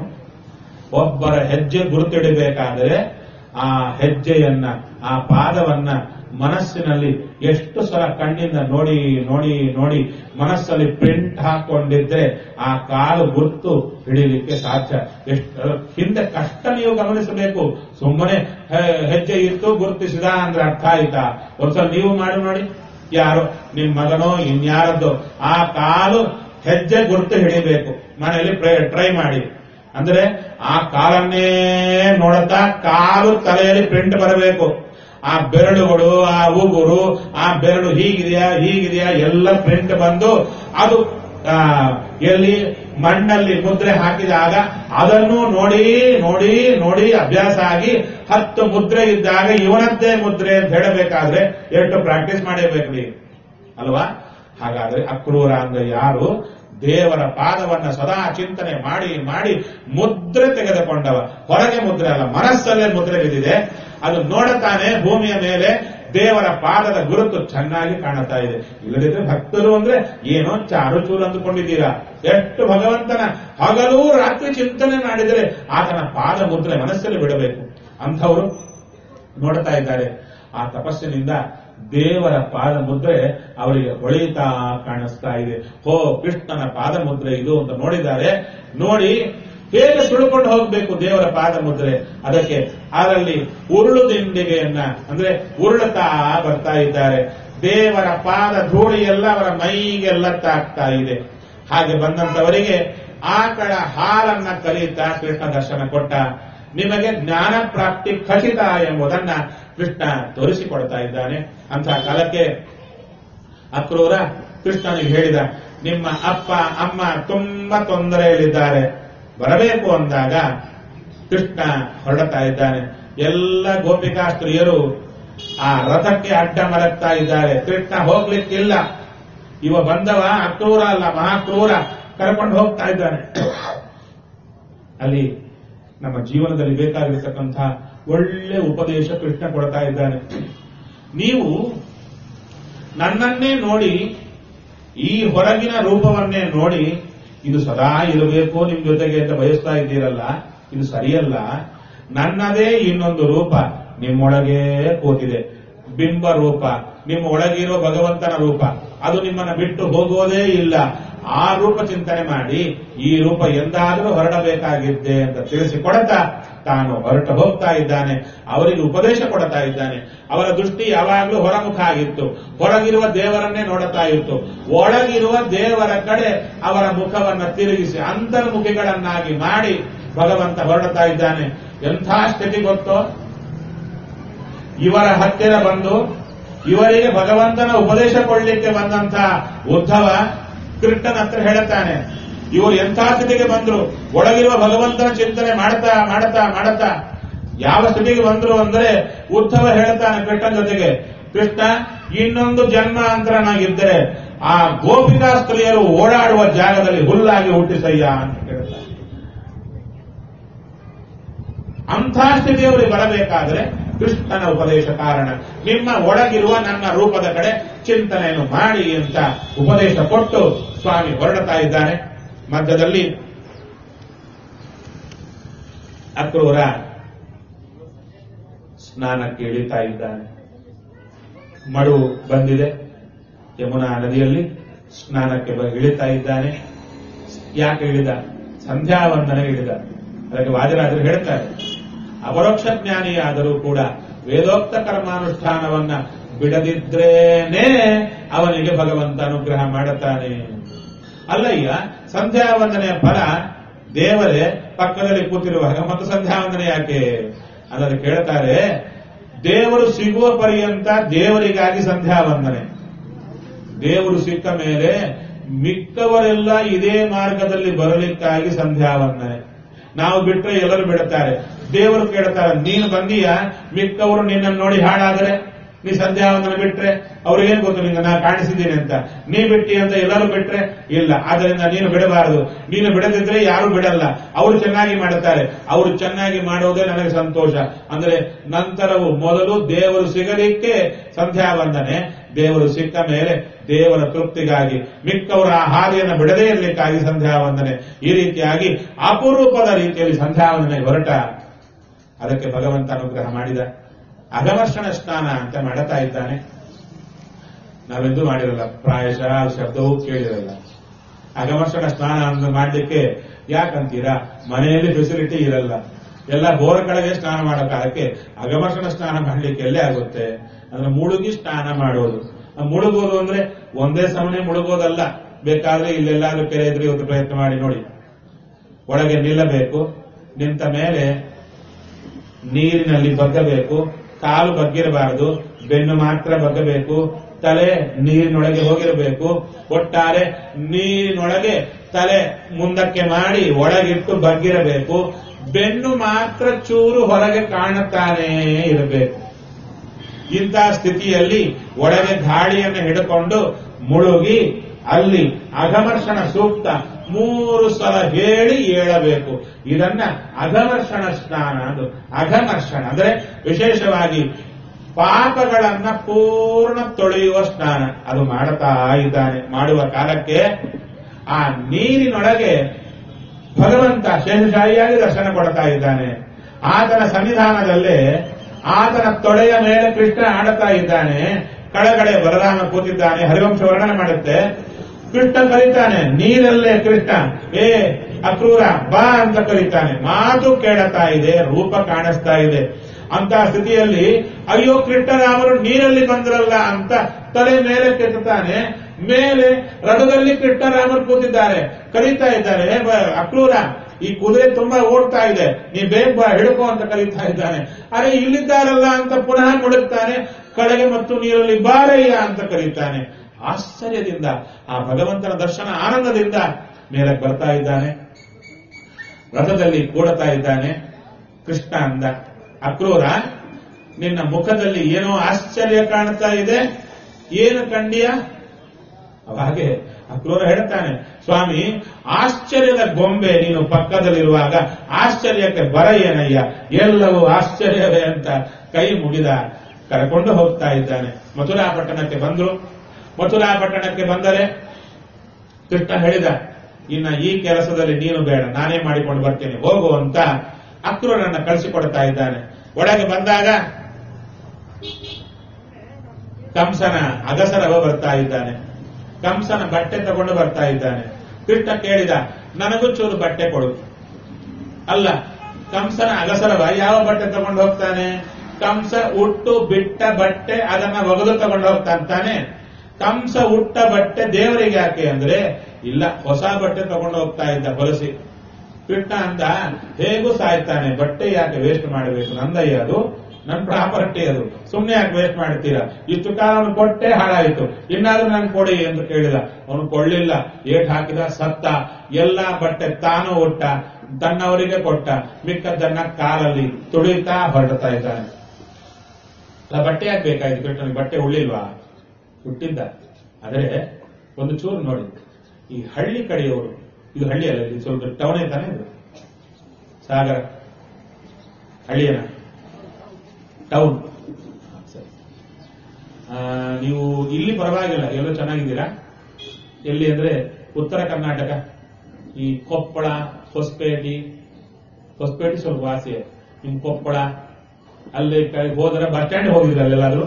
ಒಬ್ಬರ ಹೆಜ್ಜೆ ಗುರುತಿಡಬೇಕಾದರೆ ಆ ಹೆಜ್ಜೆಯನ್ನ ಆ ಪಾದವನ್ನ ಮನಸ್ಸಿನಲ್ಲಿ ಎಷ್ಟು ಸಲ ಕಣ್ಣಿಂದ ನೋಡಿ ನೋಡಿ ನೋಡಿ ಮನಸ್ಸಲ್ಲಿ ಪ್ರಿಂಟ್ ಹಾಕೊಂಡಿದ್ರೆ ಆ ಕಾಲು ಗುರುತು ಹಿಡಿಲಿಕ್ಕೆ ಸಾಧ್ಯ ಎಷ್ಟು ಹಿಂದೆ ಕಷ್ಟ ನೀವು ಗಮನಿಸಬೇಕು ಸುಮ್ಮನೆ ಹೆ- ಹೆಜ್ಜೆ ಇತ್ತು ಗುರುತಿಸಿದ ಅಂದ್ರೆ ಅರ್ಥ ಆಯ್ತಾ ಒಂದ್ಸಲ ನೀವು ಮಾಡಿ ನೋಡಿ ಯಾರು ನಿಮ್ ಮಗನೋ ಇನ್ಯಾರದ್ದು ಆ ಕಾಲು ಹೆಜ್ಜೆ ಗುರುತು ಹಿಡಿಬೇಕು ಮನೆಯಲ್ಲಿ ಟ್ರೈ ಮಾಡಿ ಅಂದ್ರೆ ಆ ಕಾಲನ್ನೇ ನೋಡುತ್ತಾ ಕಾಲು ತಲೆಯಲ್ಲಿ ಪ್ರಿಂಟ್ ಬರಬೇಕು ಆ ಬೆರಳುಗಳು ಆ ಉಗುರು ಆ ಬೆರಳು ಹೀಗಿದೆಯಾ ಹೀಗಿದೆಯಾ ಎಲ್ಲ ಪ್ರಿಂಟ್ ಬಂದು ಅದು ಆ, ಎಲ್ಲಿ ಮಣ್ಣಲ್ಲಿ ಮುದ್ರೆ ಹಾಕಿದಾಗ ಅದನ್ನು ನೋಡಿ ನೋಡಿ ನೋಡಿ ಅಭ್ಯಾಸ ಆಗಿ ಹತ್ತು ಮುದ್ರೆ ಇದ್ದಾಗ ಇವನದ್ದೇ ಮುದ್ರೆ ಅಂತ ಹೇಳಬೇಕಾದ್ರೆ ಎಷ್ಟು ಪ್ರಾಕ್ಟೀಸ್ ಮಾಡೇಬೇಕ್ರಿ ಅಲ್ವಾ ಹಾಗಾದ್ರೆ ಅಕ್ರೂರ ಅಂದ್ರೆ ಯಾರು ದೇವರ ಪಾದವನ್ನ ಸದಾ ಚಿಂತನೆ ಮಾಡಿ ಮಾಡಿ ಮುದ್ರೆ ತೆಗೆದುಕೊಂಡವ ಹೊರಗೆ ಮುದ್ರೆ ಅಲ್ಲ ಮನಸ್ಸಲ್ಲೇ ಮುದ್ರೆ ಬಿದ್ದಿದೆ ಅದು ನೋಡುತ್ತಾನೆ ಭೂಮಿಯ ಮೇಲೆ ದೇವರ ಪಾದದ ಗುರುತು ಚೆನ್ನಾಗಿ ಕಾಣುತ್ತಾ ಇದೆ ಇಲ್ಲದಿದ್ರೆ ಭಕ್ತರು ಅಂದ್ರೆ ಏನೋ ಚಾರು ಚೂರು ಅಂದುಕೊಂಡಿದ್ದೀರಾ ಎಷ್ಟು ಭಗವಂತನ ಹಗಲು ರಾತ್ರಿ ಚಿಂತನೆ ಮಾಡಿದರೆ ಆತನ ಪಾದ ಮುದ್ರೆ ಮನಸ್ಸಲ್ಲಿ ಬಿಡಬೇಕು ಅಂಥವರು ನೋಡ್ತಾ ಇದ್ದಾರೆ ಆ ತಪಸ್ಸಿನಿಂದ ದೇವರ ಪಾದ ಮುದ್ರೆ ಅವರಿಗೆ ಹೊಳಿತಾ ಕಾಣಿಸ್ತಾ ಇದೆ ಹೋ ಕೃಷ್ಣನ ಪಾದ ಮುದ್ರೆ ಇದು ಅಂತ ನೋಡಿದ್ದಾರೆ ನೋಡಿ ಹೇಗೆ ಸುಳ್ಕೊಂಡು ಹೋಗಬೇಕು ದೇವರ ಪಾದ ಮುದ್ರೆ ಅದಕ್ಕೆ ಅದರಲ್ಲಿ ಉರುಳು ದಿಂಡಿಗೆಯನ್ನ ಅಂದ್ರೆ ಉರುಳುತ್ತಾ ಬರ್ತಾ ಇದ್ದಾರೆ ದೇವರ ಪಾದ ಧೂಳಿ ಎಲ್ಲ ಅವರ ಮೈಗೆಲ್ಲ ತಾಗ್ತಾ ಇದೆ ಹಾಗೆ ಬಂದಂತವರಿಗೆ ಆಕಳ ಹಾಲನ್ನ ಕಲಿತಾ ಕೃಷ್ಣ ದರ್ಶನ ಕೊಟ್ಟ ನಿಮಗೆ ಜ್ಞಾನ ಪ್ರಾಪ್ತಿ ಖಚಿತ ಎಂಬುದನ್ನ ಕೃಷ್ಣ ತೋರಿಸಿಕೊಡ್ತಾ ಇದ್ದಾನೆ ಅಂತ ಕಾಲಕ್ಕೆ ಅಕ್ರೂರ ಕೃಷ್ಣನಿಗೆ ಹೇಳಿದ ನಿಮ್ಮ ಅಪ್ಪ ಅಮ್ಮ ತುಂಬಾ ತೊಂದರೆಯಲ್ಲಿದ್ದಾರೆ ಬರಬೇಕು ಅಂದಾಗ ಕೃಷ್ಣ ಹೊರಡ್ತಾ ಇದ್ದಾನೆ ಎಲ್ಲ ಗೋಪಿಕಾ ಸ್ತ್ರೀಯರು ಆ ರಥಕ್ಕೆ ಅಡ್ಡ ಮಲಗ್ತಾ ಇದ್ದಾರೆ ಕೃಷ್ಣ ಹೋಗ್ಲಿಕ್ಕಿಲ್ಲ ಇವ ಬಂದವ ಅಕ್ರೂರ ಅಲ್ಲ ಮಹಾಕ್ರೂರ ಕರ್ಕೊಂಡು ಹೋಗ್ತಾ ಇದ್ದಾನೆ ಅಲ್ಲಿ ನಮ್ಮ ಜೀವನದಲ್ಲಿ ಬೇಕಾಗಿರತಕ್ಕಂಥ ಒಳ್ಳೆ ಉಪದೇಶ ಕೃಷ್ಣ ಕೊಡ್ತಾ ಇದ್ದಾನೆ ನೀವು ನನ್ನನ್ನೇ ನೋಡಿ ಈ ಹೊರಗಿನ ರೂಪವನ್ನೇ ನೋಡಿ ಇದು ಸದಾ ಇರಬೇಕು ನಿಮ್ ಜೊತೆಗೆ ಅಂತ ಬಯಸ್ತಾ ಇದ್ದೀರಲ್ಲ ಇದು ಸರಿಯಲ್ಲ ನನ್ನದೇ ಇನ್ನೊಂದು ರೂಪ ನಿಮ್ಮೊಳಗೇ ಕೂತಿದೆ ಬಿಂಬ ರೂಪ ನಿಮ್ಮ ಒಳಗಿರೋ ಭಗವಂತನ ರೂಪ ಅದು ನಿಮ್ಮನ್ನ ಬಿಟ್ಟು ಹೋಗೋದೇ ಇಲ್ಲ ಆ ರೂಪ ಚಿಂತನೆ ಮಾಡಿ ಈ ರೂಪ ಎಂದಾದರೂ ಹೊರಡಬೇಕಾಗಿದ್ದೆ ಅಂತ ತಿಳಿಸಿಕೊಡ್ತಾ ತಾನು ಹೊರಟು ಹೋಗ್ತಾ ಇದ್ದಾನೆ ಅವರಿಗೆ ಉಪದೇಶ ಕೊಡ್ತಾ ಇದ್ದಾನೆ ಅವರ ದೃಷ್ಟಿ ಯಾವಾಗಲೂ ಹೊರಮುಖ ಆಗಿತ್ತು ಹೊರಗಿರುವ ದೇವರನ್ನೇ ನೋಡುತ್ತಾ ಇತ್ತು ಒಳಗಿರುವ ದೇವರ ಕಡೆ ಅವರ ಮುಖವನ್ನ ತಿರುಗಿಸಿ ಅಂತರ್ಮುಖಿಗಳನ್ನಾಗಿ ಮಾಡಿ ಭಗವಂತ ಹೊರಡುತ್ತಾ ಇದ್ದಾನೆ ಎಂಥ ಸ್ಥಿತಿ ಗೊತ್ತೋ ಇವರ ಹತ್ತಿರ ಬಂದು ಇವರಿಗೆ ಭಗವಂತನ ಉಪದೇಶ ಕೊಡ್ಲಿಕ್ಕೆ ಬಂದಂತ ಉದ್ಧವ ಕೃಷ್ಣನ ಹತ್ರ ಹೇಳುತ್ತಾನೆ ಇವರು ಎಂಥ ಸ್ಥಿತಿಗೆ ಬಂದ್ರು ಒಳಗಿರುವ ಭಗವಂತನ ಚಿಂತನೆ ಮಾಡ್ತಾ ಮಾಡ್ತಾ ಮಾಡ್ತಾ ಯಾವ ಸ್ಥಿತಿಗೆ ಬಂದ್ರು ಅಂದ್ರೆ ಉದ್ಧವ ಹೇಳ್ತಾನೆ ಕೃಷ್ಣನ ಜೊತೆಗೆ ಕೃಷ್ಣ ಇನ್ನೊಂದು ಜನ್ಮಾಂತರನಾಗಿದ್ದರೆ ಆ ಗೋಪಿಕಾ ಸ್ತ್ರೀಯರು ಓಡಾಡುವ ಜಾಗದಲ್ಲಿ ಹುಲ್ಲಾಗಿ ಹುಟ್ಟಿಸಯ್ಯ ಅಂತ ಕೇಳ್ತಾನೆ ಅಂಥ ಸ್ಥಿತಿಯವರಿಗೆ ಬರಬೇಕಾದ್ರೆ ಕೃಷ್ಣನ ಉಪದೇಶ ಕಾರಣ ನಿಮ್ಮ ಒಳಗಿರುವ ನನ್ನ ರೂಪದ ಕಡೆ ಚಿಂತನೆಯನ್ನು ಮಾಡಿ ಅಂತ ಉಪದೇಶ ಕೊಟ್ಟು ಸ್ವಾಮಿ ಹೊರಡುತ್ತಾ ಇದ್ದಾನೆ ಮಧ್ಯದಲ್ಲಿ ಅಕ್ರೂರ ಸ್ನಾನಕ್ಕೆ ಇಳಿತಾ ಇದ್ದಾನೆ ಮಡು ಬಂದಿದೆ ಯಮುನಾ ನದಿಯಲ್ಲಿ ಸ್ನಾನಕ್ಕೆ ಬ- ಇಳಿತಾ ಇದ್ದಾನೆ ಯಾಕೆ ಇಳಿದ ಸಂಧ್ಯಾವಂದನೆ ಇಳಿದ ಅದಕ್ಕೆ ವಾದಿರಾಜರು ಹೇಳ್ತಾರೆ ಅಪರೋಕ್ಷ ಜ್ಞಾನಿಯಾದರೂ ಕೂಡ ವೇದೋಕ್ತ ಕರ್ಮಾನುಷ್ಠಾನವನ್ನ ಬಿಡದಿದ್ರೇನೆ ಅವನಿಗೆ ಭಗವಂತ ಅನುಗ್ರಹ ಮಾಡುತ್ತಾನೆ ಅಲ್ಲಯ್ಯ ಸಂಧ್ಯಾವಂದನೆಯ ಫಲ ದೇವರೇ ಪಕ್ಕದಲ್ಲಿ ಕೂತಿರುವಾಗ ಮತ್ತು ಸಂಧ್ಯಾವಂದನೆ ಯಾಕೆ ಅದನ್ನು ಕೇಳ್ತಾರೆ ದೇವರು ಸಿಗುವ ಪರ್ಯಂತ ದೇವರಿಗಾಗಿ ಸಂಧ್ಯಾವಂದನೆ ದೇವರು ಸಿಕ್ಕ ಮೇಲೆ ಮಿಕ್ಕವರೆಲ್ಲ ಇದೇ ಮಾರ್ಗದಲ್ಲಿ ಬರಲಿಕ್ಕಾಗಿ ಸಂಧ್ಯಾವಂದನೆ ನಾವು ಬಿಟ್ರೆ ಎಲ್ಲರೂ ಬಿಡುತ್ತಾರೆ ದೇವರು ಕೇಳ್ತಾರೆ ನೀನು ಬಂದೀಯ ಮಿಕ್ಕವರು ನಿನ್ನನ್ನು ನೋಡಿ ಹಾಳಾದರೆ ನೀ ಸಂಧ್ಯಾವಂದನ ಬಿಟ್ರೆ ಅವ್ರಿಗೇನ್ ಗೊತ್ತು ನಿಂಗೆ ನಾ ಕಾಣಿಸಿದ್ದೀನಿ ಅಂತ ನೀ ಬಿಟ್ಟಿ ಅಂತ ಎಲ್ಲರೂ ಬಿಟ್ರೆ ಇಲ್ಲ ಆದ್ದರಿಂದ ನೀನು ಬಿಡಬಾರದು ನೀನು ಬಿಡದಿದ್ರೆ ಯಾರು ಬಿಡಲ್ಲ ಅವರು ಚೆನ್ನಾಗಿ ಮಾಡುತ್ತಾರೆ ಅವರು ಚೆನ್ನಾಗಿ ಮಾಡೋದೇ ನನಗೆ ಸಂತೋಷ ಅಂದ್ರೆ ನಂತರವು ಮೊದಲು ದೇವರು ಸಿಗಲಿಕ್ಕೆ ಸಂಧ್ಯಾವಂದನೆ ದೇವರು ಸಿಕ್ಕ ಮೇಲೆ ದೇವರ ತೃಪ್ತಿಗಾಗಿ ಮಿಕ್ಕವರ ಆ ಹಾದಿಯನ್ನು ಬಿಡದೇ ಇರಲಿಕ್ಕಾಗಿ ಸಂಧ್ಯಾವಂದನೆ ಈ ರೀತಿಯಾಗಿ ಅಪರೂಪದ ರೀತಿಯಲ್ಲಿ ಸಂಧ್ಯಾವಂದನೆ ಹೊರಟ ಅದಕ್ಕೆ ಭಗವಂತ ಅನುಗ್ರಹ ಮಾಡಿದ ಅಗಮರ್ಷಣ ಸ್ನಾನ ಅಂತ ಮಾಡುತ್ತಾ ಇದ್ದಾನೆ ನಾವೆಂದೂ ಮಾಡಿರಲ್ಲ ಪ್ರಾಯಶಃ ಶಬ್ದವೂ ಕೇಳಿರಲ್ಲ ಅಗಮರ್ಷಣ ಸ್ನಾನ ಅಂತ ಮಾಡಲಿಕ್ಕೆ ಯಾಕಂತೀರಾ ಮನೆಯಲ್ಲಿ ಫೆಸಿಲಿಟಿ ಇರಲ್ಲ ಎಲ್ಲ ಬೋರ್ ಕಡೆಗೆ ಸ್ನಾನ ಮಾಡೋ ಕಾಲಕ್ಕೆ ಅಗಮರ್ಷಣ ಸ್ನಾನ ಮಾಡಲಿಕ್ಕೆ ಎಲ್ಲೇ ಆಗುತ್ತೆ ಅಂದ್ರೆ ಮುಳುಗಿ ಸ್ನಾನ ಮಾಡೋದು ಆ ಮುಳುಗೋದು ಅಂದ್ರೆ ಒಂದೇ ಸಮನೆ ಮುಳುಗೋದಲ್ಲ ಬೇಕಾದ್ರೆ ಇಲ್ಲೆಲ್ಲಾದ್ರೂ ಕೆರೆ ಇದ್ರೆ ಇವತ್ತು ಪ್ರಯತ್ನ ಮಾಡಿ ನೋಡಿ ಒಳಗೆ ನಿಲ್ಲಬೇಕು ನಿಂತ ಮೇಲೆ ನೀರಿನಲ್ಲಿ ಬಗ್ಗಬೇಕು ಕಾಲು ಬಗ್ಗಿರಬಾರದು ಬೆನ್ನು ಮಾತ್ರ ಬಗ್ಗಬೇಕು ತಲೆ ನೀರಿನೊಳಗೆ ಹೋಗಿರಬೇಕು ಒಟ್ಟಾರೆ ನೀರಿನೊಳಗೆ ತಲೆ ಮುಂದಕ್ಕೆ ಮಾಡಿ ಒಳಗಿಟ್ಟು ಬಗ್ಗಿರಬೇಕು ಬೆನ್ನು ಮಾತ್ರ ಚೂರು ಹೊರಗೆ ಕಾಣುತ್ತಾನೇ ಇರಬೇಕು ಇಂತಹ ಸ್ಥಿತಿಯಲ್ಲಿ ಒಳಗೆ ಗಾಳಿಯನ್ನು ಹಿಡ್ಕೊಂಡು ಮುಳುಗಿ ಅಲ್ಲಿ ಅಘಮರ್ಷಣ ಸೂಕ್ತ ಮೂರು ಸಲ ಹೇಳಿ ಏಳಬೇಕು ಇದನ್ನ ಅಘಮರ್ಷಣ ಸ್ನಾನ ಅದು ಅಘಮರ್ಷಣ ಅಂದ್ರೆ ವಿಶೇಷವಾಗಿ ಪಾಪಗಳನ್ನ ಪೂರ್ಣ ತೊಳೆಯುವ ಸ್ನಾನ ಅದು ಮಾಡುತ್ತಾ ಇದ್ದಾನೆ ಮಾಡುವ ಕಾಲಕ್ಕೆ ಆ ನೀರಿನೊಳಗೆ ಭಗವಂತ ಶೇಷಶಾಹಿಯಾಗಿ ದರ್ಶನ ಕೊಡ್ತಾ ಇದ್ದಾನೆ ಆತನ ಸನ್ನಿಧಾನದಲ್ಲೇ ಆತನ ತೊಡೆಯ ಮೇಲೆ ಕೃಷ್ಣ ಆಡುತ್ತಾ ಇದ್ದಾನೆ ಕೆಳಗಡೆ ಬಲರಾಮ ಕೂತಿದ್ದಾನೆ ಹರಿವಂಶ ವರ್ಣನೆ ಮಾಡುತ್ತೆ ಕೃಷ್ಣ ಕರೀತಾನೆ ನೀರಲ್ಲೇ ಕೃಷ್ಣ ಏ ಅಕ್ರೂರ ಬಾ ಅಂತ ಕರೀತಾನೆ ಮಾತು ಕೇಳುತ್ತಾ ಇದೆ ರೂಪ ಕಾಣಿಸ್ತಾ ಇದೆ ಅಂತ ಸ್ಥಿತಿಯಲ್ಲಿ ಅಯ್ಯೋ ಕೃಷ್ಣರಾಮರು ನೀರಲ್ಲಿ ಬಂದ್ರಲ್ಲ ಅಂತ ತಲೆ ಮೇಲೆ ಕೆತ್ತುತ್ತಾನೆ ಮೇಲೆ ರಥದಲ್ಲಿ ಕೃಷ್ಣರಾಮರು ಕೂತಿದ್ದಾರೆ ಕರೀತಾ ಇದ್ದಾರೆ "ಏ ಬ- ಅಕ್ರೂರ ಈ ಕುದುರೆ ತುಂಬಾ ಓಡ್ತಾ ಇದೆ ನೀ ಬೇಗ ಬಾ ಹಿಡ್ಕೋ ಅಂತ ಕರೀತಾ ಇದ್ದಾನೆ ಅರೆ ಇಲ್ಲಿದ್ದಾರಲ್ಲ ಅಂತ ಪುನಃ ಮುಳುಗ್ತಾನೆ ಕಡೆಗೆ ಮತ್ತು ನೀರಲ್ಲಿ ಬಾರಯ್ಯ ಅಂತ ಕರೀತಾನೆ ಆಶ್ಚರ್ಯದಿಂದ ಆ ಭಗವಂತನ ದರ್ಶನ ಆನಂದದಿಂದ ಮೇಲಕ್ಕೆ ಬರ್ತಾ ಇದ್ದಾನೆ ರಥದಲ್ಲಿ ಕೂಡತಾ ಇದ್ದಾನೆ ಕೃಷ್ಣ ಅಂದ ಅಕ್ರೂರ ನಿನ್ನ ಮುಖದಲ್ಲಿ ಏನೋ ಆಶ್ಚರ್ಯ ಕಾಣ್ತಾ ಇದೆ ಏನು ಕಂಡಿಯ ಅವಾಗೆ ಅಕ್ರೂರ ಹೇಳ್ತಾನೆ ಸ್ವಾಮಿ ಆಶ್ಚರ್ಯದ ಗೊಂಬೆ ನೀನು ಪಕ್ಕದಲ್ಲಿರುವಾಗ ಆಶ್ಚರ್ಯಕ್ಕೆ ಬರ ಏನಯ್ಯ ಎಲ್ಲವೂ ಆಶ್ಚರ್ಯವೇ ಅಂತ ಕೈ ಮುಗಿದ ಕರ್ಕೊಂಡು ಹೋಗ್ತಾ ಇದ್ದಾನೆ ಮಥುರಾ ಪಟ್ಟಣಕ್ಕೆ ಬಂದ್ರು ಮಥುರಾ ಪಟ್ಟಣಕ್ಕೆ ಬಂದರೆ ಕೃಷ್ಣ ಹೇಳಿದ ಇನ್ನ ಈ ಕೆಲಸದಲ್ಲಿ ನೀನು ಬೇಡ ನಾನೇ ಮಾಡಿಕೊಂಡು ಬರ್ತೀನಿ ಹೋಗು ಅಂತ ಅಕ್ರೂರನ್ನ ಕಳಿಸಿಕೊಡ್ತಾ ಇದ್ದಾನೆ ಒಳಗೆ ಬಂದಾಗ ಕಂಸನ ಅಗಸರವ ಬರ್ತಾ ಇದ್ದಾನೆ ಕಂಸನ ಬಟ್ಟೆ ತಗೊಂಡು ಬರ್ತಾ ಇದ್ದಾನೆ ಕೃಷ್ಣ ಕೇಳಿದ ನನಗೂ ಚೂರು ಬಟ್ಟೆ ಕೊಡು ಅಲ್ಲ ಕಂಸನ ಅಗಸರವ ಯಾವ ಬಟ್ಟೆ ತಗೊಂಡು ಹೋಗ್ತಾನೆ ಕಂಸ ಉಟ್ಟು ಬಿಟ್ಟ ಬಟ್ಟೆ ಅದನ್ನ ಒಗೆದು ತಗೊಂಡು ಹೋಗ್ತಾನೆ ಕಂಸ ಉಟ್ಟ ಬಟ್ಟೆ ದೇವರಿಗೆ ಯಾಕೆ ಅಂದ್ರೆ ಇಲ್ಲ ಹೊಸ ಬಟ್ಟೆ ತಗೊಂಡು ಹೋಗ್ತಾ ಇದ್ದ ಹೊಲಸಿ ಕೃಷ್ಣ ಅಂತ ಹೇಗೂ ಸಾಯ್ತಾನೆ ಬಟ್ಟೆ ಯಾಕೆ ವೇಸ್ಟ್ ಮಾಡಬೇಕು ನಂದಯ್ಯ ಅದು ನನ್ನ ಪ್ರಾಪರ್ಟಿ ಅದು ಸುಮ್ಮನೆ ಯಾಕೆ ವೇಸ್ಟ್ ಮಾಡ್ತೀರಾ ಇಷ್ಟು ಕಾಲ ಅವನು ಕೊಟ್ಟೆ ಹಾಳಾಯಿತು ಇನ್ನಾದ್ರೂ ನಾನು ಕೊಡಿ ಅಂತ ಕೇಳಿದ ಅವನು ಕೊಳ್ಳಿಲ್ಲ ಏಟ್ ಹಾಕಿದ ಸತ್ತ ಎಲ್ಲಾ ಬಟ್ಟೆ ತಾನು ಉಟ್ಟ ತನ್ನವರಿಗೆ ಕೊಟ್ಟ ಮಿಕ್ಕದ್ದನ್ನ ಕಾಲಲ್ಲಿ ತುಳಿತಾ ಹೊರಡ್ತಾ ಇದ್ದಾನೆ ಅಲ್ಲ ಬಟ್ಟೆ ಯಾಕೆ ಬೇಕಾಯ್ತು ಕೃಷ್ಣನಿಗೆ ಬಟ್ಟೆ ಉಳ್ಳಿಲ್ವಾ ಹುಟ್ಟಿದ್ದ ಆದರೆ ಒಂದು ಚೂರು ನೋಡಿ ಈ ಹಳ್ಳಿ ಕಡೆಯವರು ಇದು ಹಳ್ಳಿ ಅಲ್ಲ ಇದು ಸ್ವಲ್ಪ ಟೌನ್ ತಾನೇ ಇದು ಸಾಗರ ಹಳ್ಳಿಯನ ಟೌನ್ ಸರಿ ಆ, ನೀವು ಇಲ್ಲಿ ಪರವಾಗಿಲ್ಲ ಎಲ್ಲೋ ಚೆನ್ನಾಗಿದ್ದೀರಾ ಎಲ್ಲಿ ಅಂದ್ರೆ ಉತ್ತರ ಕರ್ನಾಟಕ ಈ ಕೊಪ್ಪಳ ಹೊಸಪೇಟೆ ಹೊಸಪೇಟೆ ಸ್ವಲ್ಪ ವಾಸಿ ನಿಮ್ ಕೊಪ್ಪಳ ಅಲ್ಲಿ ಕ- ಹೋದ್ರೆ ಬಸ್ ಸ್ಟ್ಯಾಂಡ್ ಹೋಗಿದ್ರೆ ಅಲ್ಲೆಲ್ಲಾದ್ರೂ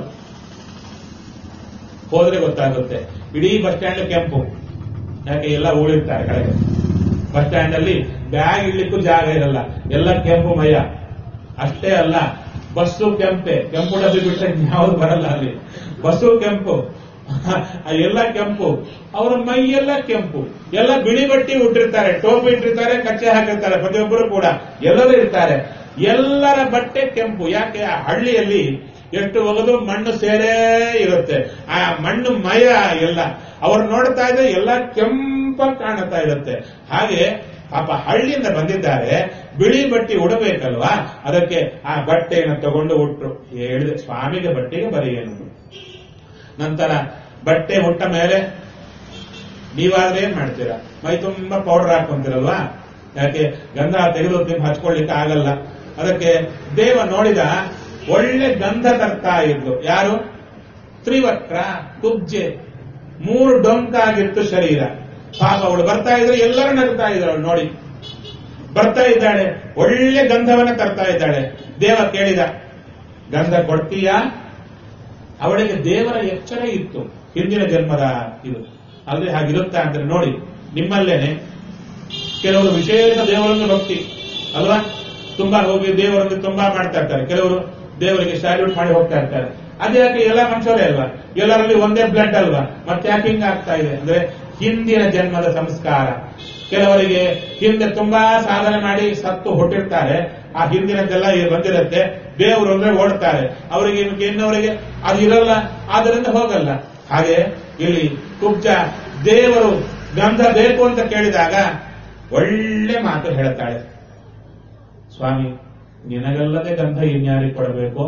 ಹೋದ್ರೆ ಗೊತ್ತಾಗುತ್ತೆ ಇಡೀ ಬಸ್ ಸ್ಟ್ಯಾಂಡ್ ಕೆಂಪು ಯಾಕೆ ಎಲ್ಲ ಊಳಿರ್ತಾರೆ ಕಡೆಗೆ ಬಸ್ ಸ್ಟ್ಯಾಂಡ್ ಅಲ್ಲಿ ಬ್ಯಾಗ್ ಇಡ್ಲಿಕ್ಕೂ ಜಾಗ ಇರಲ್ಲ ಎಲ್ಲ ಕೆಂಪು ಮಯ ಅಷ್ಟೇ ಅಲ್ಲ ಬಸ್ಸು ಕೆಂಪೆ ಕೆಂಪು ಡಬ್ಬಿ ಬಿಟ್ರೆ ಯಾವ್ದು ಬರಲ್ಲ ಅಲ್ಲಿ ಬಸ್ಸು ಕೆಂಪು ಆ ಎಲ್ಲ ಕೆಂಪು ಅವರ ಮೈ ಎಲ್ಲ ಕೆಂಪು ಎಲ್ಲ ಬಿಳಿ ಬಟ್ಟಿ ಉಟ್ಟಿರ್ತಾರೆ ಟೋಪಿ ಇಟ್ಟಿರ್ತಾರೆ ಕಚ್ಚೆ ಹಾಕಿರ್ತಾರೆ ಪ್ರತಿಯೊಬ್ಬರು ಕೂಡ ಎಲ್ಲರೂ ಇರ್ತಾರೆ ಎಲ್ಲರ ಬಟ್ಟೆ ಕೆಂಪು ಯಾಕೆ ಆ ಹಳ್ಳಿಯಲ್ಲಿ ಎಷ್ಟು ಒಗೆದು ಮಣ್ಣು ಸೇರೇ ಇರುತ್ತೆ ಆ ಮಣ್ಣು ಮಯ ಎಲ್ಲ ಅವ್ರು ನೋಡ್ತಾ ಇದ್ರೆ ಎಲ್ಲ ಕೆಂಪ ಕಾಣುತ್ತಾ ಇರುತ್ತೆ ಹಾಗೆ ಪಾಪ ಹಳ್ಳಿಯಿಂದ ಬಂದಿದ್ದಾರೆ ಬಿಳಿ ಬಟ್ಟೆ ಉಡಬೇಕಲ್ವಾ ಅದಕ್ಕೆ ಆ ಬಟ್ಟೆಯನ್ನು ತಗೊಂಡು ಉಟ್ರು ಹೇಳಿದೆ ಸ್ವಾಮಿಗೆ ಬಟ್ಟೆಗೆ ಬರೆಯೇನು ನಂತರ ಬಟ್ಟೆ ಮುಟ್ಟ ಮೇಲೆ ನೀವಾದ್ರೆ ಏನ್ ಮಾಡ್ತೀರಾ ಮೈ ತುಂಬಾ ಪೌಡರ್ ಹಾಕೊಂತೀರಲ್ವಾ ಯಾಕೆ ಗಂಧ ತೆಗೆದು ನೀವು ಹಚ್ಕೊಳ್ಳಿಕ್ಕೆ ಆಗಲ್ಲ ಅದಕ್ಕೆ ದೇವ ನೋಡಿದ ಒಳ್ಳೆ ಗಂಧ ತರ್ತಾ ಇದ್ದು ಯಾರು ತ್ರಿವಕ್ರ ಕುಬ್ಜೆ ಮೂರು ಡೊಂಕಾಗಿತ್ತು ಶರೀರ ಪಾಪ ಅವಳು ಬರ್ತಾ ಇದ್ರೆ ಎಲ್ಲರೂ ನಗ್ತಾ ಇದ್ರು ಅವಳು ನೋಡಿ ಬರ್ತಾ ಇದ್ದಾಳೆ ಒಳ್ಳೆ ಗಂಧವನ್ನ ತರ್ತಾ ಇದ್ದಾಳೆ ದೇವ ಕೇಳಿದ ಗಂಧ ಕೊಡ್ತೀಯಾ ಅವಳಿಗೆ ದೇವರ ಎಚ್ಚರ ಇತ್ತು ಹಿಂದಿನ ಜನ್ಮದ ಇದು ಅಲ್ಲದೆ ಹಾಗಿರುತ್ತಾ ಅಂತ ನೋಡಿ ನಿಮ್ಮಲ್ಲೇನೆ ಕೆಲವರು ವಿಶೇಷ ದೇವರನ್ನು ಭಕ್ತಿ ಅಲ್ವಾ ತುಂಬಾ ಹೋಗಿ ದೇವರನ್ನು ತುಂಬಾ ಮಾಡ್ತಾ ಇರ್ತಾರೆ ಕೆಲವರು ದೇವರಿಗೆ ಸ್ಯಾಲ್ಯೂಟ್ ಮಾಡಿ ಹೋಗ್ತಾ ಇರ್ತಾರೆ ಅದ್ಯಾಕೆ ಎಲ್ಲ ಮನುಷ್ಯರೇ ಅಲ್ವಾ ಎಲ್ಲರಲ್ಲಿ ಒಂದೇ ಬ್ಲಡ್ ಅಲ್ವಾ ಮತ್ತೆ ಯಾಕೆ ಹಿಂಗ ಆಗ್ತಾ ಇದೆ ಅಂದ್ರೆ ಹಿಂದಿನ ಜನ್ಮದ ಸಂಸ್ಕಾರ ಕೆಲವರಿಗೆ ಹಿಂದೆ ತುಂಬಾ ಸಾಧನೆ ಮಾಡಿ ಸತ್ತು ಹುಟ್ಟಿರ್ತಾರೆ ಆ ಹಿಂದಿನದ್ದೆಲ್ಲ ಇಲ್ಲಿ ಬಂದಿರುತ್ತೆ ದೇವರು ಅಂದ್ರೆ ಓಡ್ತಾರೆ ಅವರಿಗೆ ಇನ್ನವರಿಗೆ ಅದು ಇರಲ್ಲ ಆದ್ದರಿಂದ ಹೋಗಲ್ಲ ಹಾಗೆ ಇಲ್ಲಿ ಕುಬ್ಜ ದೇವರು ಗಂಧ ಬೇಕು ಅಂತ ಕೇಳಿದಾಗ ಒಳ್ಳೆ ಮಾತು ಹೇಳ್ತಾಳೆ ಸ್ವಾಮಿ ನಿನಗಲ್ಲದೆ ಗಂಧ ಇನ್ಯಾರಿಗೆ ಕೊಡಬೇಕು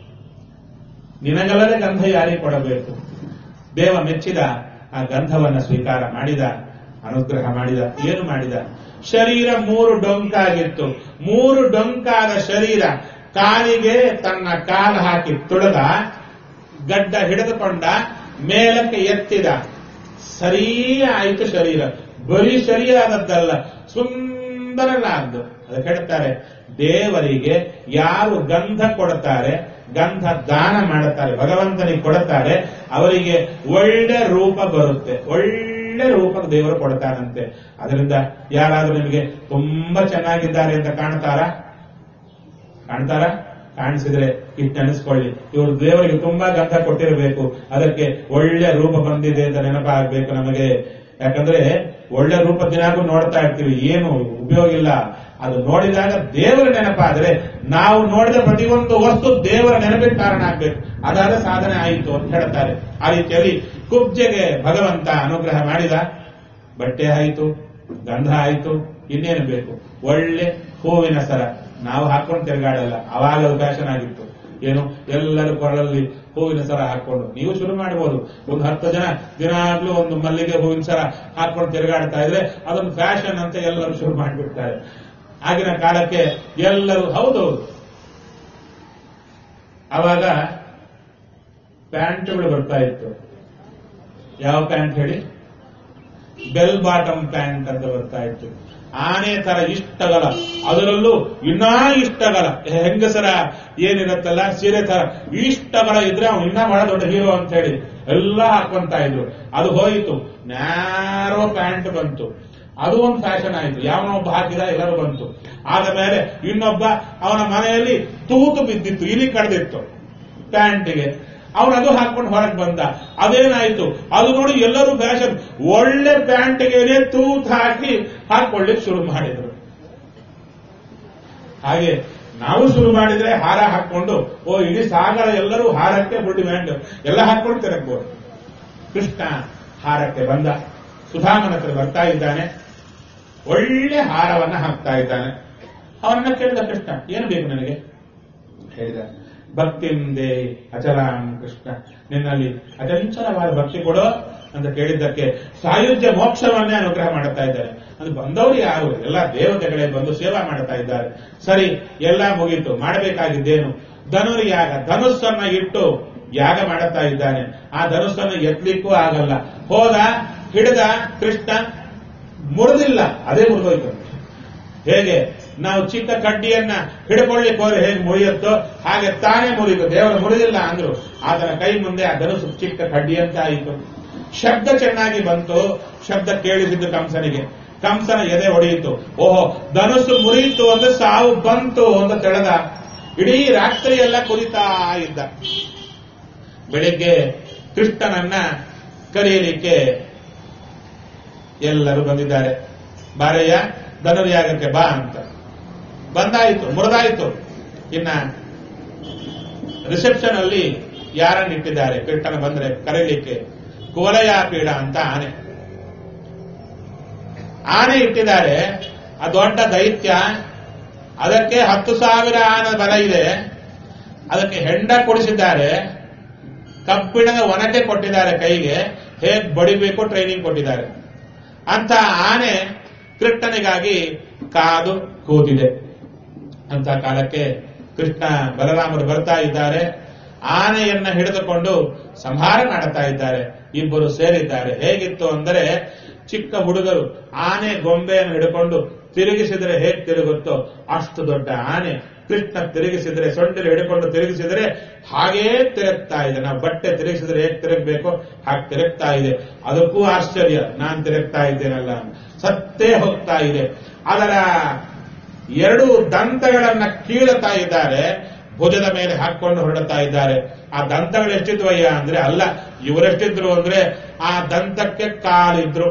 ನಿನಗಲ್ಲದೆ ಗಂಧ ಯಾರಿಗೆ ಕೊಡಬೇಕು ದೇವ ಮೆಚ್ಚಿದ ಆ ಗಂಧವನ್ನ ಸ್ವೀಕಾರ ಮಾಡಿದ ಅನುಗ್ರಹ ಮಾಡಿದ ಏನು ಮಾಡಿದ ಶರೀರ ಮೂರು ಡೊಂಕಾಗಿತ್ತು ಮೂರು ಡೊಂಕಾದ ಶರೀರ ಕಾಲಿಗೆ ತನ್ನ ಕಾಲು ಹಾಕಿ ತುಳಿದ ಗಡ್ಡ ಹಿಡಿದುಕೊಂಡ ಮೇಲಕ್ಕೆ ಎತ್ತಿದ ಸರಿ ಆಯಿತು ಶರೀರ ಬರೀ ಸರಿಯಾದದ್ದಲ್ಲ ಸುಂದರನಾದ್ದು ಅದಕ್ಕೆ ಹೇಳ್ತಾರೆ ದೇವರಿಗೆ ಯಾರು ಗಂಧ ಕೊಡುತ್ತಾರೆ ಗಂಧ ದಾನ ಮಾಡುತ್ತಾರೆ ಭಗವಂತನಿಗೆ ಕೊಡುತ್ತಾರೆ ಅವರಿಗೆ ಒಳ್ಳೆ ರೂಪ ಬರುತ್ತೆ ಒಳ್ಳೆ ರೂಪ ದೇವರು ಕೊಡ್ತಾನಂತೆ ಅದರಿಂದ ಯಾರಾದ್ರೂ ನಿಮಗೆ ತುಂಬಾ ಚೆನ್ನಾಗಿದ್ದಾರೆ ಅಂತ ಕಾಣ್ತಾರಾ ಕಾಣ್ತಾರ ಕಾಣಿಸಿದ್ರೆ ಇಟ್ಟು ನೆನೆಸ್ಕೊಳ್ಳಿ ಇವರು ದೇವರಿಗೆ ತುಂಬಾ ಗಂಧ ಕೊಟ್ಟಿರಬೇಕು ಅದಕ್ಕೆ ಒಳ್ಳೆ ರೂಪ ಬಂದಿದೆ ಅಂತ ನೆನಪಾಗಬೇಕು ನಮಗೆ ಯಾಕಂದ್ರೆ ಒಳ್ಳೆ ರೂಪ ದಿನಾಗೂ ನೋಡ್ತಾ ಇರ್ತೀವಿ ಏನು ಉಪಯೋಗ ಇಲ್ಲ ಅದು ನೋಡಿದಾಗ ದೇವರ ನೆನಪಾದ್ರೆ ನಾವು ನೋಡಿದ ಪ್ರತಿಯೊಂದು ವಸ್ತು ದೇವರ ನೆನಪಿಗೆ ಕಾರಣ ಆಗ್ಬೇಕು ಅದಾದ ಸಾಧನೆ ಆಯಿತು ಅಂತ ಹೇಳ್ತಾರೆ ಆ ರೀತಿಯಲ್ಲಿ ಕುಬ್ಜೆಗೆ ಭಗವಂತ ಅನುಗ್ರಹ ಮಾಡಿದ ಬಟ್ಟೆ ಆಯಿತು ಗಂಧ ಆಯಿತು ಇನ್ನೇನು ಬೇಕು ಒಳ್ಳೆ ಹೂವಿನ ಸರ ನಾವು ಹಾಕೊಂಡು ತಿರುಗಾಡಲ್ಲ ಅವಾಗ ಅದು ಫ್ಯಾಷನ್ ಆಗಿತ್ತು ಏನು ಎಲ್ಲರೂ ಕೊರಳಲ್ಲಿ ಹೂವಿನ ಸರ ಹಾಕೊಂಡು ನೀವು ಶುರು ಮಾಡಬಹುದು ಒಂದು ಹತ್ತು ಜನ ದಿನಾಗ್ಲೂ ಒಂದು ಮಲ್ಲಿಗೆ ಹೂವಿನ ಸರ ಹಾಕೊಂಡು ತಿರುಗಾಡ್ತಾ ಇದ್ರೆ ಅದೊಂದು ಫ್ಯಾಷನ್ ಅಂತ ಎಲ್ಲರೂ ಶುರು ಮಾಡಿಬಿಡ್ತಾರೆ ಆಗಿನ ಕಾಲಕ್ಕೆ ಎಲ್ಲರೂ ಹೌದು ಅವಾಗ ಪ್ಯಾಂಟ್ಗಳು ಬರ್ತಾ ಇತ್ತು ಯಾವ ಪ್ಯಾಂಟ್ ಹೇಳಿ ಬೆಲ್ ಬಾಟಮ್ ಪ್ಯಾಂಟ್ ಅಂತ ಬರ್ತಾ ಇತ್ತು ಆನೆ ತರ ಇಷ್ಟಗಲ ಅದರಲ್ಲೂ ಇನ್ನಾ ಇಷ್ಟಗಲ ಹೆಂಗಸರ ಏನಿರುತ್ತಲ್ಲ ಸೀರೆ ತರ ಇಷ್ಟಗಲ ಇದ್ರೆ ಅವ್ನು ಇನ್ನ ಬಹಳ ದೊಡ್ಡ ಹೀರೋ ಅಂತ ಹೇಳಿ ಎಲ್ಲ ಹಾಕೊಂತ ಇದ್ರು ಅದು ಹೋಯಿತು ನ್ಯಾರೋ ಪ್ಯಾಂಟ್ ಬಂತು ಅದು ಒಂದು ಫ್ಯಾಷನ್ ಆಯಿತು ಯಾವನೊಬ್ಬ ಹಾಕಿದ ಎಲ್ಲರೂ ಬಂತು ಆದ ಮೇಲೆ ಇನ್ನೊಬ್ಬ ಅವನ ಮನೆಯಲ್ಲಿ ತೂತು ಬಿದ್ದಿತ್ತು ಇಲಿ ಕಡ್ದಿತ್ತು ಪ್ಯಾಂಟಿಗೆ ಅವನು ಅದು ಹಾಕೊಂಡು ಹೊರಗೆ ಬಂದ ಅದೇನಾಯ್ತು ಅದು ನೋಡಿ ಎಲ್ಲರೂ ಫ್ಯಾಷನ್ ಒಳ್ಳೆ ಪ್ಯಾಂಟ್ಗೆ ತೂತ್ ಹಾಕಿ ಹಾಕೊಳ್ಳಿಕ್ಕೆ ಶುರು ಮಾಡಿದ್ರು ಹಾಗೆ ನಾವು ಶುರು ಮಾಡಿದ್ರೆ ಹಾರ ಹಾಕೊಂಡು ಓ ಇಡೀ ಸಾಗರ ಎಲ್ಲರೂ ಹಾರಕ್ಕೆ ಫುಲ್ ಡಿಮ್ಯಾಂಡ್ ಎಲ್ಲ ಹಾಕೊಂಡು ತಿರಗ್ಬೋದು ಕೃಷ್ಣ ಹಾರಕ್ಕೆ ಬಂದ ಸುಧಾಮನ ಹತ್ರ ಬರ್ತಾ ಇದ್ದಾನೆ ಒಳ್ಳೆ ಹಾರವನ್ನ ಹಾಕ್ತಾ ಇದ್ದಾನೆ ಅವನನ್ನ ಕೇಳಿದ ಕೃಷ್ಣ ಏನು ಬೇಕು ನನಗೆ ಹೇಳಿದ ಭಕ್ತಿಂದೆ ಅಚಲಾಂ ಕೃಷ್ಣ ನಿನ್ನಲ್ಲಿ ಅಚಂಚಲವಾದ ಭಕ್ತಿ ಕೊಡೋ ಅಂತ ಕೇಳಿದ್ದಕ್ಕೆ ಸಾಯುಜ್ಯ ಮೋಕ್ಷವನ್ನೇ ಅನುಗ್ರಹ ಮಾಡುತ್ತಾ ಇದ್ದಾರೆ ಅದು ಬಂದವರು ಯಾರು ಎಲ್ಲ ದೇವತೆಗಳೇ ಬಂದು ಸೇವಾ ಮಾಡುತ್ತಾ ಇದ್ದಾರೆ ಸರಿ ಎಲ್ಲ ಮುಗೀತು ಮಾಡಬೇಕಾಗಿದ್ದೇನು ಧನುರ್ ಯಾಗ ಧನುಸ್ಸನ್ನ ಇಟ್ಟು ಯಾಗ ಮಾಡುತ್ತಾ ಇದ್ದಾನೆ ಆ ಧನುಸ್ಸನ್ನು ಎತ್ತಲಿಕ್ಕೂ ಆಗಲ್ಲ ಹೋದ ಹಿಡಿದ ಕೃಷ್ಣ ಮುರಿದಿಲ್ಲ ಅದೇ ಮುರಿದೋಯ್ತು ಹೇಗೆ ನಾವು ಚಿಕ್ಕ ಕಡ್ಡಿಯನ್ನ ಹಿಡ್ಕೊಳ್ಳಿಕ್ಕೆ ಹೋದ್ರೆ ಹೇಗೆ ಮುರಿಯುತ್ತೋ ಹಾಗೆ ತಾನೇ ಮುರಿದು ದೇವರು ಮುರಿದಿಲ್ಲ ಅಂದ್ರು ಆತನ ಕೈ ಮುಂದೆ ಆ ಧನುಸು ಚಿಕ್ಕ ಕಡ್ಡಿ ಅಂತ ಆಯಿತು ಶಬ್ದ ಚೆನ್ನಾಗಿ ಬಂತು ಶಬ್ದ ಕೇಳಿಸಿದ್ದು ಕಂಸನಿಗೆ ಕಂಸನ ಎದೆ ಹೊಡೆಯಿತು ಓಹೋ ಧನುಸ್ಸು ಮುರಿಯಿತು ಅಂದ್ರೆ ಸಾವು ಬಂತು ಅಂತ ತಿಳಿದ ಇಡೀ ರಾತ್ರಿ ಎಲ್ಲ ಕುರಿತಾ ಇದ್ದ ಬೆಳಿಗ್ಗೆ ಕೃಷ್ಣನನ್ನ ಕರೆಯಲಿಕ್ಕೆ ಎಲ್ಲರೂ ಬಂದಿದ್ದಾರೆ ಬಾರಯ್ಯ ಧನುರ್ಯಾಗಕ್ಕೆ ಬಾ ಅಂತ ಬಂದಾಯಿತು ಮುರಿದಾಯಿತು ಇನ್ನ ರಿಸೆಪ್ಷನ್ ಅಲ್ಲಿ ಯಾರನ್ನ ಇಟ್ಟಿದ್ದಾರೆ ಕೀರ್ತನ ಬಂದ್ರೆ ಕರೀಲಿಕ್ಕೆ ಕುವಲಯಾಪೀಡ ಅಂತ ಆನೆ ಆನೆ ಇಟ್ಟಿದ್ದಾರೆ ಆ ದೊಡ್ಡ ದೈತ್ಯ ಅದಕ್ಕೆ ಹತ್ತು ಸಾವಿರ ಆನೆ ಬಲ ಇದೆ ಅದಕ್ಕೆ ಹೆಂಡ ಕೊಡಿಸಿದ್ದಾರೆ ಕಬ್ಬಿಣದ ಒನಕೆ ಕೊಟ್ಟಿದ್ದಾರೆ ಕೈಗೆ ಹೇಗ್ ಬಡಿಬೇಕು ಟ್ರೈನಿಂಗ್ ಕೊಟ್ಟಿದ್ದಾರೆ ಅಂತ ಆನೆ ಕೃಷ್ಣನಿಗಾಗಿ ಕಾದು ಕೂತಿದೆ ಅಂತ ಕಾಲಕ್ಕೆ ಕೃಷ್ಣ ಬಲರಾಮರು ಬರ್ತಾ ಇದ್ದಾರೆ ಆನೆಯನ್ನ ಹಿಡಿದುಕೊಂಡು ಸಂಹಾರ ಮಾಡುತ್ತಾ ಇದ್ದಾರೆ ಇಬ್ಬರು ಸೇರಿದ್ದಾರೆ ಹೇಗಿತ್ತು ಅಂದರೆ ಚಿಕ್ಕ ಹುಡುಗರು ಆನೆ ಗೊಂಬೆಯನ್ನು ಹಿಡ್ಕೊಂಡು ತಿರುಗಿಸಿದರೆ ಹೇಗೆ ತಿರುಗುತ್ತೋ ಅಷ್ಟು ದೊಡ್ಡ ಆನೆ ಕೃಷ್ಣ ತಿರುಗಿಸಿದರೆ ಸೊಂಡಿಲು ಹಿಡ್ಕೊಂಡು ತಿರುಗಿಸಿದರೆ ಹಾಗೇ ತಿರುಗ್ತಾ ಇದೆ ನಾವು ಬಟ್ಟೆ ತಿರುಗಿಸಿದ್ರೆ ಹೇಗೆ ತಿರುಗಬೇಕು ಹಾಗೆ ತಿರುಗ್ತಾ ಇದೆ ಅದಕ್ಕೂ ಆಶ್ಚರ್ಯ ನಾನ್ ತಿರುಗ್ತಾ ಇದ್ದೇನಲ್ಲ ಸತ್ತೇ ಹೋಗ್ತಾ ಇದೆ ಅದರ ಎರಡು ದಂತಗಳನ್ನ ಕೀಳುತ್ತಾ ಇದ್ದಾರೆ ಭುಜದ ಮೇಲೆ ಹಾಕೊಂಡು ಹೊರಡುತ್ತಾ ಇದ್ದಾರೆ ಆ ದಂತಗಳು ಎಷ್ಟಿದ್ವಯ್ಯ ಅಂದ್ರೆ ಅಲ್ಲ ಇವರೆಷ್ಟಿದ್ರು ಅಂದ್ರೆ ಆ ದಂತಕ್ಕೆ ಕಾಲಿದ್ರು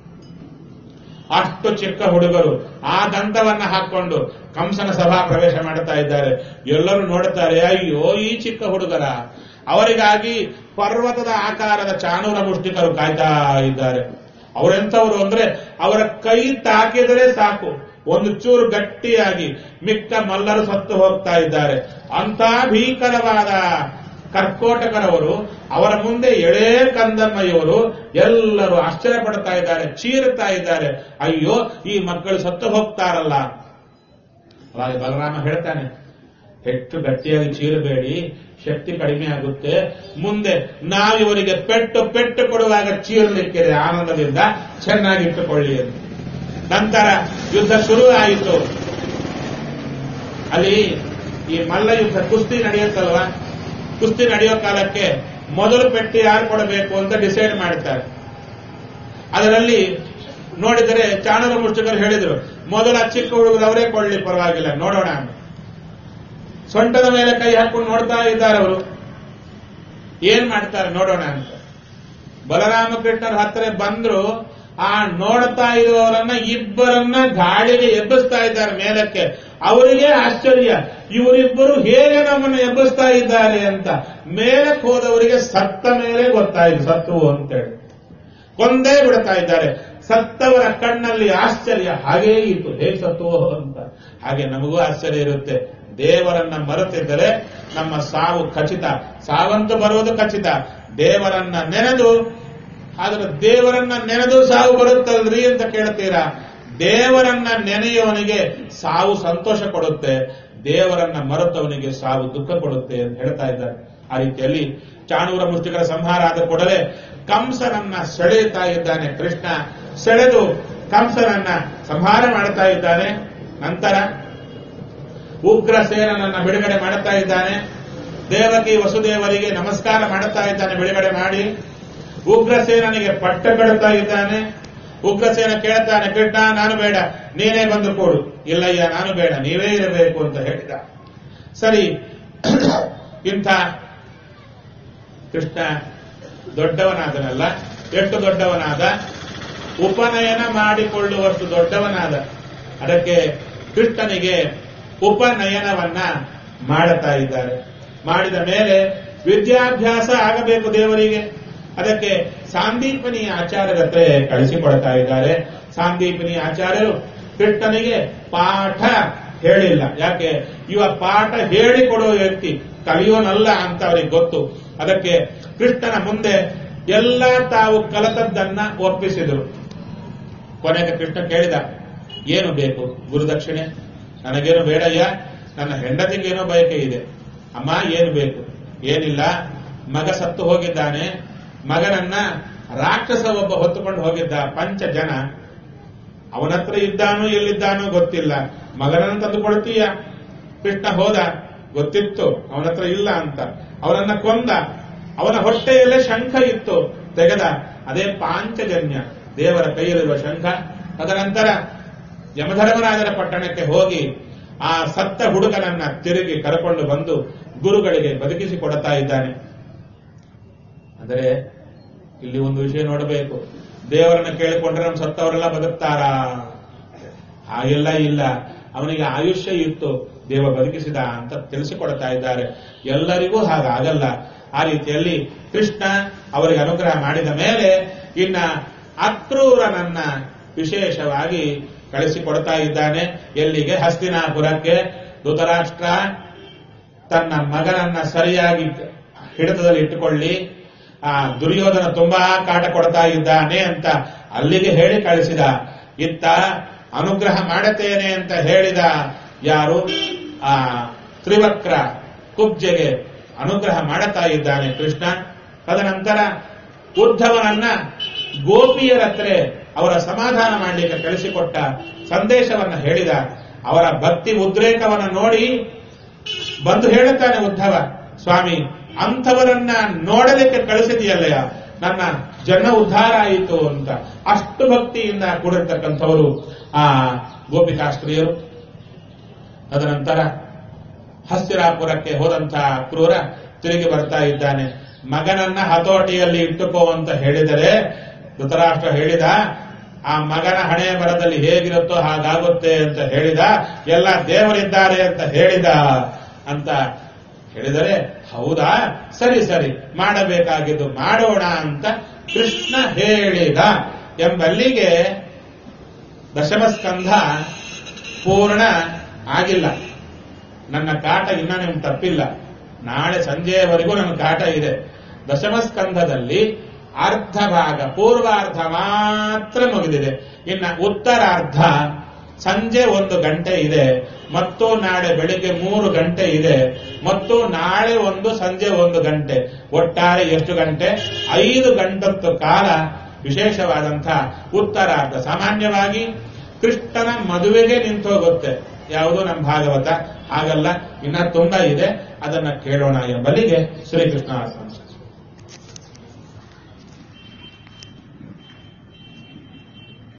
ಅಷ್ಟು ಚಿಕ್ಕ ಹುಡುಗರು ಆ ದಂತವನ್ನ ಹಾಕೊಂಡು ಕಂಸನ ಸಭಾ ಪ್ರವೇಶ ಮಾಡುತ್ತಾ ಇದ್ದಾರೆ ಎಲ್ಲರೂ ನೋಡುತ್ತಾರೆ ಅಯ್ಯೋ ಈ ಚಿಕ್ಕ ಹುಡುಗರ ಅವರಿಗಾಗಿ ಪರ್ವತದ ಆಕಾರದ ಚಾನೂರ ಮುಷ್ಟಿಕರು ಕಾಯ್ತಾ ಇದ್ದಾರೆ ಅವರೆಂಥವ್ರು ಅಂದ್ರೆ ಅವರ ಕೈ ತಾಕಿದರೆ ಸಾಕು ಒಂದು ಚೂರು ಗಟ್ಟಿಯಾಗಿ ಮಿಕ್ಕ ಮಲ್ಲರು ಸತ್ತು ಹೋಗ್ತಾ ಇದ್ದಾರೆ ಅಂತ ಭೀಕರವಾದ ಕರ್ಕೋಟಕರವರು ಅವರ ಮುಂದೆ ಎಳೆ ಕಂದಮ್ಮಯ್ಯವರು ಎಲ್ಲರೂ ಆಶ್ಚರ್ಯ ಪಡ್ತಾ ಇದ್ದಾರೆ ಚೀರುತ್ತಾ ಇದ್ದಾರೆ ಅಯ್ಯೋ ಈ ಮಕ್ಕಳು ಸತ್ತು ಹೋಗ್ತಾರಲ್ಲ ಅವಾಗ ಬಲರಾಮ ಹೇಳ್ತಾನೆ ಹೆಚ್ಚು ಗಟ್ಟಿಯಾಗಿ ಚೀರಬೇಡಿ ಶಕ್ತಿ ಕಡಿಮೆ ಆಗುತ್ತೆ ಮುಂದೆ ನಾವಿವರಿಗೆ ಪೆಟ್ಟು ಪೆಟ್ಟು ಕೊಡುವಾಗ ಚೀರಲಿಕ್ಕಿದೆ ಆನಂದದಿಂದ ಚೆನ್ನಾಗಿಟ್ಟುಕೊಳ್ಳಿ ಅಂತ ನಂತರ ಯುದ್ಧ ಶುರು ಆಯಿತು ಅಲ್ಲಿ ಈ ಮಲ್ಲ ಯುದ್ಧ ಕುಸ್ತಿ ನಡೆಯುತ್ತಲ್ವಾ ಕುಸ್ತಿ ನಡೆಯೋ ಕಾಲಕ್ಕೆ ಮೊದಲು ಪೆಟ್ಟು ಯಾರು ಕೊಡಬೇಕು ಅಂತ ಡಿಸೈಡ್ ಮಾಡ್ತಾರೆ ಅದರಲ್ಲಿ ನೋಡಿದರೆ ಚಾಣರ ಮುಷ್ಟಕರು ಹೇಳಿದ್ರು ಮೊದಲ ಚಿಕ್ಕ ಹುಡುಗರು ಅವರೇ ಕೊಳ್ಳಿ ಪರವಾಗಿಲ್ಲ ನೋಡೋಣ ಅಂತ ಸೊಂಟದ ಮೇಲೆ ಕೈ ಹಾಕೊಂಡು ನೋಡ್ತಾ ಇದ್ದಾರೆ ಅವರು ಏನ್ ಮಾಡ್ತಾರೆ ನೋಡೋಣ ಅಂತ ಬಲರಾಮಕೃಷ್ಣರ ಹತ್ರ ಬಂದ್ರು ಆ ನೋಡ್ತಾ ಇರುವವರನ್ನ ಇಬ್ಬರನ್ನ ಗಾಳಿಗೆ ಎಬ್ಬಿಸ್ತಾ ಇದ್ದಾರೆ ಮೇಲಕ್ಕೆ ಅವರಿಗೆ ಆಶ್ಚರ್ಯ ಇವರಿಬ್ಬರು ಹೇಗೆ ನಮ್ಮನ್ನು ಎಬ್ಬಿಸ್ತಾ ಇದ್ದಾರೆ ಅಂತ ಮೇಲಕ್ಕೆ ಹೋದವರಿಗೆ ಸತ್ತ ಮೇಲೆ ಗೊತ್ತಾಯ್ತು ಸತ್ತು ಅಂತೇಳಿ ಕೊಂದೇ ಬಿಡ್ತಾ ಇದ್ದಾರೆ ಸತ್ತವರ ಕಣ್ಣಲ್ಲಿ ಆಶ್ಚರ್ಯ ಹಾಗೇ ಇತ್ತು ಹೇಗೆ ಸತ್ತುವೋ ಅಂತ ಹಾಗೆ ನಮಗೂ ಆಶ್ಚರ್ಯ ಇರುತ್ತೆ ದೇವರನ್ನ ಮರೆತಿದ್ದರೆ ನಮ್ಮ ಸಾವು ಖಚಿತ ಸಾವಂತೂ ಬರುವುದು ಖಚಿತ ದೇವರನ್ನ ನೆನೆದು ಆದ್ರೆ ದೇವರನ್ನ ನೆನೆದು ಸಾವು ಬರುತ್ತಲ್ರಿ ಅಂತ ಕೇಳ್ತೀರಾ ದೇವರನ್ನ ನೆನೆಯುವವನಿಗೆ ಸಾವು ಸಂತೋಷ ಕೊಡುತ್ತೆ ದೇವರನ್ನ ಮರೆತವನಿಗೆ ಸಾವು ದುಃಖ ಕೊಡುತ್ತೆ ಅಂತ ಹೇಳ್ತಾ ಇದ್ದಾರೆ ಆ ರೀತಿಯಲ್ಲಿ ಚಾಣೂರ ಮುಷ್ಟಿಕರ ಸಂಹಾರ ಆದ ಕೂಡಲೇ ಕಂಸನನ್ನ ಸೆಳೆಯುತ್ತಾ ಇದ್ದಾನೆ ಕೃಷ್ಣ ಸೆಳೆದು ಕಂಸನನ್ನ ಸಂಹಾರ ಮಾಡುತ್ತಾ ಇದ್ದಾನೆ ನಂತರ ಉಗ್ರಸೇನನನ್ನ ಬಿಡುಗಡೆ ಮಾಡುತ್ತಾ ಇದ್ದಾನೆ ದೇವಕಿ ವಸುದೇವರಿಗೆ ನಮಸ್ಕಾರ ಮಾಡುತ್ತಾ ಇದ್ದಾನೆ ಬಿಡುಗಡೆ ಮಾಡಿ ಉಗ್ರಸೇನನಿಗೆ ಪಟ್ಟ ಕಡುತ್ತಾ ಇದ್ದಾನೆ ಉಗ್ರಸೇನ ಕೇಳ್ತಾನೆ ಕೃಷ್ಣ ನಾನು ಬೇಡ ನೀನೇ ಬಂದು ಕೊಡು ಇಲ್ಲಯ್ಯ ನಾನು ಬೇಡ ನೀವೇ ಇರಬೇಕು ಅಂತ ಹೇಳಿದ ಸರಿ ಇಂಥ ಕೃಷ್ಣ ದೊಡ್ಡವನಾದನಲ್ಲ ಎಷ್ಟು ದೊಡ್ಡವನಾದ ಉಪನಯನ ಮಾಡಿಕೊಳ್ಳುವಷ್ಟು ದೊಡ್ಡವನಾದ ಅದಕ್ಕೆ ಕೃಷ್ಣನಿಗೆ ಉಪನಯನವನ್ನ ಮಾಡುತ್ತಾ ಇದ್ದಾರೆ ಮಾಡಿದ ಮೇಲೆ ವಿದ್ಯಾಭ್ಯಾಸ ಆಗಬೇಕು ದೇವರಿಗೆ ಅದಕ್ಕೆ ಸಾಂದೀಪನಿ ಆಚಾರ್ಯರ ಹತ್ರ ಕಳಿಸಿಕೊಡ್ತಾ ಇದ್ದಾರೆ ಸಾಂದೀಪನಿ ಆಚಾರ್ಯರು ಕೃಷ್ಣನಿಗೆ ಪಾಠ ಹೇಳಿಲ್ಲ ಯಾಕೆ ಇವ ಪಾಠ ಹೇಳಿಕೊಡುವ ವ್ಯಕ್ತಿ ಕಲಿಯೋನಲ್ಲ ಅಂತ ಅವರಿಗೆ ಗೊತ್ತು ಅದಕ್ಕೆ ಕೃಷ್ಣನ ಮುಂದೆ ಎಲ್ಲ ತಾವು ಕಲತದ್ದನ್ನ ಒಪ್ಪಿಸಿದರು ಕೊನೆಗೆ ಕೃಷ್ಣ ಕೇಳಿದ ಏನು ಬೇಕು ಗುರುದಕ್ಷಿಣೆ ನನಗೇನು ಬೇಡಯ್ಯ ನನ್ನ ಹೆಂಡತಿಗೇನೋ ಬಯಕೆ ಇದೆ ಅಮ್ಮ ಏನು ಬೇಕು ಏನಿಲ್ಲ ಮಗ ಸತ್ತು ಹೋಗಿದ್ದಾನೆ ಮಗನನ್ನ ರಾಕ್ಷಸ ಒಬ್ಬ ಹೊತ್ತುಕೊಂಡು ಹೋಗಿದ್ದ ಪಂಚ ಜನ ಅವನ ಹತ್ರ ಇದ್ದಾನೋ ಎಲ್ಲಿದ್ದಾನೋ ಗೊತ್ತಿಲ್ಲ ಮಗನನ್ನು ತಂದು ಕೊಡ್ತೀಯ ಕೃಷ್ಣ ಹೋದ ಗೊತ್ತಿತ್ತು ಅವನ ಹತ್ರ ಇಲ್ಲ ಅಂತ ಅವನನ್ನ ಕೊಂದ ಅವನ ಹೊಟ್ಟೆಯಲ್ಲೇ ಶಂಖ ಇತ್ತು ತೆಗೆದ ಅದೇ ಪಾಂಚಜನ್ಯ ದೇವರ ಕೈಯಲ್ಲಿರುವ ಶಂಖ ತದನಂತರ ಯಮಧರ್ಮರಾಜರ ಪಟ್ಟಣಕ್ಕೆ ಹೋಗಿ ಆ ಸತ್ತ ಹುಡುಗನನ್ನ ತಿರುಗಿ ಕರ್ಕೊಂಡು ಬಂದು ಗುರುಗಳಿಗೆ ಬದುಕಿಸಿ ಕೊಡುತ್ತಾ ಇದ್ದಾನೆ ಅಂದರೆ ಇಲ್ಲಿ ಒಂದು ವಿಷಯ ನೋಡಬೇಕು ದೇವರನ್ನ ಕೇಳಿಕೊಂಡ್ರೆ ನಮ್ಮ ಸತ್ತವರೆಲ್ಲ ಬದುಕ್ತಾರಾ ಹಾಗೆಲ್ಲ ಇಲ್ಲ ಅವನಿಗೆ ಆಯುಷ್ಯ ಇತ್ತು ದೇವ ಬದುಕಿಸಿದ ಅಂತ ತಿಳಿಸಿಕೊಡ್ತಾ ಇದ್ದಾರೆ ಎಲ್ಲರಿಗೂ ಹಾಗಾಗಲ್ಲ ಆ ರೀತಿಯಲ್ಲಿ ಕೃಷ್ಣ ಅವರಿಗೆ ಅನುಗ್ರಹ ಮಾಡಿದ ಮೇಲೆ ಇನ್ನ ಅಕ್ರೂರನನ್ನ ವಿಶೇಷವಾಗಿ ಕಳಿಸಿಕೊಡ್ತಾ ಇದ್ದಾನೆ ಎಲ್ಲಿಗೆ ಹಸ್ತಿನಾಪುರಕ್ಕೆ ಧೃತರಾಷ್ಟ್ರ ತನ್ನ ಮಗನನ್ನ ಸರಿಯಾಗಿ ಹಿಡಿತದಲ್ಲಿ ಇಟ್ಟುಕೊಳ್ಳಿ ಆ ದುರ್ಯೋಧನ ತುಂಬಾ ಕಾಟ ಕೊಡ್ತಾ ಇದ್ದಾನೆ ಅಂತ ಅಲ್ಲಿಗೆ ಹೇಳಿ ಕಳಿಸಿದ ಇತ್ತ ಅನುಗ್ರಹ ಮಾಡುತ್ತೇನೆ ಅಂತ ಹೇಳಿದ ಯಾರು ಆ ತ್ರಿವಕ್ರ ಕುಬ್ಜೆಗೆ ಅನುಗ್ರಹ ಮಾಡುತ್ತಾ ಇದ್ದಾನೆ ಕೃಷ್ಣ ತದನಂತರ ಉದ್ಧವನನ್ನ ಗೋಪಿಯರ ಹತ್ರ ಅವರ ಸಮಾಧಾನ ಮಾಡಲಿಕ್ಕೆ ಕಳಿಸಿಕೊಟ್ಟ ಸಂದೇಶವನ್ನ ಹೇಳಿದ ಅವರ ಭಕ್ತಿ ಉದ್ರೇಕವನ್ನ ನೋಡಿ ಬಂದು ಹೇಳುತ್ತಾನೆ ಉದ್ಧವ ಸ್ವಾಮಿ ಅಂಥವರನ್ನ ನೋಡಲಿಕ್ಕೆ ಕಳಿಸಿದೆಯಲ್ಲಯ್ಯ ನನ್ನ ಜನ ಉದ್ಧಾರ ಆಯಿತು ಅಂತ ಅಷ್ಟು ಭಕ್ತಿಯಿಂದ ಕೂಡಿರ್ತಕ್ಕಂಥವರು ಆ ಗೋಪಿಕಾಸ್ತ್ರೀಯರು ತದನಂತರ ಹಸ್ತಿರಾಪುರಕ್ಕೆ ಹೋದಂತಹ ಕ್ರೂರ ತಿರುಗಿ ಬರ್ತಾ ಇದ್ದಾನೆ ಮಗನನ್ನ ಹತೋಟಿಯಲ್ಲಿ ಇಟ್ಟುಕೋ ಅಂತ ಹೇಳಿದರೆ ಧೃತರಾಷ್ಟ್ರ ಹೇಳಿದ ಆ ಮಗನ ಹಣೆ ಬರದಲ್ಲಿ ಹೇಗಿರುತ್ತೋ ಹಾಗಾಗುತ್ತೆ ಅಂತ ಹೇಳಿದ ಎಲ್ಲ ದೇವರಿದ್ದಾರೆ ಅಂತ ಹೇಳಿದ ಅಂತ ಹೇಳಿದರೆ ಹೌದಾ ಸರಿ ಸರಿ ಮಾಡಬೇಕಾಗಿದ್ದು ಮಾಡೋಣ ಅಂತ ಕೃಷ್ಣ ಹೇಳಿದ ಎಂಬಲ್ಲಿಗೆ ದಶಮಸ್ಕಂಧ ಪೂರ್ಣ ಆಗಿಲ್ಲ ನನ್ನ ಕಾಟ ಇನ್ನ ನಿಮ್ಗೆ ತಪ್ಪಿಲ್ಲ ನಾಳೆ ಸಂಜೆಯವರೆಗೂ ನನ್ನ ಕಾಟ ಇದೆ ದಶಮಸ್ಕಂಧದಲ್ಲಿ ಅರ್ಧ ಭಾಗ ಪೂರ್ವಾರ್ಧ ಮಾತ್ರ ಮುಗಿದಿದೆ ಇನ್ನ ಉತ್ತರಾರ್ಧ ಸಂಜೆ ಒಂದು ಗಂಟೆ ಇದೆ ಮತ್ತು ನಾಳೆ ಬೆಳಿಗ್ಗೆ ಮೂರು ಗಂಟೆ ಇದೆ ಮತ್ತು ನಾಳೆ ಒಂದು ಸಂಜೆ ಒಂದು ಗಂಟೆ ಒಟ್ಟಾರೆ ಎಷ್ಟು ಗಂಟೆ ಐದು ಗಂಟತ್ತು ಕಾಲ ವಿಶೇಷವಾದಂತಹ ಉತ್ತರಾರ್ಧ ಸಾಮಾನ್ಯವಾಗಿ ಕೃಷ್ಣನ ಮದುವೆಗೆ ನಿಂತು ಹೋಗುತ್ತೆ ಯಾವುದು ನಮ್ಮ ಭಾಗವತ ಹಾಗಲ್ಲ ಇನ್ನ ತುಂಬಾ ಇದೆ ಅದನ್ನ ಕೇಳೋಣ ಎಂಬಲ್ಲಿಗೆ ಶ್ರೀಕೃಷ್ಣ ಅರ್ಪಣೆ.